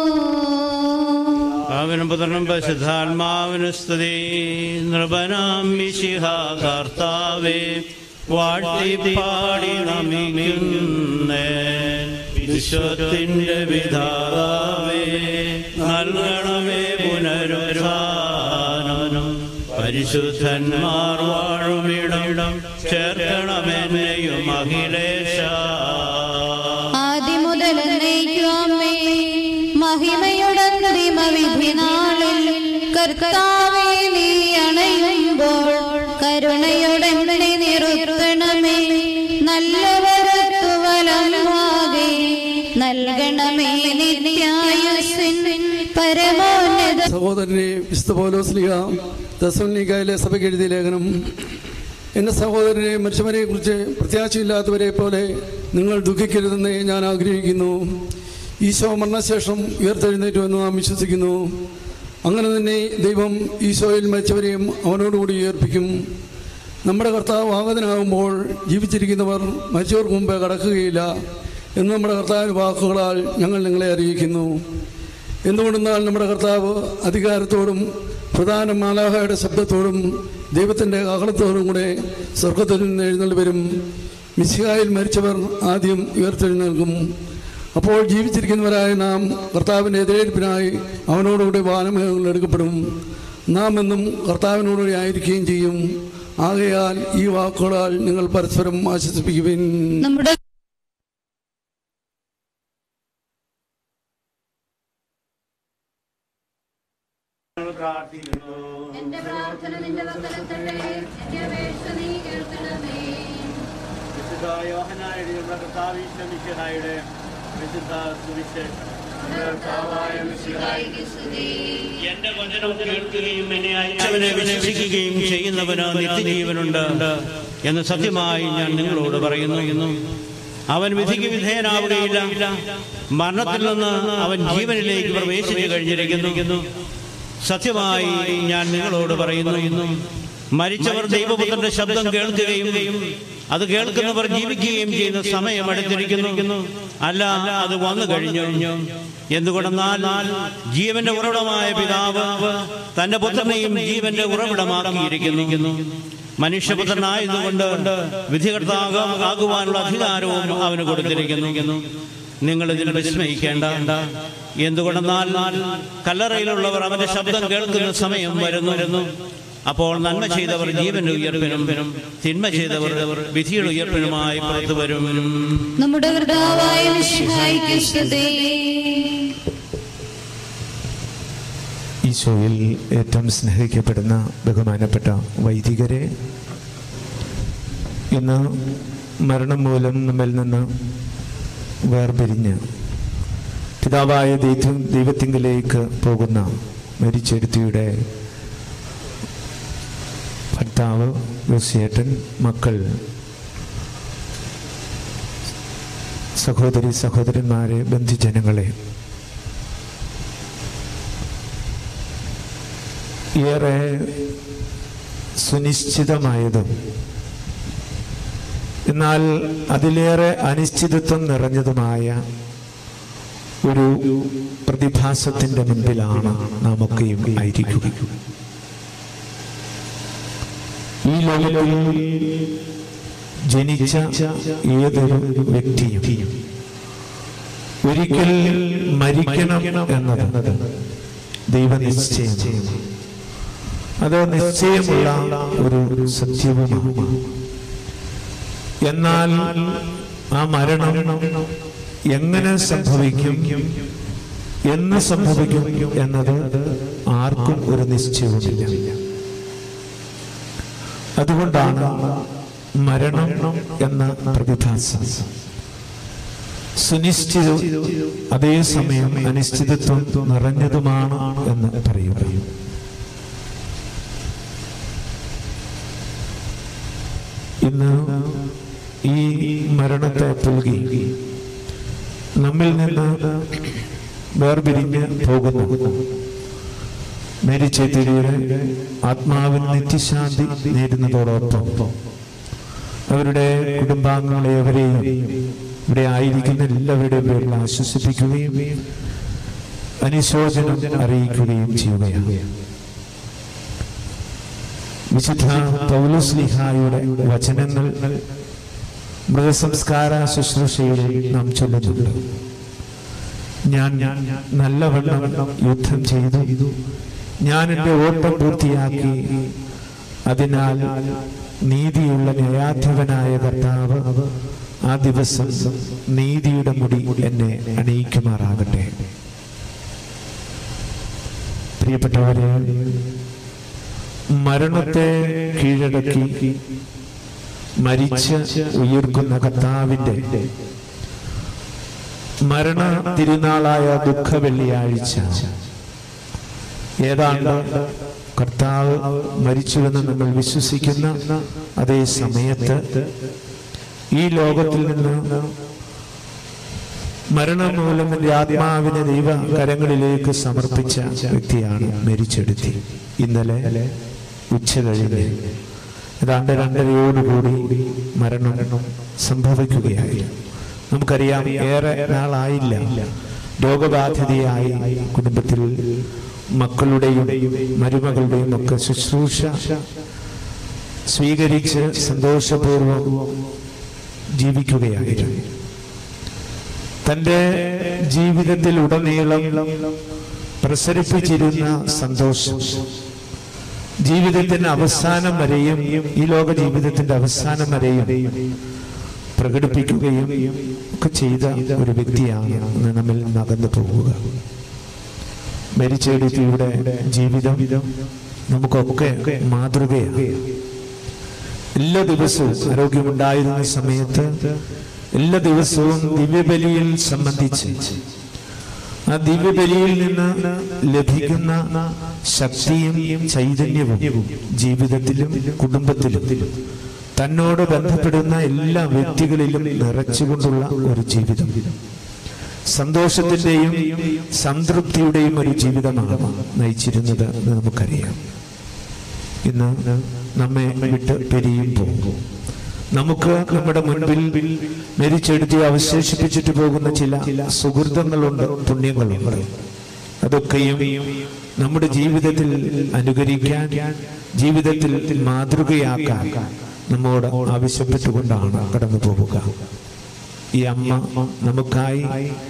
അവനും പുത്രനും പരിശുദ്ധാത്മാവിന് സ്തുതി നൃപനാം മിശിഹ കർത്താവേ വാഴ്ത്തി പാടി നമിക്കുന്നേ വിശ്വത്തിന്റെ വിധാതാവേ നൽകണമേ പുനരുദ്ധാനം പരിശുദ്ധന്മാർ വാഴുമിടം ചേർക്കണമെന്നെയും അഖിലേശ ആദിമുതൽ എന്നേക്കുമേ മഹിമയുടന്തിമ വിധി നാളിൽ കർത്താവേ നീ അണയുമ്പോൾ കരുണയുടെ നിർത്തണമേ നല്ലവരത്തു വലമാകെ നൽകണമേ നിത്യായുസിൻ പരമോന്നത സഹോദരനെ വിശുദ്ധ പൗലോസ്ലിക ദസോനിക്കായിലെ സഭയ്ക്ക് എഴുതിയ ലേഖനം എൻ്റെ സഹോദരനെ മനുഷ്യരെ കുറിച്ച് പ്രത്യാശയില്ലാത്തവരെ പോലെ നിങ്ങൾ ദുഃഖിക്കരുതെന്ന് ഞാൻ ആഗ്രഹിക്കുന്നു ഈശോ മരണശേഷം ഉയർത്തെഴുന്നേറ്റുവെന്ന് നാം വിശ്വസിക്കുന്നു അങ്ങനെ തന്നെ ദൈവം ഈശോയിൽ മരിച്ചവരെയും അവനോടുകൂടി ഉയർപ്പിക്കും നമ്മുടെ കർത്താവ് ആഗതനാകുമ്പോൾ ജീവിച്ചിരിക്കുന്നവർ മരിച്ചവർക്ക് മുമ്പേ കടക്കുകയില്ല എന്ന് നമ്മുടെ കർത്താവിൻ്റെ വാക്കുകളാൽ ഞങ്ങൾ നിങ്ങളെ അറിയിക്കുന്നു എന്തുകൊണ്ടെന്നാൽ നമ്മുടെ കർത്താവ് അധികാരത്തോടും പ്രധാന മാലാഹയുടെ ശബ്ദത്തോടും ദൈവത്തിൻ്റെ കാഹളത്തോടും കൂടെ സ്വർഗത്തിൽ നിന്ന് എഴുന്നള്ളി വരും മിശിഹായിൽ മരിച്ചവർ ആദ്യം ഉയർത്തെഴുന്നേൽക്കും അപ്പോൾ ജീവിച്ചിരിക്കുന്നവരായ നാം കർത്താവിൻ്റെ എതിരേൽപ്പിനായി അവനോടുകൂടി വാനമേഘങ്ങൾ എടുക്കപ്പെടും നാം എന്നും കർത്താവിനോടുകൂടി ആയിരിക്കുകയും ചെയ്യും ആകയാൽ ഈ വാക്കുകളാൽ നിങ്ങൾ പരസ്പരം ആശ്വസിപ്പിക്കുവിൻ നമ്മുടെ എന്റെ പ്രാർത്ഥന നിന്റെ വക്കലെത്തട്ടെ എന്റെ അപേക്ഷ നീ കേൾക്കണമേ വിശുദ്ധ യോഹന്നാൻ എഴുതിയുള്ള കർത്താവീശ്വര മിശിഹായുടെ വിശുദ്ധ സുവിശേഷം എന്റെ വചനം കേൾക്കുകയും എന്നെ അയച്ചവനെ വിശ്വസിക്കുകയും ചെയ്യുന്നവന് നിത്യജീവനുണ്ട് എന്ന് സത്യമായി ഞാൻ നിങ്ങളോട് പറയുന്നു അവൻ വിധിക്ക് വിധേയനാവുകയില്ല മരണത്തിൽ നിന്ന് അവൻ ജീവനിലേക്ക് പ്രവേശിച്ചു കഴിഞ്ഞിരിക്കുന്നു സത്യമായി ഞാൻ നിങ്ങളോട് പറയുന്നു മരിച്ചവർ ദൈവപുത്രന്റെ ശബ്ദം കേൾക്കുകയും അത് കേൾക്കുന്നവർ ജീവിക്കുകയും ചെയ്യുന്ന സമയം അടുത്തിരിക്കുന്നു അല്ല അത് വന്നു കഴിഞ്ഞു എന്തുകൊണ്ടെന്നാൽ ജീവന്റെ ഉറവിടമായ പിതാവ് തന്റെ പുത്രനെയും ജീവന്റെ ഉറവിടമാക്കിയിരിക്കുന്നു മനുഷ്യപുത്രനായതുകൊണ്ട് വിധികർത്താകുവാനുള്ള അധികാരവും അവന് കൊടുത്തിരിക്കുന്നു നിങ്ങൾ ഇതിൽ വിസ്മയിക്കേണ്ട എന്തുകൊണ്ടെന്നാൽ കല്ലറയിലുള്ളവർ അവന്റെ ശബ്ദം കേൾക്കുന്ന സമയം വരുന്നു വരുന്നു അപ്പോൾ നന്മ ചെയ്തവർ ജീവന്റെ ഉയർപ്പിനും തിന്മ ചെയ്തവർ വിധിയുടെ ഉയർപ്പിനുമായി പുറത്തു വരും നമ്മുടെ കർത്താവായ മിശിഹായ്ക്ക് സ്തുതി ഈശോയിൽ ഏറ്റവും സ്നേഹിക്കപ്പെടുന്ന ബഹുമാനപ്പെട്ട വൈദികരെ ഇന്ന് മരണം മൂലം നമ്മിൽ നിന്ന് വേർപിരിഞ്ഞ് പിതാവായ ദൈവ ദൈവത്തിങ്കിലേക്ക് പോകുന്ന മരിച്ചെടുത്തിയുടെ ഭർത്താവ് യോസിയേട്ടൻ മക്കൾ സഹോദരി സഹോദരന്മാരെ ബന്ധുജനങ്ങളെ ഏറെ സുനിശ്ചിതമായതും എന്നാൽ അതിലേറെ അനിശ്ചിതത്വം നിറഞ്ഞതുമായ ഒരു പ്രതിഭാസത്തിന്റെ മുൻപിലാണ് നാമൊക്കെയും ആയിരിക്കുക ഈ ലോകത്തിൽ ജനിച്ച ഏതൊരു വ്യക്തിയും ഒരിക്കൽ മരിക്കണം എന്നത് ദൈവനിശ്ചയം അത് നിശ്ചയമുള്ള ഒരു സത്യവുമാണ് എന്നാൽ ആ മരണം എങ്ങനെ സംഭവിക്കും എന്ന് സംഭവിക്കും എന്നത് ആർക്കും ഒരു നിശ്ചയവുമില്ല അതുകൊണ്ടാണ് മരണം എന്ന പ്രതിഭാസം സുനിശ്ചിതവും അതേസമയം അനിശ്ചിതത്വം നിറഞ്ഞതുമാണ് എന്ന് പറയുക ഇന്ന് ഈ മരണത്തെ പുൽകി നമ്മിൽ നിന്ന് വേർപിരിഞ്ഞ് പോകുന്നു മരിച്ച തിരിയുടെ ആത്മാവിന് നിത്യശാന്തി നേരുന്നതോടൊപ്പം അവരുടെ കുടുംബാംഗങ്ങളെ അവരെയും ഇവിടെ ആയിരിക്കുന്ന എല്ലാവരുടെയും പേരിൽ ആശ്വസിപ്പിക്കുകയും അനുശോചനം അറിയിക്കുകയും ചെയ്യുകയാണ് വിശുദ്ധ പൗലോസ്ലിഹായുടെ വചനങ്ങൾ മൃഗസംസ്കാര ശുശ്രൂഷയിൽ നാം ചൊല്ലുന്നുണ്ട് ഞാൻ നല്ലവണ്ണം യുദ്ധം ചെയ്തു ഞാൻ എൻ്റെ ഓട്ടം പൂർത്തിയാക്കി അതിനാൽ നീതിയുള്ള ന്യായാധിപനായ കർത്താവ് ആ ദിവസം നീതിയുടെ മുടി എന്നെ അണിയിക്കുമാറാകട്ടെ പ്രിയപ്പെട്ടവരെ മരണത്തെ കീഴടക്കി മരിച്ച് ഉയർക്കുന്ന കർത്താവിന്റെ മരണ തിരുനാളായ ദുഃഖ വെള്ളിയാഴ്ച ഏതാണ്ട് കർത്താവ് മരിച്ചുവെന്ന് നമ്മൾ വിശ്വസിക്കുന്ന അതേ സമയത്ത് ഈ ലോകത്തിൽ നിന്ന് മരണം മൂലം എൻ്റെ ആത്മാവിനെ ദൈവ കരങ്ങളിലേക്ക് സമർപ്പിച്ച വ്യക്തിയാണ് മരിച്ചെടുത്തി ഇന്നലെ ഉച്ച കഴിഞ്ഞ് ഏതാണ്ട് രണ്ടരയോടുകൂടി മരണം സംഭവിക്കുകയായിരുന്നു നമുക്കറിയാം ഏറെ നാളായില്ല രോഗബാധിതയായി കുടുംബത്തിൽ മക്കളുടെയും മരുമകളുടെയും ഒക്കെ ശുശ്രൂഷ സ്വീകരിച്ച് സന്തോഷപൂർവ്വം ജീവിക്കുകയായിരുന്നു തൻ്റെ ജീവിതത്തിൽ ഉടനീളം പ്രസരിപ്പിച്ചിരുന്ന സന്തോഷം ജീവിതത്തിന്റെ അവസാനം വരെയും ഈ ലോക ജീവിതത്തിന്റെ അവസാനം വരെയും പ്രകടിപ്പിക്കുകയും ഒക്കെ ചെയ്ത ഒരു വ്യക്തിയാണ് ഇന്ന് നമ്മിൽ നിന്ന് അകന്നു പോവുക മരിച്ചെടുത്തിയുടെ ജീവിതം നമുക്കൊക്കെ മാതൃകയാണ് എല്ലാ ദിവസവും ആരോഗ്യമുണ്ടായിരുന്ന സമയത്ത് എല്ലാ ദിവസവും ദിവ്യബലിയിൽ സംബന്ധിച്ച് ആ ദിവ്യബലിയിൽ നിന്ന് ലഭിക്കുന്ന ശക്തിയും ചൈതന്യവും ജീവിതത്തിലും കുടുംബത്തിലും തന്നോട് ബന്ധപ്പെടുന്ന എല്ലാ വ്യക്തികളിലും നിറച്ചുകൊണ്ടുള്ള ഒരു ജീവിതം സന്തോഷത്തിന്റെയും സംതൃപ്തിയുടെയും ഒരു ജീവിതമാണ് നയിച്ചിരുന്നത് എന്ന് നമുക്കറിയാം ഇന്ന് നമ്മെ വിട്ട് പിരിയുമ്പോൾ നമുക്ക് നമ്മുടെ മുൻപിൽ മരിച്ചെടുത്തി അവശേഷിപ്പിച്ചിട്ട് പോകുന്ന ചില സുഹൃതങ്ങളുണ്ട് പുണ്യങ്ങളുണ്ട് അതൊക്കെയും നമ്മുടെ ജീവിതത്തിൽ അനുകരിക്കാൻ ജീവിതത്തിൽ മാതൃകയാക്കാൻ നമ്മോട് ആവശ്യപ്പെട്ടുകൊണ്ടാണ് കടന്നു പോവുക ഈ അമ്മ നമുക്കായി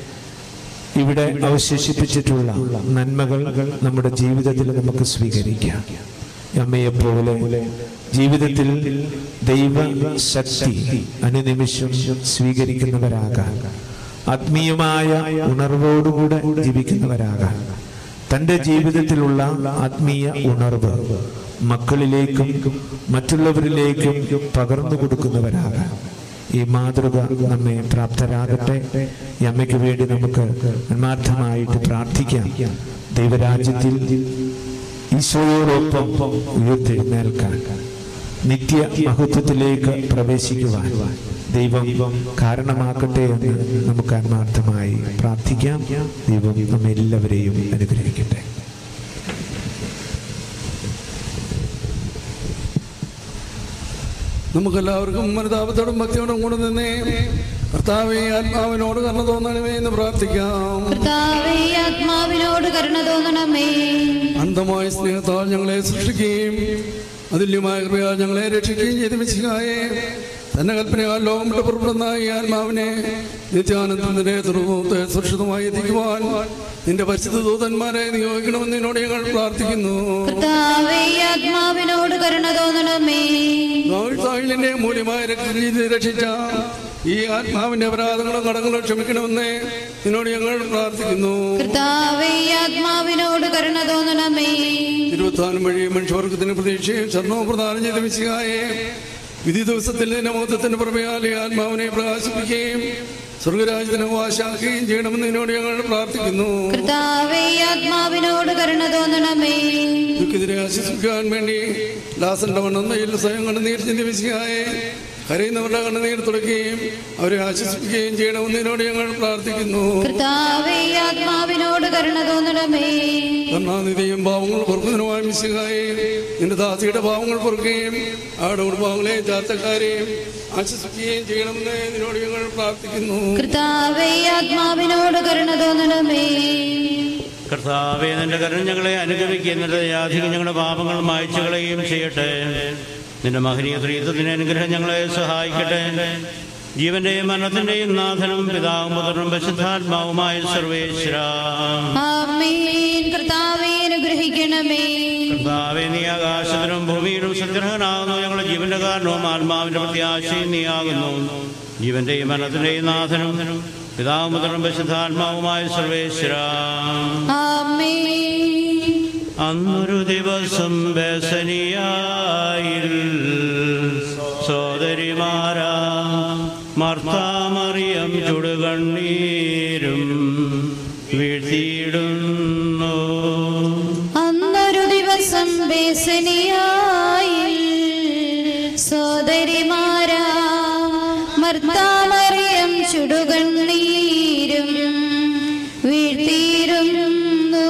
ഇവിടെ അവശേഷിപ്പിച്ചിട്ടുള്ള നന്മകൾ നമ്മുടെ ജീവിതത്തിൽ നമുക്ക് സ്വീകരിക്കാം അമ്മയെ പോലെ ജീവിതത്തിൽ ദൈവ ശക്തി അനുനിമിഷം സ്വീകരിക്കുന്നവരാകാൻ ആത്മീയമായ ഉണർവോടുകൂടെ ജീവിക്കുന്നവരാകാൻ തൻ്റെ ജീവിതത്തിലുള്ള ആത്മീയ ഉണർവ് മക്കളിലേക്കും മറ്റുള്ളവരിലേക്കും പകർന്നു കൊടുക്കുന്നവരാകാൻ ഈ മാതൃക നമ്മെ പ്രാപ്തരാകട്ടെ ഈ അമ്മയ്ക്ക് വേണ്ടി നമുക്ക് ആത്മാർത്ഥമായിട്ട് പ്രാർത്ഥിക്കാം ദൈവരാജ്യത്തിൽ ഈശോയോടൊപ്പം ഉയർത്തെഴുന്നേൽക്കാൻ നിത്യ മഹത്വത്തിലേക്ക് പ്രവേശിക്കുവാൻ ദൈവം കാരണമാക്കട്ടെ എന്ന് നമുക്ക് ആത്മാർത്ഥമായി പ്രാർത്ഥിക്കാം ദൈവം നമ്മെല്ലാവരെയും അനുഗ്രഹിക്കട്ടെ നമുക്കെല്ലാവർക്കും മനതാപത്തോടും ഭക്തിയോടും കൂടെ നിന്നേ കർത്താവെ ആത്മാവിനോട് കർണ തോന്നണമേ എന്ന് പ്രാർത്ഥിക്കാം കർത്താവേ ആത്മാവിനോട് കരുണ തോന്നണമേ അന്ധമായ സ്നേഹത്താൽ ഞങ്ങളെ സൃഷ്ടിക്കുകയും അതുല്യമായ കൃപയാൽ ഞങ്ങളെ രക്ഷിക്കുകയും ചെയ്ത മിശിഹായെ തന്നെ കൽപ്പനയാൽ ലോകം വിട്ട് പുറപ്പെടുന്ന ഈ ആത്മാവിനെ നിത്യാനന്ദത്തിന്റെ തുറമുഖത്തെ സുരക്ഷിതമായി എത്തിക്കുവാൻ നിന്റെ പരിശുദ്ധ ദൂതന്മാരെ നിയോഗിക്കണമെന്ന് നിന്നോട് ഞങ്ങൾ പ്രാർത്ഥിക്കുന്നു കർത്താവേ ആത്മാവിനോട് കരുണ തോന്നണമേ താഴിലിന്റെ മൂല്യമായ രക്തത്തിൽ രക്ഷിച്ച ഈ ആത്മാവിന്റെ അപരാധങ്ങളും കടങ്ങളും ക്ഷമിക്കണമെന്ന് നിന്നോട് ഞങ്ങൾ പ്രാർത്ഥിക്കുന്നു കർത്താവേ ആത്മാവിനോട് കരുണ തോന്നണമേ ഇരുപത്താനും വഴി മനുഷ്യവർഗത്തിന് പ്രതീക്ഷയും ശരണവും പ്രദാനം ചെയ്ത മിശിഹായെ വിധി ദിവസത്തിൽ നിന്റെ മുഖത്തിന്റെ പ്രഭയാലെ ആത്മാവിനെ പ്രകാശിപ്പിക്കുകയും സ്വർഗരാജ്യത്തിന് അവകാശാക്കുകയും ചെയ്യണമെന്ന് നിന്നോട് ഞങ്ങൾ പ്രാർത്ഥിക്കുന്നു കർത്താവേ ആത്മാവിനോട് കരുണ തോന്നണമേ ദുഃഖിതരെ ആശ്വസിക്കാൻ വേണ്ടി ദാസന്റെ വണ്ണയിൽ സ്വയം കണ്ണുനീർ ചിന്തിപ്പിച്ചായെ കരയുന്നവരുടെ കണ്ണുനീർ തുടയ്ക്കുകയും അവരെ ആശ്വസിപ്പിക്കുകയും ചെയ്യണമെന്ന് നിന്നോട് ഞങ്ങൾ പ്രാർത്ഥിക്കുന്നു കർത്താവേ ആത്മാവിനോട് കരുണ തോന്നണമേ കരുണാനിധിയും പാവങ്ങൾ പൊറുക്കുന്നതിനുമായി മിശിഹായെ നിന്റെ ദാസിയുടെ പാവങ്ങൾ പൊറുക്കുകയും അവരുടെ കുടുംബാംഗങ്ങളെയും ചാത്തക്കാരെയും ആശ്വസിക്കുകയും ചെയ്യണമെന്ന് നിന്നോട് ഞങ്ങൾ പ്രാർത്ഥിക്കുന്നു കർത്താവേ ആത്മാവിനോട് കരുണ തോന്നണമേ കർത്താവെ നിന്റെ കരുണ ഞങ്ങളെ അനുഗമിക്കുന്നത് യാധികം ഞങ്ങളുടെ പാപങ്ങൾ മായ്ച്ചു കളയുകയും ചെയ്യട്ടെ നിന്റെ മഹനീയ ത്രീത്വത്തിന് അനുഗ്രഹം ഞങ്ങളെ സഹായിക്കട്ടെ ജീവന്റെയും മരണത്തിന്റെയും നാഥനും പിതാവും പുത്രനും പരിശുദ്ധാത്മാവുമായ സർവേശ്വര ആമേൻ കർത്താവേ അനുഗ്രഹിക്കണമേ കർത്താവെ നീ ആകാശത്തിനും ഭൂമിയിലും സഗ്രഹനാകുന്നു ഞങ്ങളുടെ ജീവന്റെ കാരണവും ആത്മാവിന്റെ പ്രത്യാശയും നീയാകുന്നു ജീവന്റെയും മരണത്തിന്റെയും നാഥനും പിതാവും പുത്രനും പരിശുദ്ധാത്മാവുമായ സർവേശ്വര ആമേൻ അന്നൊരു ദിവസം ബസനിയായിൽ സോദരിമാരാ മർത്താമറിയം ചുടുകണ്ണീരും വീഴ്ത്തിയിടുന്നു അന്നൊരു ദിവസം ബേസനിയായി സോദരിമാരാ മർത്താമറിയം ചുടുകണ്ണീരും വീഴ്ത്തിയിരുന്നു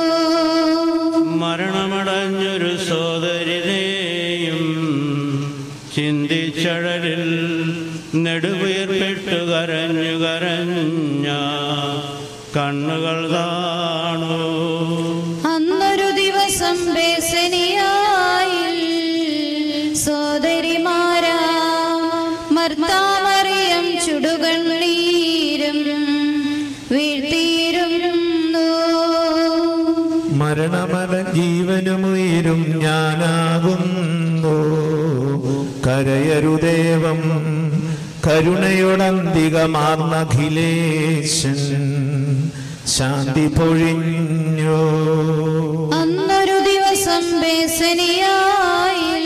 മരണമടഞ്ഞൊരു സോദരിനെയും ചിന്തിച്ചഴലിൽ നെടുവീർപ്പിട്ട് കരഞ്ഞു കരഞ്ഞ കണ്ണുകൾ താണു അന്നൊരു ദിവസം ബേസനിയായി സോദരിമാരാ മർത്താമറിയം ചുടുകണ്ണീരും വീഴ്ത്തിയിരുന്നു മരണമല ജീവനുമുയരും ഞാനാകുന്നു കരയരുദേവം കരുണയുടന്തികമാർന്നഖിലേശൻ ശാന്തി പൊഴിഞ്ഞു അന്നൊരു ദിവസം ബേസനിയായി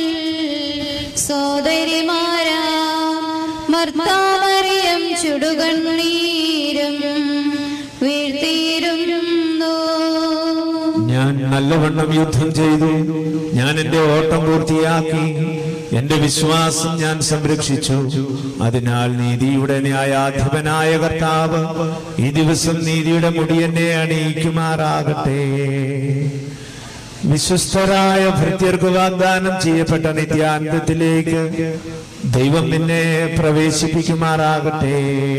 സോദരിമാരാ മർത്താമറിയം ചുടുകണ്ണീരും വീഴ്ത്തിയിരുന്നു ഞാൻ നല്ലവണ്ണം യുദ്ധം ചെയ്തു ഞാൻ എന്റെ ഓട്ടം പൂർത്തിയാക്കി എന്റെ വിശ്വാസം ഞാൻ സംരക്ഷിച്ചു അതിനാൽ നീതിയുടെ ന്യായാധിപനായ കർത്താവ് ഈ ദിവസം നീതിയുടെ മുടി എന്നെ അണിയിക്കുമാറാകട്ടെ വിശ്വസ്തരായ ഭൃത്യർക്ക് വാഗ്ദാനം ചെയ്യപ്പെട്ട നിത്യാന്തത്തിലേക്ക് ദൈവം നിന്നെ പ്രവേശിപ്പിക്കുമാറാകട്ടെ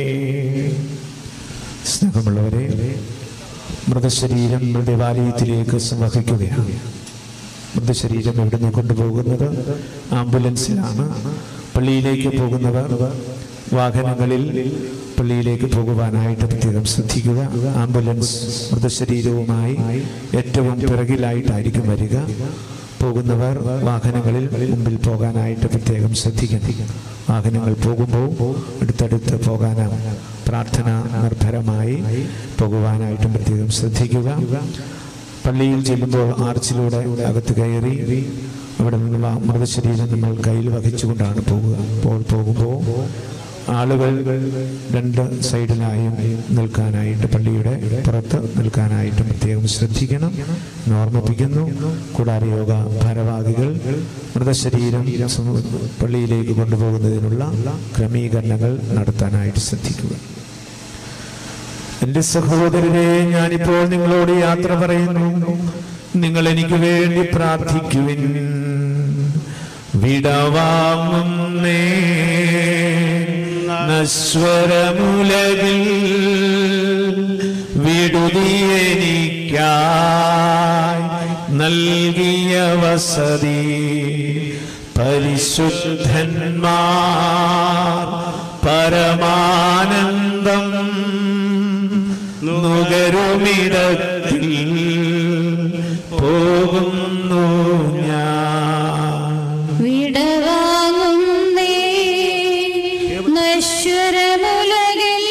സ്നേഹമുള്ളവരെ മൃതശരീരം മൃതവാലയത്തിലേക്ക് സംവഹിക്കുകയാണ് മൃതശരീരം എവിടുന്ന് കൊണ്ടുപോകുന്നത് ആംബുലൻസിലാണ് പള്ളിയിലേക്ക് പോകുന്നവർ വാഹനങ്ങളിൽ പള്ളിയിലേക്ക് പോകുവാനായിട്ട് പ്രത്യേകം ശ്രദ്ധിക്കുക ആംബുലൻസ് മൃതശരീരവുമായി ഏറ്റവും പിറകിലായിട്ടായിരിക്കും വരിക പോകുന്നവർ വാഹനങ്ങളിൽ മുമ്പിൽ പോകാനായിട്ട് പ്രത്യേകം ശ്രദ്ധിക്കണം വാഹനങ്ങൾ പോകുമ്പോൾ അടുത്തടുത്ത് പോകാനാണ് പ്രാർത്ഥന നിർഭരമായി പോകുവാനായിട്ടും പ്രത്യേകം ശ്രദ്ധിക്കുക പള്ളിയിൽ ചെല്ലുമ്പോൾ ആർച്ചിലൂടെ അകത്ത് കയറി അവിടെ നിന്നുള്ള മൃതശരീരം നമ്മൾ കയ്യിൽ വഹിച്ചുകൊണ്ടാണ് പോകുക അപ്പോൾ പോകുമ്പോൾ ആളുകൾ രണ്ട് സൈഡിലായും നിൽക്കാനായിട്ട് പള്ളിയുടെ പുറത്ത് നിൽക്കാനായിട്ടും പ്രത്യേകം ശ്രദ്ധിക്കണം എന്ന് ഓർമ്മിപ്പിക്കുന്നു കൂടാതെ യോഗ ഭാരവാഹികൾ മൃതശരീരം സമൂ- പള്ളിയിലേക്ക് കൊണ്ടുപോകുന്നതിനുള്ള ക്രമീകരണങ്ങൾ നടത്താനായിട്ട് ശ്രദ്ധിക്കുക എന്റെ സഹോദരരെ ഞാനിപ്പോൾ നിങ്ങളോട് യാത്ര പറയുന്നു നിങ്ങൾ എനിക്ക് വേണ്ടി പ്രാർത്ഥിക്കുവിൻ വിടവാങ്ങുന്നേ നശ്വരമുലകിൽ വിടുതിയെനിക്കായി നൽകിയ വസതി പരിശുദ്ധന്മാർ പരമാനന്ദം നുകരുമിടത്തിൽ പോകുന്നു ഞാൻ വിടവാങ്ങുന്നേ നശ്വരമുലകിൽ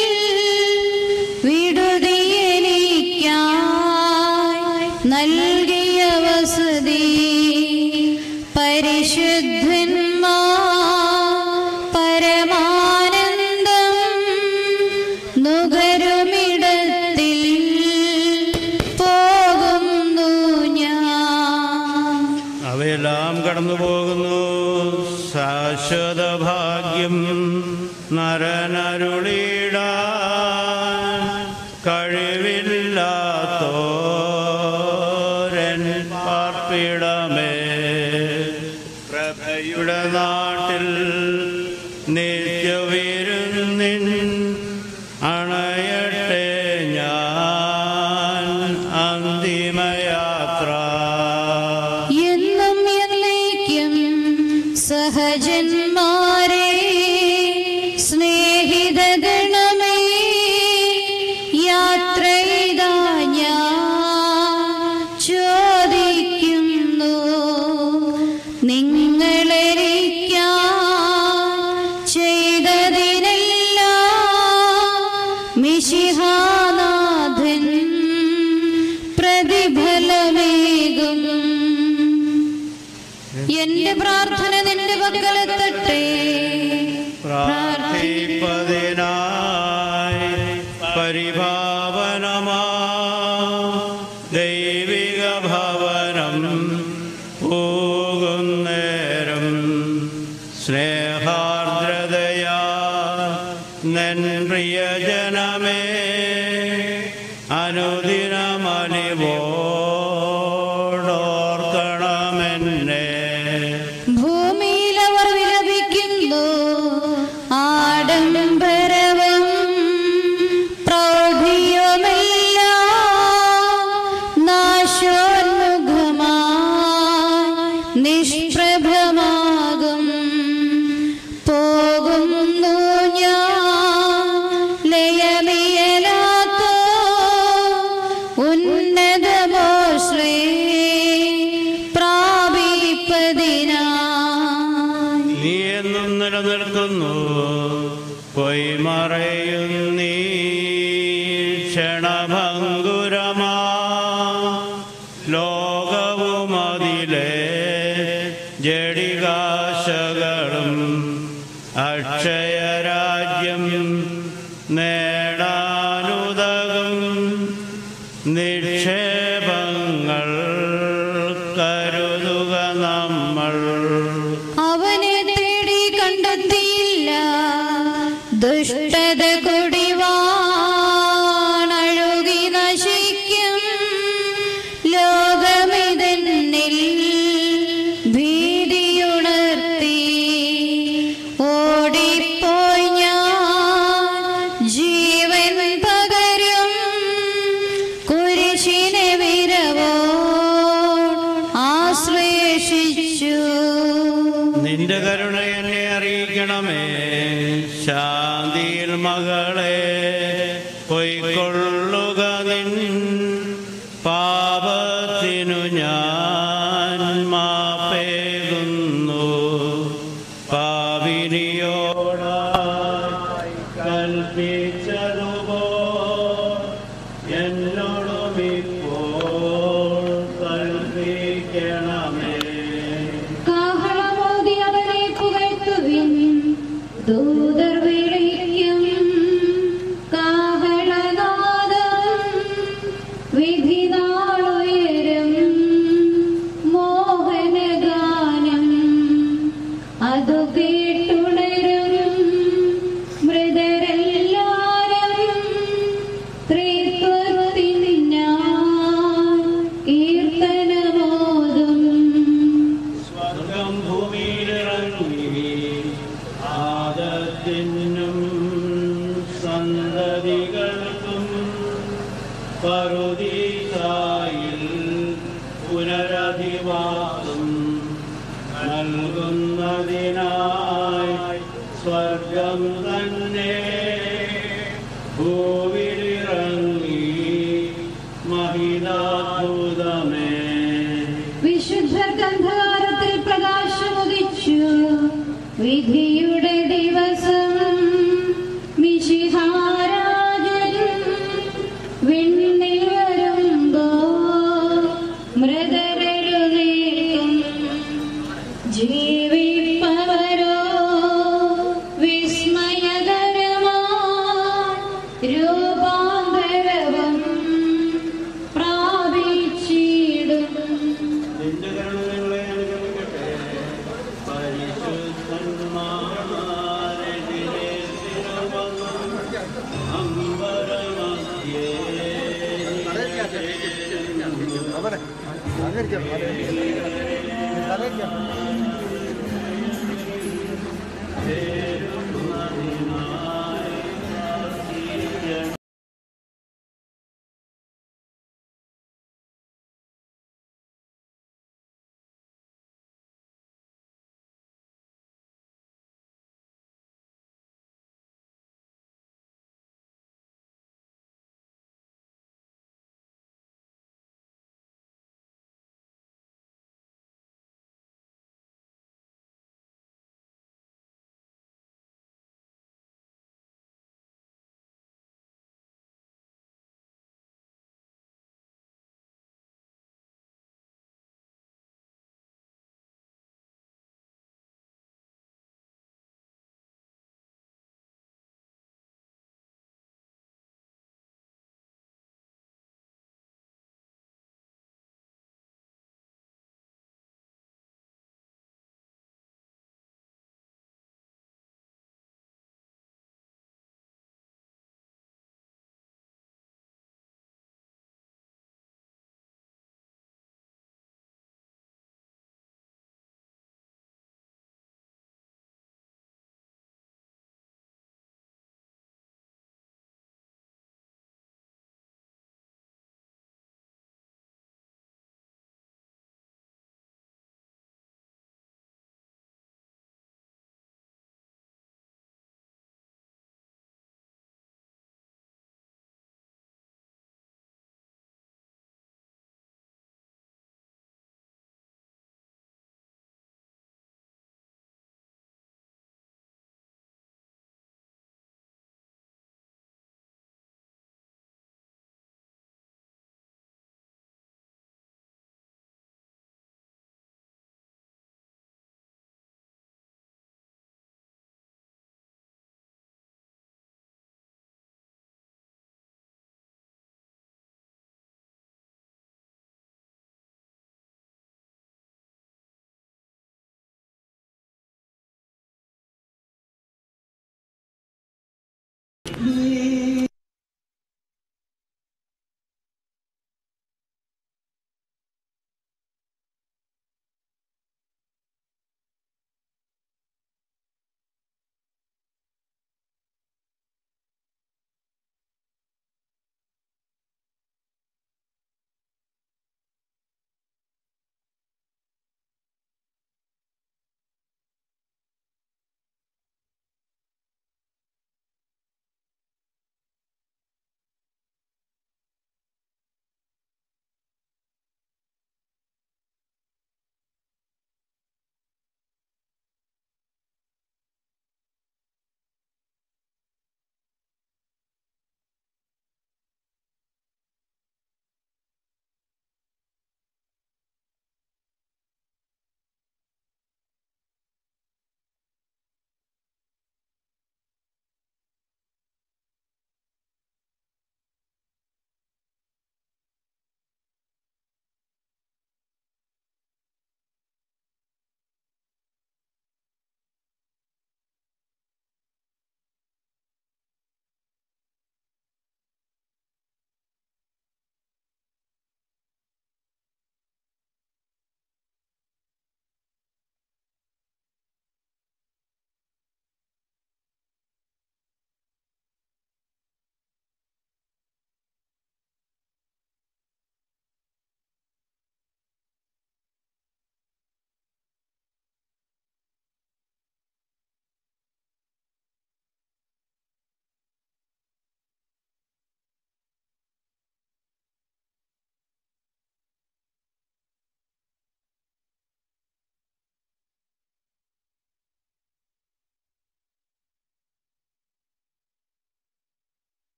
വിടുതിയെനിക്കായി നൽകിയ വസതി പരിശുദ്ധന്മാ പരമാനന്ദം നുകരുമിടത്തിൽ ശാശ്വത ഭാഗ്യം നരനരുളിടാൻ കഴിവില്ലാത്തോരൻ പാർപ്പിടമേ പ്രഭയുടെ നാട്ടിൽ നിത്യവിരുന്നിൻ അണയട്ടെ ഞാൻ അന്തിമയാത്ര എന്നും എന്നേക്കും സഹജന്മാരെ സ്നേഹിതഗണമേ യാത്ര ചെയ്താ ഞാൻ ചോദിക്കുന്നു നിങ്ങളെരിക്കാൻ ചെയ്തതിനെല്ലാം മിശിഹാനാഥൻ പ്രതിഫലമേകും എന്റെ പ്രാർത്ഥന നിന്റെ പക്കലെത്തട്ടെ പ്രാർത്ഥിപ്പതിനായി പരിഭാവനമാ ദൈവിക ഭവനം പോകുന്നേരം സ്നേഹാർദ്രതയാ നൻ പ്രിയജനമേ അനുദിനമലിവോടോർക്കണമെന്നെ ഭൂമിയിൽ അവർ വിലപിക്കുന്നു ആഡംബരവും പ്രൗഢിയുമില്ല നാശോന്മുഖമായി നിഷ്പ്രഭമാകും പോകുന്നു ഞാൻ ലയമിയലാത്തോ ഉന്നതമോ ശ്രീ പ്രാപിപ്പതിനാ നീ എന്നും നിലനിൽക്കുന്നു പൊയ്മറയുന്നീ ക്ഷണഭങ്കുരമാ ലോകവും അതിലെ ജഡികാശകളും അക്ഷയരാജ്യം നേടാനുതകും നിക്ഷേപങ്ങൾ കരുതുക നമ്മൾ അവനെ തേടി കണ്ടെത്തിയില്ല ദുഷ്ടത കുടിവാണഴുകി നശിക്കും ലോകമിതന്നിൽ ഭീതിയുണർത്തി ഓടിപ്പോയി ഞാൻ ജീവൻ പകരും കുരിശിനെ വിരവോ ആശ്ലേഷിച്ചു നിന്റെ കരുണ എന്നെ അറിയിക്കണമേ ശാന്തിയിൽ മകളെ പൊയ്ക്കൊള്ളുക നിൻ പാപത്തിനു ഞാൻ മാപ്പേകുന്നു പാവിനിയോടായി കൽപ്പിച്ചതുപോ എന്നോടും ഇപ്പോൾ കൽപ്പിക്കണമേ കാഹളമോതി അവനെ പുകഴ്ത്തുവിൻ ദൂതർ വിളിക്കും കാഹളനാദം വിധിനാളുയരും മോഹനഗാനം അതു കേട്ടുണരും മൃതരെല്ലാരും ത്രിത്വത്തിനായി കീർത്തനമോതും സ്വർഗം ഭൂമിയിലിറങ്ങി ആദത്തിനും സന്തതികൾക്കും പറുദീസായിൽ പുനരധിവാസം നൽകുന്നതിനായി സ്വർഗം തന്നെ ഭൂവിലിറങ്ങി മഹിതാത്ഭുതമേ വിശുദ്ധർ ഗന്ധകാരത്തിൽ പ്രകാശമുദിച്ചു വിധിയുടെ ദിവസം മിശിഹാരാജൻ വിണ്ണിൽ വരുമ്പോ മൃതരെഴുന്നേൽക്കും ജീവിപ്പവരോ വിസ്മയകരമാ രൂപാന്തരവും പ്രാപിച്ചിടും നിന്റെ കരുണ ഞങ്ങളെ അനുഗ്രഹിക്കട്ടെ പരിശുദ്ധന്മാർ അവനെ അങ്ങനെ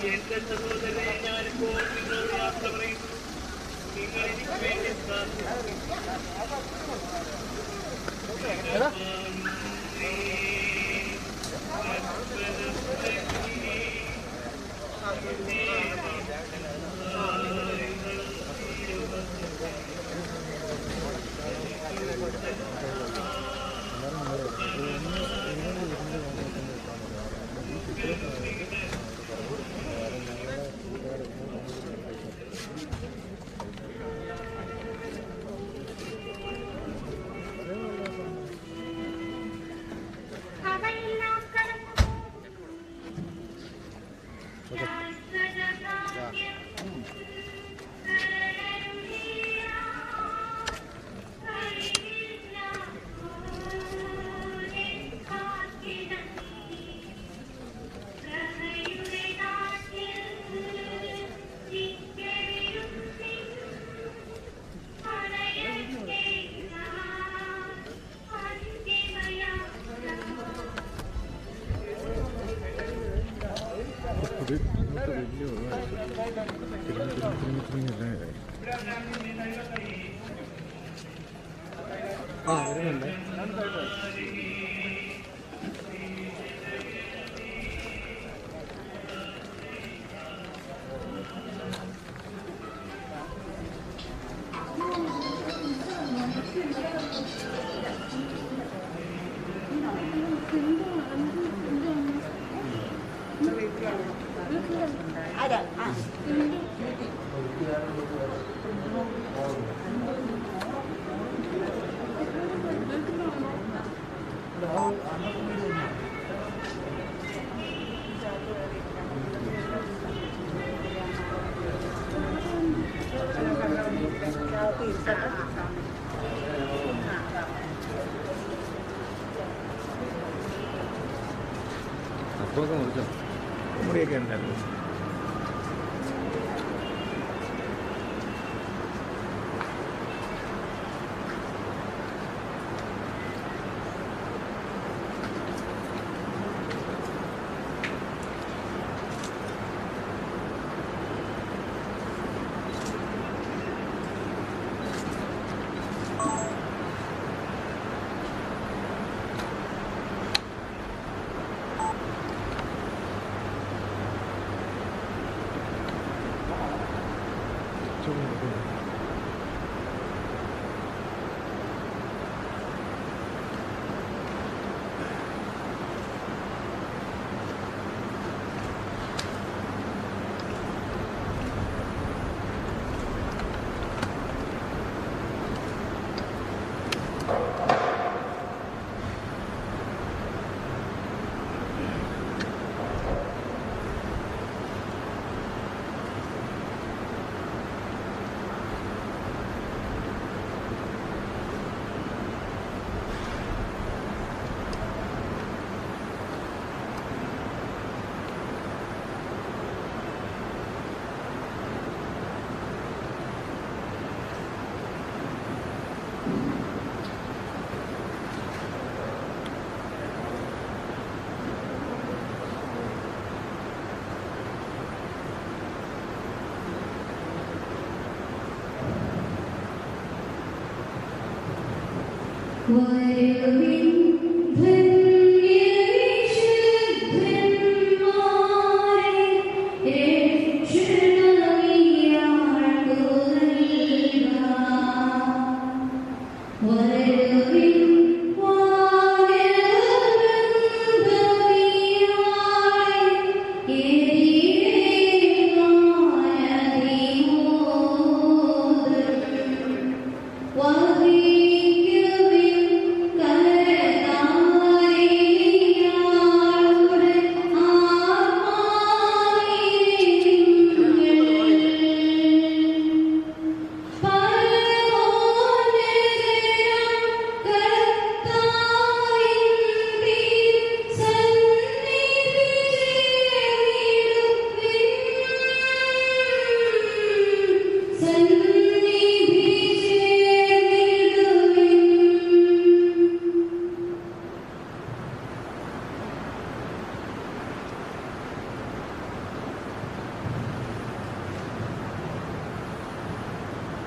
എന്റെ സഹോദരനെ ഞാനിപ്പോൾ നിങ്ങളോട് യാത്ര പറയുന്നു നിങ്ങൾ എനിക്ക് വേണ്ടി ആ വരുന്നുണ്ട് അപ്പൊക്കെ മുറിച്ചോ മുറിയൊക്കെ ഉണ്ടായിരുന്നു വഹിക്കുവിൻ കര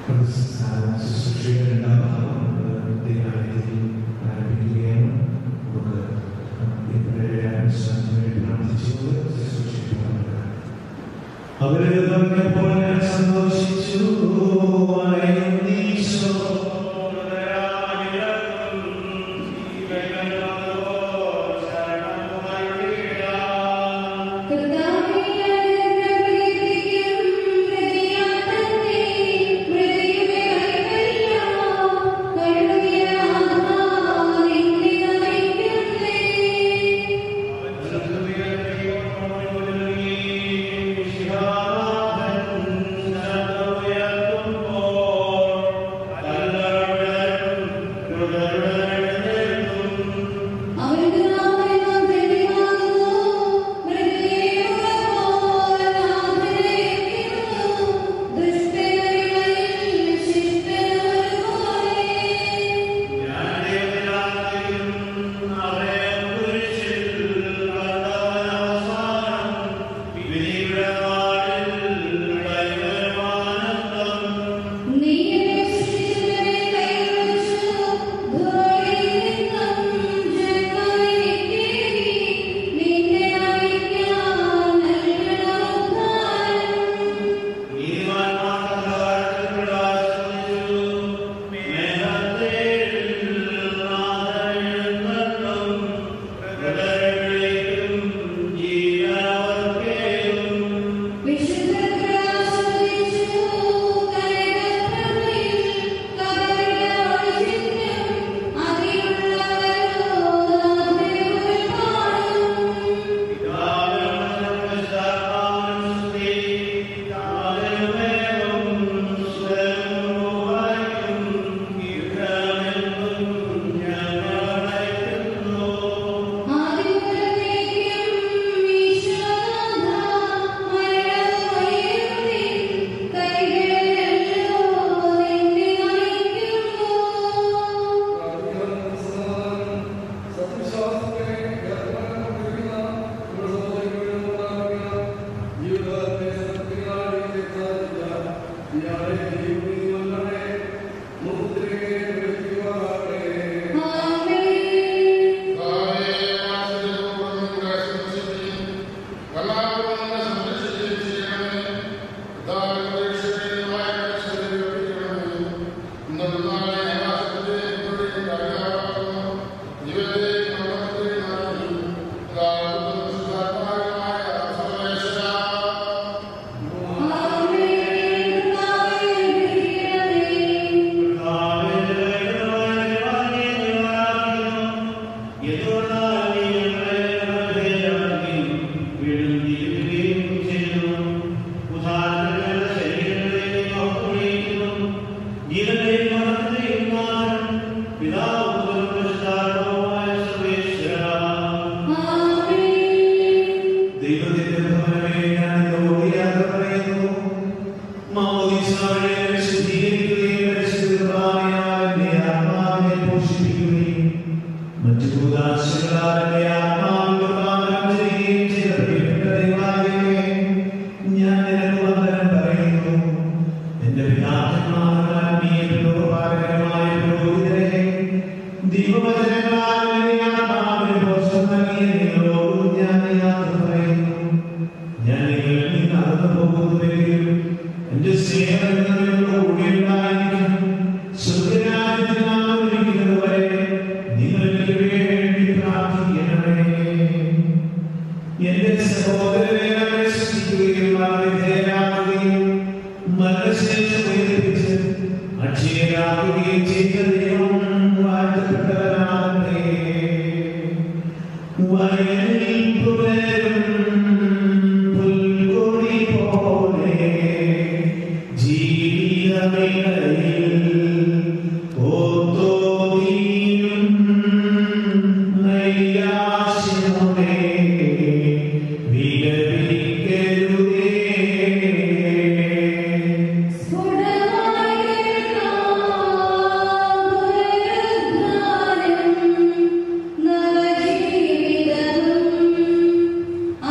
അവര് പറഞ്ഞപ്പോൾ ഞാൻ സന്തോഷിച്ചു ഈശോ നവജീവിതം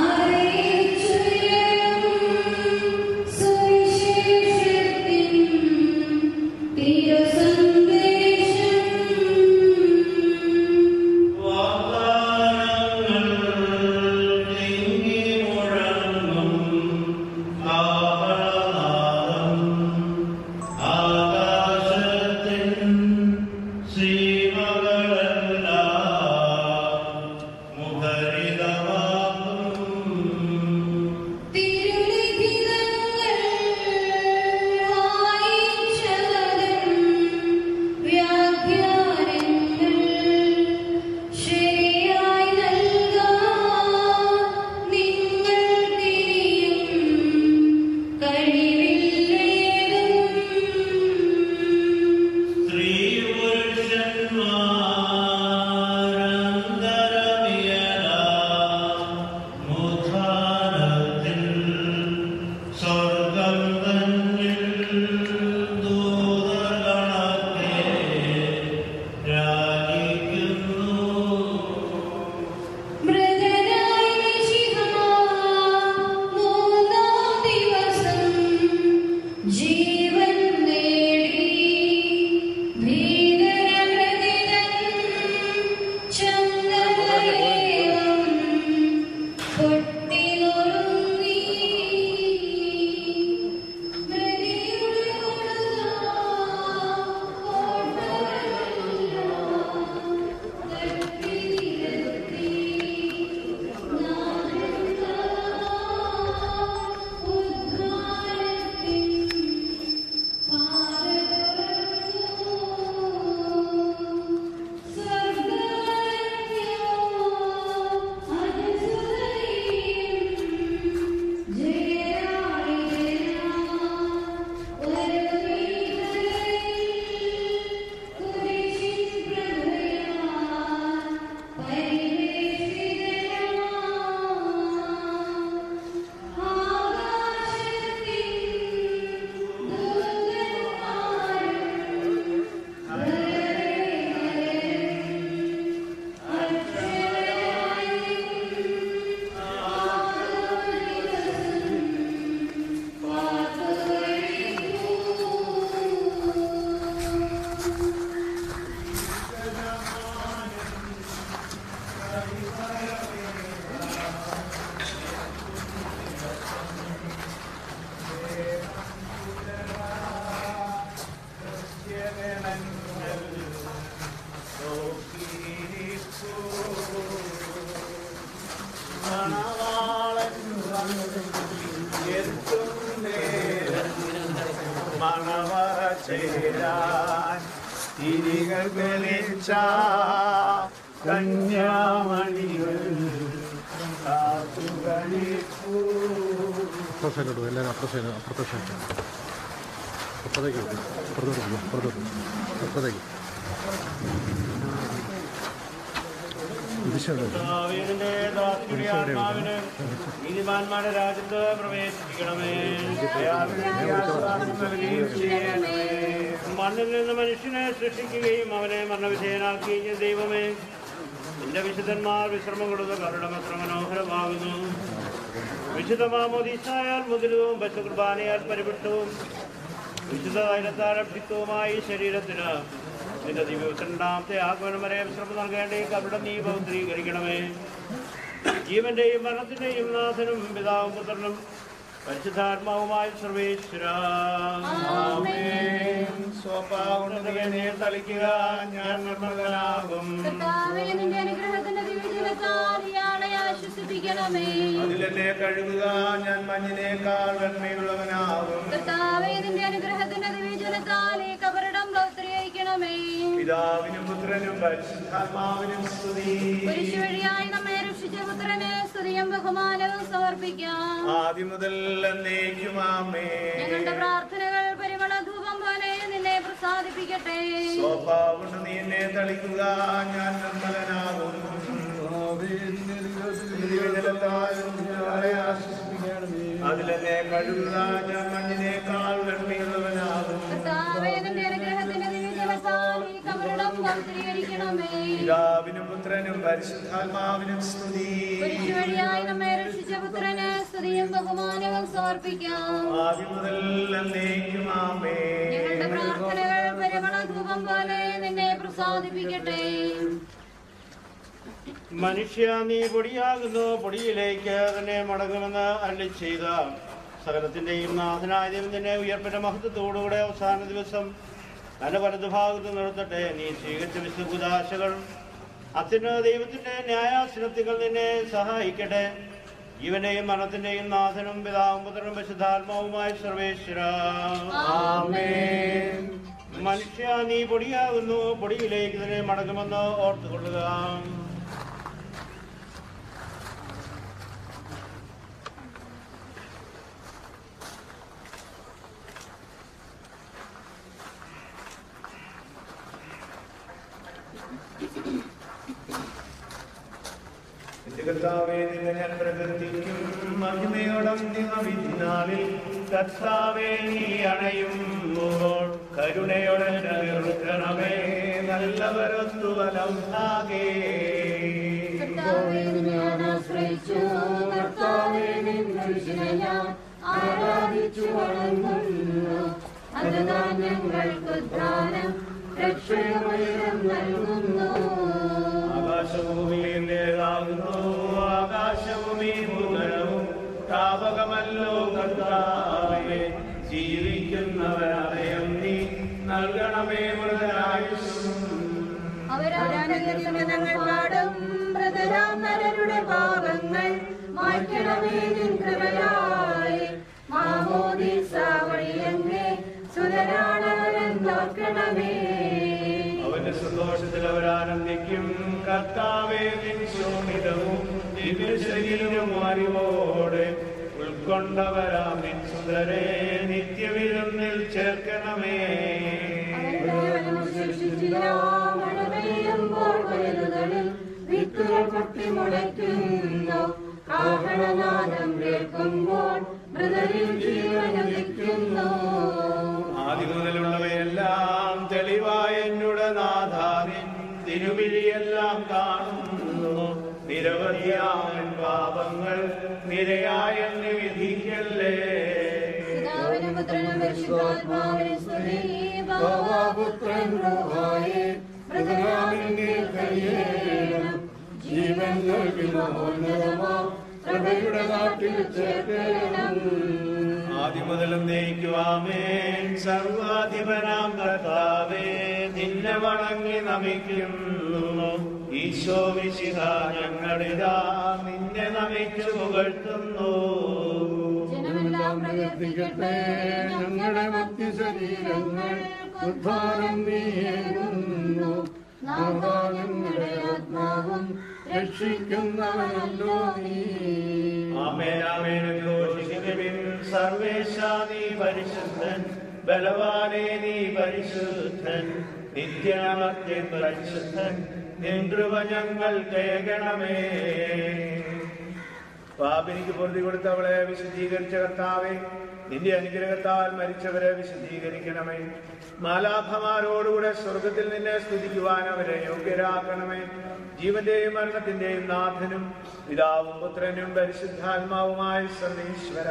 ചേരാൻ തിരികൾ തെളിച്ച കന്യാമണികൾ കാത്തുകളിപ്പൂ അപ്പുറ സൈഡിലോട്ട് പോ, എല്ലാവരും അപ്പുറ സൈഡ് അപ്പുറത്തെ സൈഡ് അപ്പുറത്തേക്ക് പോ. അപ്പുറത്തോട്ട് പോ, അപ്പുറത്തോട്ട് പോ. അപ്പുറത്തേക്ക് ദിശ എവിടെ? കർത്താവേദിന്റെ ദാസിയുടെ ആത്മാവിന് നീതിമാന്മാരുടെ രാജ്യത്ത് പ്രവേശിപ്പിക്കണമേ മണ്ണിൽ നിന്ന് മനുഷ്യനെ സൃഷ്ടിക്കുകയും അവനെ മരണവിധേയനാക്കുകയും ചെയ്ത ദൈവമേ നിന്റെ വിശുദ്ധന്മാർ വിശ്രമം കൊടുത്ത കരുടം എത്ര മനോഹരമാകുന്നു വിശുദ്ധ മാമോദീസായാൽ മുതലവും പശുകുർബാനയാൽ പരിപുഷ്ടവും വിശുദ്ധ തൈലത്താൽ അഭിത്വവുമായി ശരീരത്തിന് നിന്റെ ദിവസണ്ടാമത്തെ ആഗമനം വരെ വിശ്രമം നൽകേണ്ട ഈ കപടം നീ പൗത്രീകരിക്കണമേ ജീവന്റെയും മരണത്തിന്റെയും നാഥനും പിതാവും പുത്രനും പരിശുദ്ധാത്മാവുമായ സർവേശ്വര സ്വഭാവനെ തളിക്കുക ഞാൻ നിർമ്മലനാകും കർത്താവേ, നിന്റെ അനുഗ്രഹത്തിന്റെ ദിവ്യജലത്താൽ ഇയാളെ ആശ്വസിപ്പിക്കണമേ അതിലെന്നെ കഴുകുക ഞാൻ മഞ്ഞിനേക്കാൾ വെണ്മയുള്ളവനാകും കർത്താവേ, നിന്റെ അനുഗ്രഹത്തിന്റെ ദിവ്യജലത്താൽ ഈ കബറിടം പൗത്രീകരിക്കണമേ പിതാവിനും പുത്രനും പരിശുദ്ധാത്മാവിനും സ്തുതി കുരിശ് വഴിയായി നമ്മെ രക്ഷിച്ച പുത്രന് സ്തുതിയും ബഹുമാനവും സമർപ്പിക്കാം ആദ്യം മുതൽ എന്നേക്കുമാമേ ഞങ്ങളുടെ പ്രാർത്ഥനകൾ പരിമള ധൂപം പോലെ നിന്നെ പ്രസാദിപ്പിക്കട്ടെ സ്വഭാവം നീ എന്നെ തളിക്കുക ഞാൻ നിർമ്മലനാകും അതിലെന്നെ കഴുകുക ഞാൻ മഞ്ഞിനേക്കാൾ വെണ്മയുള്ളവനാകും കർത്താവേ, നിന്റെ അനുഗ്രഹത്തിന്റെ ദിവ്യജലത്താൽ ഈ കബറിടം പൗത്രീകരിക്കണമേ പിതാവിനും പുത്രനും പരിശുദ്ധാത്മാവിനും സ്തുതി കുരിശ് വഴിയായി നമ്മെ രക്ഷിച്ച പുത്രന് സ്തുതിയും ബഹുമാനവും സമർപ്പിക്കാം ആദ്യം മുതൽ എന്നേക്കുമാമേ ഞങ്ങളുടെ പ്രാർത്ഥനകൾ പരിമള ധൂപം പോലെ നിന്നെ പ്രസാദിപ്പിക്കട്ടെ മനുഷ്യ നീ പൊടിയാകുന്നു പൊടിയിലേക്ക് തന്നെ മടങ്ങുമെന്ന് അരളി ചെയ്ത സകലത്തിന്റെയും നാഥനായ ദൈവം തന്നെ ഉയർപ്പിന്റെ മഹത്വത്തോടുകൂടെ അവസാന ദിവസം തന്റെ വലതുഭാഗത്ത് നിർത്തട്ടെ നീ സ്വീകരിച്ച വിശുദ്ധാശകൾ അത്തിന് ദൈവത്തിന്റെ ന്യായാസനത്തികൾ നിന്നെ സഹായിക്കട്ടെ ജീവന്റെയും മരണത്തിന്റെയും നാഥനും പിതാവും പുത്രനും വിശുദ്ധാത്മാവുമായ സർവേശ്വര മനുഷ്യ നീ പൊടിയാകുന്നു പൊടിയിലേക്ക് തന്നെ മടങ്ങുമെന്ന് ഓർത്തുകൊള്ളുക എന്റെ കർത്താവേ നിന്നെ ഞാൻ പ്രകീർത്തിക്കും മഹിമയോളം ദിനവിനാളിൽ കർത്താവേ നീ അണയുമ്പോൾ കരുണയോടെ നിർക്കണമേ നല്ലവരൊത്തു വലം ആകേ കർത്താവേ, നിന്നെ ഞാൻ ആശ്രയിച്ചു. കർത്താവേ, നിൻ മനുഷ്യനെ ഞാൻ ആരാധിച്ചു വണങ്ങുന്നു. അതുതാൻ ഞങ്ങൾക്ക് ഉദ്ധാനം രക്ഷകമയം നൽകുന്നു ആകാശഭൂമിയിലേതാകുന്നു ആകാശഭൂമി ഭൂതലവും താപകമല്ലോ കർത്താവേ ജീവിക്കുന്നവരഭയം നീ നൽകണമേ മൃതരായുസ്സും അവരാണ് പാടും മൃതരാം നരരുടെ പാപങ്ങൾ മായ്ക്കണമേ നിൻ കൃപയായി മാമോദീസ വഴിയങ്ങേ സുതരാണവരെന്നോർക്കണമേ അവന്റെ സന്തോഷത്തിൽ അവരാനന്ദിക്കും കർത്താവേ നിൻ ശോണിതവും ദിവ്യശരീരവും അറിവോടെ ഉൾക്കൊണ്ടവരാം നിൻ സുതരെ നിത്യവിരുന്നിൽ ചേർക്കണമേ മഴ പെയ്യുമ്പോൾ വയലുകളിൽ വിത്തുകൾ പൊട്ടി മുളയ്ക്കുന്നു കാഹളനാദം കേൾക്കുമ്പോൾ മൃതരിൽ ജീവനുദിക്കുന്നു ആദ്യം മുതലുള്ളവയെല്ലാം തെളിവായ എന്നുടെ നാഥാനിൻ തിരുവിഴിയെല്ലാം കാണുന്നു നിരവധിയാമൻ പാപങ്ങൾ നിരയായ എന്നെ വിധിക്കല്ലേ പിതാവിനും പുത്രനും പരിശുദ്ധാത്മാവിനും സ്തുതി. ഭാവാപുത്രൻ റൂഹായേ, മൃതനാമിന്റെ കയ്യേണം. ജീവൻ നൽകി മഹോന്നതമാം പ്രഭയുടെ നാട്ടിൽ ചേർക്കണം ആദ്യം മുതലും നയിക്കുവാമേൻ സർവാധിപനാം കർത്താവേ നിന്നെ വണങ്ങി നമിക്കുന്നു ഈശോ വിശിഹ ഞങ്ങളിതാ നിന്നെ നമിച്ചു പുകഴ്ത്തുന്നു ജനമെല്ലാം പ്രകീർത്തിക്കുന്നു ഉയർത്തിക്കട്ടെ ഞങ്ങളുടെ മധ്യ ശരീരങ്ങൾ ഉദ്ധാരം നീയേകുന്നു നാഥാ ഞങ്ങളുടെ ആത്മാവും രക്ഷിക്കുന്നവനല്ലോ നീ ആമേൻ ആമേൻ ഘോഷിക്കുവിൻ സർവേശാ നീ പരിശുദ്ധൻ ബലവാനേ നീ പരിശുദ്ധൻ നിത്യമത്യൻ പരിശുദ്ധൻ നിൻ കൃപ ഞങ്ങൾ കേൾക്കണമേ പാപിനിക്ക് പൊറുതി കൊടുത്തവളെ വിശദീകരിച്ച കർത്താവേ നിന്റെ അനുഗ്രഹത്താൽ മരിച്ചവരെ വിശദീകരിക്കണമേ മാലാഭമാരോടുകൂടെ സ്വർഗത്തിൽ നിന്നെ സ്തുതിക്കുവാൻ അവരെ യോഗ്യരാക്കണമേ ജീവന്റെയും മരണത്തിന്റെയും നാഥനും പിതാവും പുത്രനും പരിശുദ്ധാത്മാവുമായ സർവീശ്വര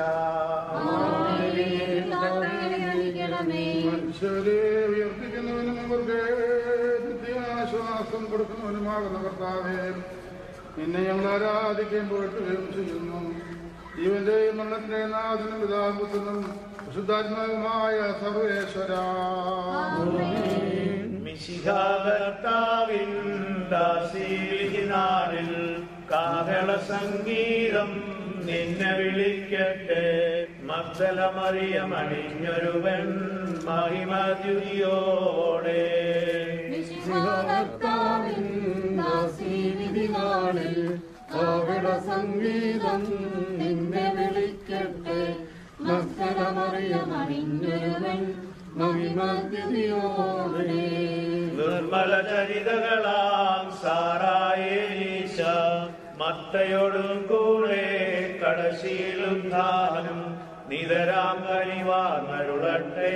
മനുഷ്യരെ ഉയർപ്പിക്കുന്നവനും അവർക്ക് നിത്യാശ്വാസം കൊടുക്കുന്നവനുമാകുന്ന കർത്താവേ നിന്നെ ഞങ്ങൾ ആരാധിക്കുകയും പോറ്റുകയും ചെയ്യുന്നു ജീവന്റെയും മരണത്തിന്റെയും നാഥനും പിതാപുത്രനും വിശുദ്ധാത്മാവുമായ സർവേശ്വര മിശിഹാകർത്താവിൻ ദാസീലിനാളിൽ കാഹള സംഗീതം നിന്നെ വിളിക്കട്ടെ മർദ്ദലമറിയമണിഞ്ഞൊരുവൻ മഹിമദ്യുതിയോടെ സംഗീതം നിന്നെ വിളിക്കട്ടെ മക്കളമറിയമണിഞ്ഞൊരുവൻ മഹിമദ്യുതിയോടെ നിർമ്മല ചരിതകളാം സാറായേശ മത്തയോടും കൂടെ കടശീലും ധാനും നിതരാം കനിവാർന്നരുളട്ടെ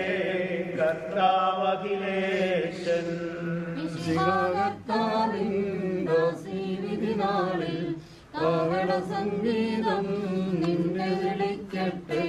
കർത്താവഖിലേശൻ വിധിനാളിൽ കാവള സംഗീതം നിന്നെ വിളിക്കട്ടെ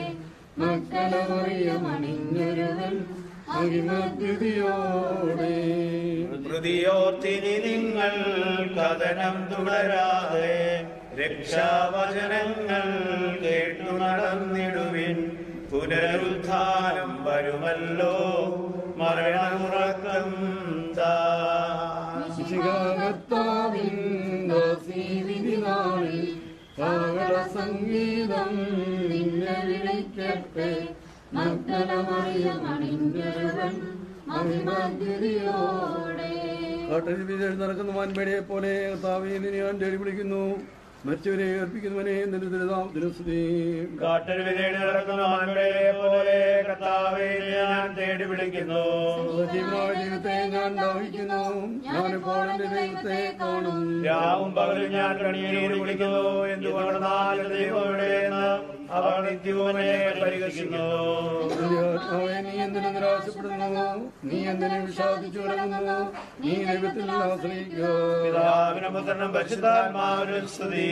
മക്കളമറിയമണിഞ്ഞൊരുവൻ മഹിമദ്യുതിയോടെ ഹൃദയോർത്തിനി നിങ്ങൾ കഥനം തുടരാതെ രക്ഷാവചനങ്ങൾ കേട്ടു നടന്നിടുവിൻ പുനരുത്ഥാനം വരുമല്ലോ മരണമുറക്കം താ വിധിനാളിൽ കാവള സംഗീതം നിന്നെ വിളിക്കട്ടെ മക്കളമറിയമണിഞ്ഞൊരുവൻ മഹിമദ്യുതിയോടെ കാട്ടരുവിൽ നടക്കുന്ന മാൻപേടിയെ പോലെ കർത്താവേ നിന്നെ ഞാൻ തേടി വിളിക്കുന്നു മരിച്ചവരെ ഏർപ്പിക്കുന്നവനെ നിന്റെ ദുരിതാം സ്തുതി കാട്ടരുവിനേട് നടക്കുന്ന മാൻപേരെ പോലെ കർത്താവെ ഞാൻ തേടി വിളിക്കുന്നു ജീവനായ ദൈവത്തെ ഞാൻ ദാഹിക്കുന്നു ഞാനിപ്പോൾ എന്റെ ദൈവത്തെ കാണും രാവും പകലും ഞാൻ കണ്ണീര് വിളിക്കുന്നു എന്തുകൊണ്ടെന്നാൽ ദൈവം എവിടെയെന്ന് അവർ നിത്യവും എന്നെ പരിഹരിക്കുന്നു ആത്മാവേ, നീ എന്തിനു നിരാശപ്പെടുന്നു നീ എന്തിനു വിഷാദിച്ചു കിടക്കുന്നു നീ ദൈവത്തിൽ ആശ്രയിക്കുക പിതാവിനും പുത്രനും പരിശുദ്ധാത്മാവിനും സ്തുതി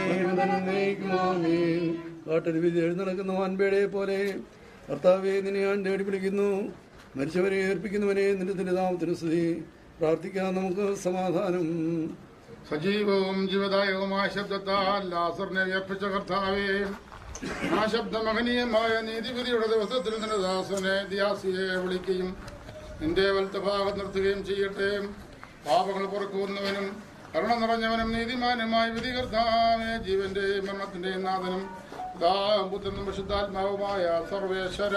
കാട്ടൊരു വിധി എഴുന്നടക്കുന്ന വാൻപേടെ പോലെ കർത്താവെ നിന്നെ ഞാൻ തേടി വിളിക്കുന്നു മരിച്ചവരെ ഏൽപ്പിക്കുന്നവനെ നിന്റെ തിരുതാമത്തിന് സ്തുതി പ്രാർത്ഥിക്കാൻ നമുക്ക് സമാധാനം സജീവവും ജീവദായകവുമായ ശബ്ദത്താൽ ലാസറിനെ ഉയർപ്പിച്ച കർത്താവേ ആ ശബ്ദമഹനീയമായ നീതിപതിയുടെ ദിവസത്തിൽ നിന്റെ ദാസനെ ദിയാസിയെ വിളിക്കുകയും നിന്റെ വലത്തെ ഭാഗം നിർത്തുകയും ചെയ്യട്ടെ പാപങ്ങൾ പുറക്കുന്നവനും കരുണ നിറഞ്ഞവനും നീതിമാനുമായ വിധി കർത്താവേ ജീവന്റെയും മരണത്തിന്റെയും നാഥനും പിതാവും പുത്രനും വിശുദ്ധാത്മാവുമായ സർവേശ്വര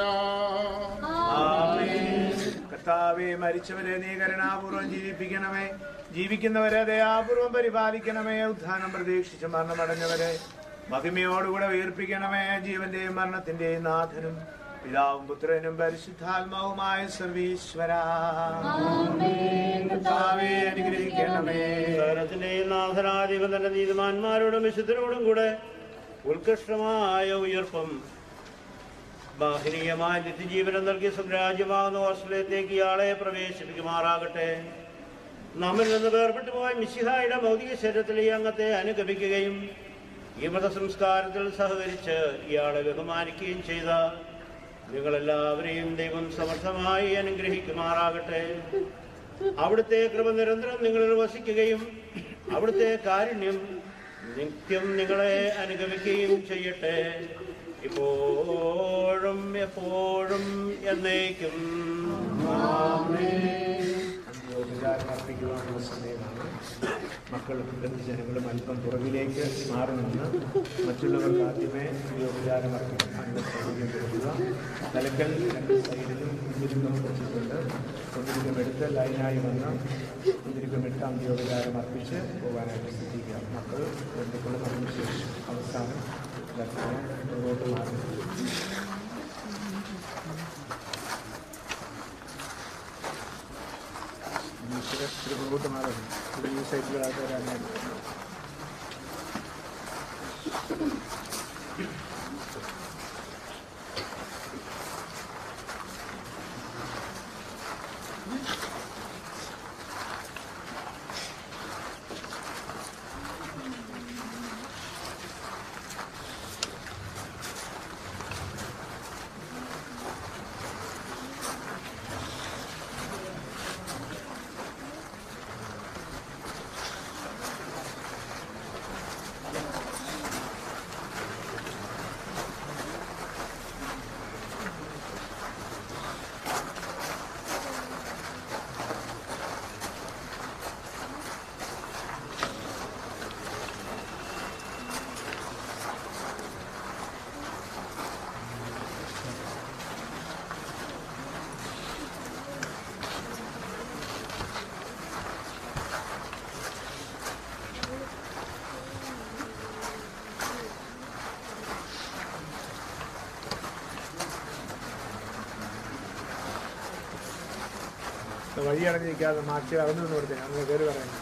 കർത്താവെ മരിച്ചവരെ നീ കരുണാപൂർവം ജീവിപ്പിക്കണമേ ജീവിക്കുന്നവരെ ദയാപൂർവം പരിപാലിക്കണമേ ഉത്ഥാനം പ്രതീക്ഷിച്ച് മരണമടഞ്ഞവരെ മഹിമയോടുകൂടെ ഉയർപ്പിക്കണമേ ജീവന്റെയും മരണത്തിന്റെയും നാഥനും പിതാവും പുത്രനും പരിശുദ്ധാത്മാവുമായ സർവീശ്വര കർത്താവെ അനുഗ്രഹിക്കണമേ സകലത്തിന്റെയും നാഥനാധിപൻ തന്റെ നീതിമാന്മാരോടും വിശുദ്ധരോടും കൂടെ ഉത്കൃഷ്ടമായ ഉയർപ്പം ബാഹനീയമായ നിത്യജീവനം നൽകിയ സ്വരാജ്യമാകുന്ന ഓസ്ട്രേലിയത്തേക്ക് ഇയാളെ പ്രവേശിപ്പിക്കുമാറാകട്ടെ നമ്മിൽ നിന്ന് വേർപെട്ടു പോയ മിശിഹായുടെ ഭൗതിക ശരീരത്തിൽ ഈ അംഗത്തെ അനുഗമിക്കുകയും ഈ മതസംസ്കാരത്തിൽ സഹകരിച്ച് ഇയാളെ ബഹുമാനിക്കുകയും ചെയ്ത നിങ്ങളെല്ലാവരെയും ദൈവം സമർത്ഥമായി അനുഗ്രഹിക്കുമാറാകട്ടെ അവിടുത്തെ കൃപ നിരന്തരം നിങ്ങളിൽ വസിക്കുകയും അവിടുത്തെ കാരുണ്യം നിത്യം നിങ്ങളെ അനുഗമിക്കുകയും ചെയ്യട്ടെ ഇപ്പോഴും എപ്പോഴും എന്നേക്കും അർപ്പിക്കുവാനുള്ള സമയമാണ് മക്കളും ബന്ധുജനങ്ങളും അല്പം പുറകിലേക്ക് മാറി നിന്ന് മറ്റുള്ളവർക്ക് ആദ്യമേ യോഗ്യദാനം അർപ്പിക്കാനുള്ള സൗകര്യം കൊടുക്കുക തലക്കൽ രണ്ട് സൈഡിലും മുന്തിരിക്കം വെച്ചിട്ടുണ്ട് മുന്തിരിക്കം എടുത്ത് ലൈനായി വന്ന് മുന്തിരിക്കം ഇട്ട് അന്ത്യോപചാരം അർപ്പിച്ച് പോകാനായിട്ട് ശ്രദ്ധിക്കുക മക്കൾ ബന്ധുക്കളും അതിനുശേഷം അവസാനം ദർശനം മുന്നോട്ട് മാറി ഇച്ചിരി ഇച്ചിരി മുന്നോട്ട് മാറുന്നു ഇവിടെ ഈ സൈഡിലുള്ള ആൾക്കാരാണ് വഴി അടഞ്ഞ് നിൽക്കാതെ മാറ്റി അകന്നു നിന്ന് കൊടുത്തേ അങ്ങനെ കയറി പറയാം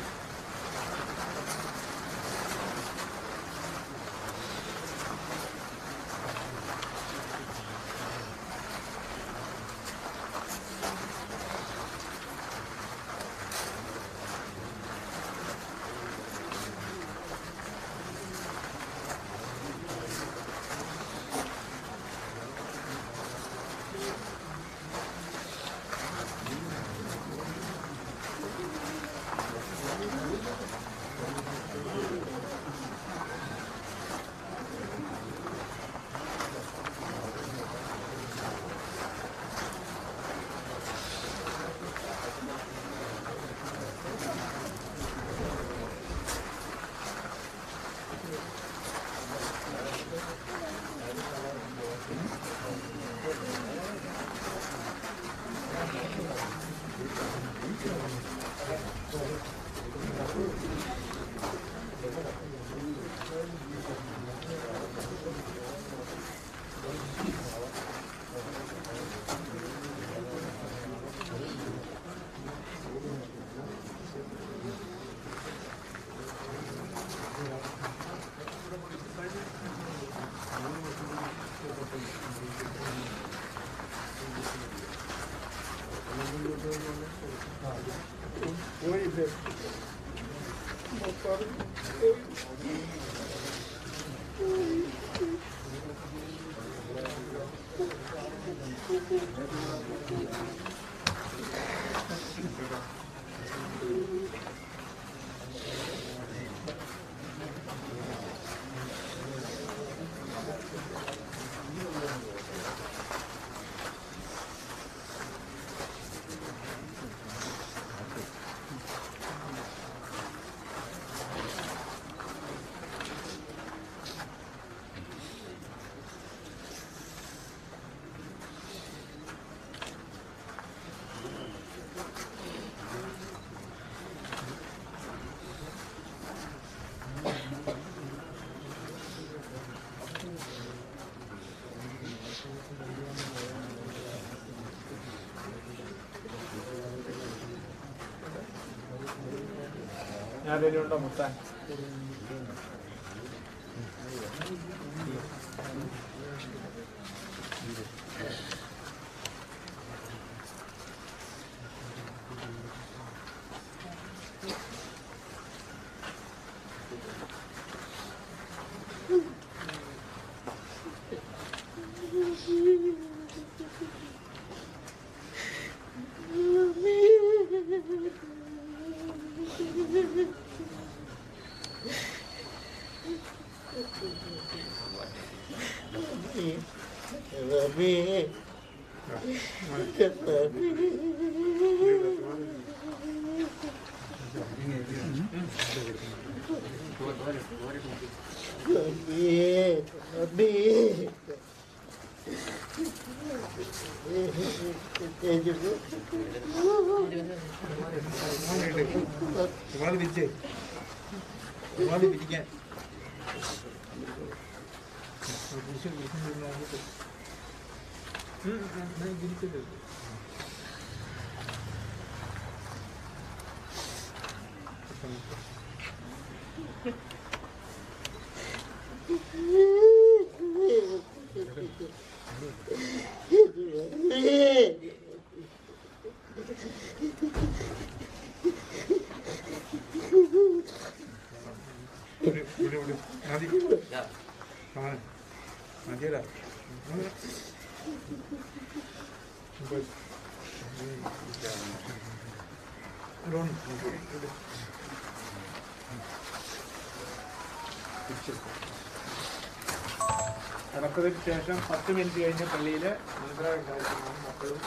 ഞാൻ അതിലുണ്ടോ മുത്താൻ ഒരുപാട് പിരിച്ചേ ഒരുപാട് പിരിക്കാൻ മതിയടാ നടക്കുന്നതിന് ശേഷം പത്ത് മിനിറ്റ് കഴിഞ്ഞ് പള്ളിയിൽ കാര്യമാണ് മക്കളും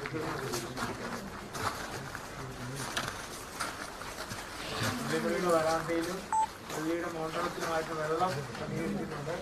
പള്ളിയുടെ വരാന്തയിലും പള്ളിയുടെ മോണ്ടളത്തിലുമായിട്ട് വെള്ളം ക്രമീകരിച്ചിട്ടുണ്ട്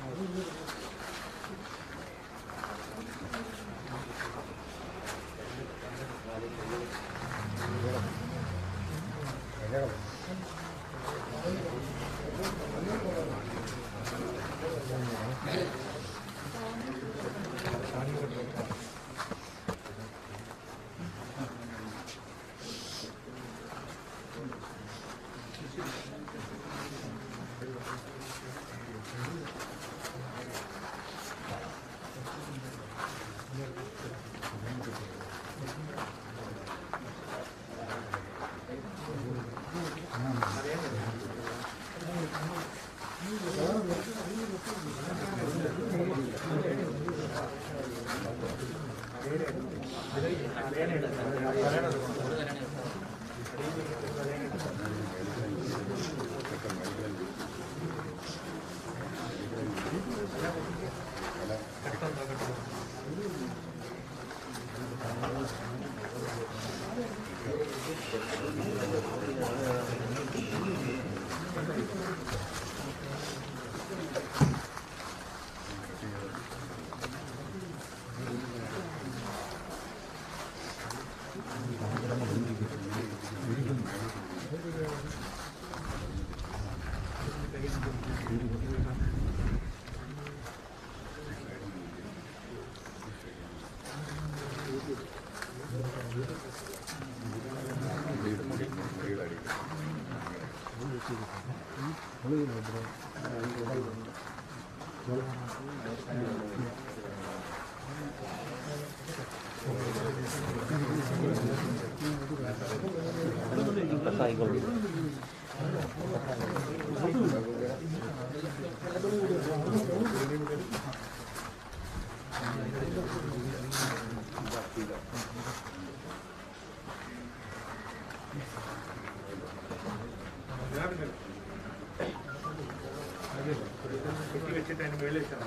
വെച്ചിട്ട് അതിന് മേളിൽ വെച്ചാൽ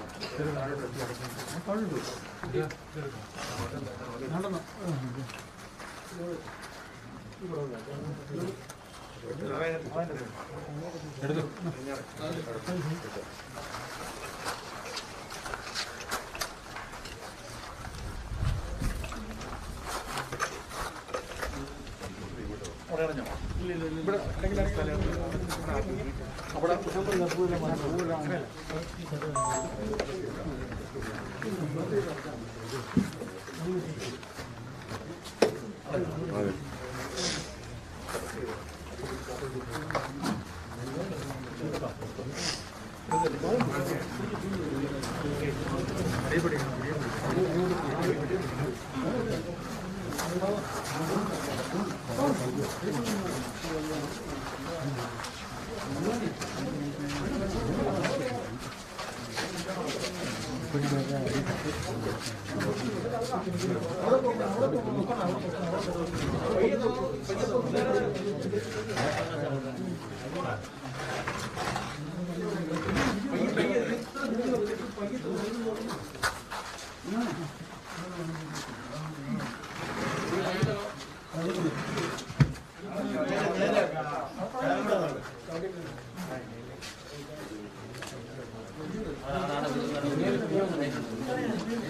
നേരെ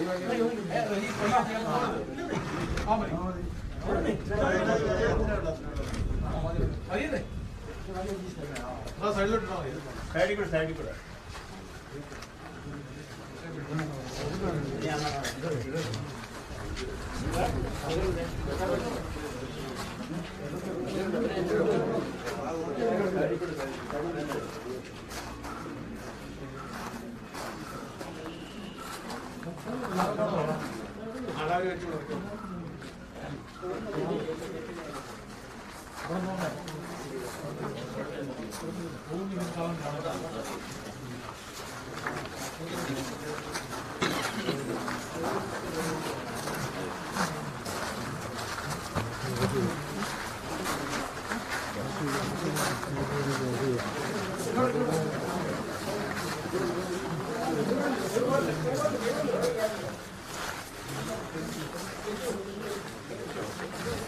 സൈഡിൽ കൂടെ സൈഡിൽ കൂടെ Thank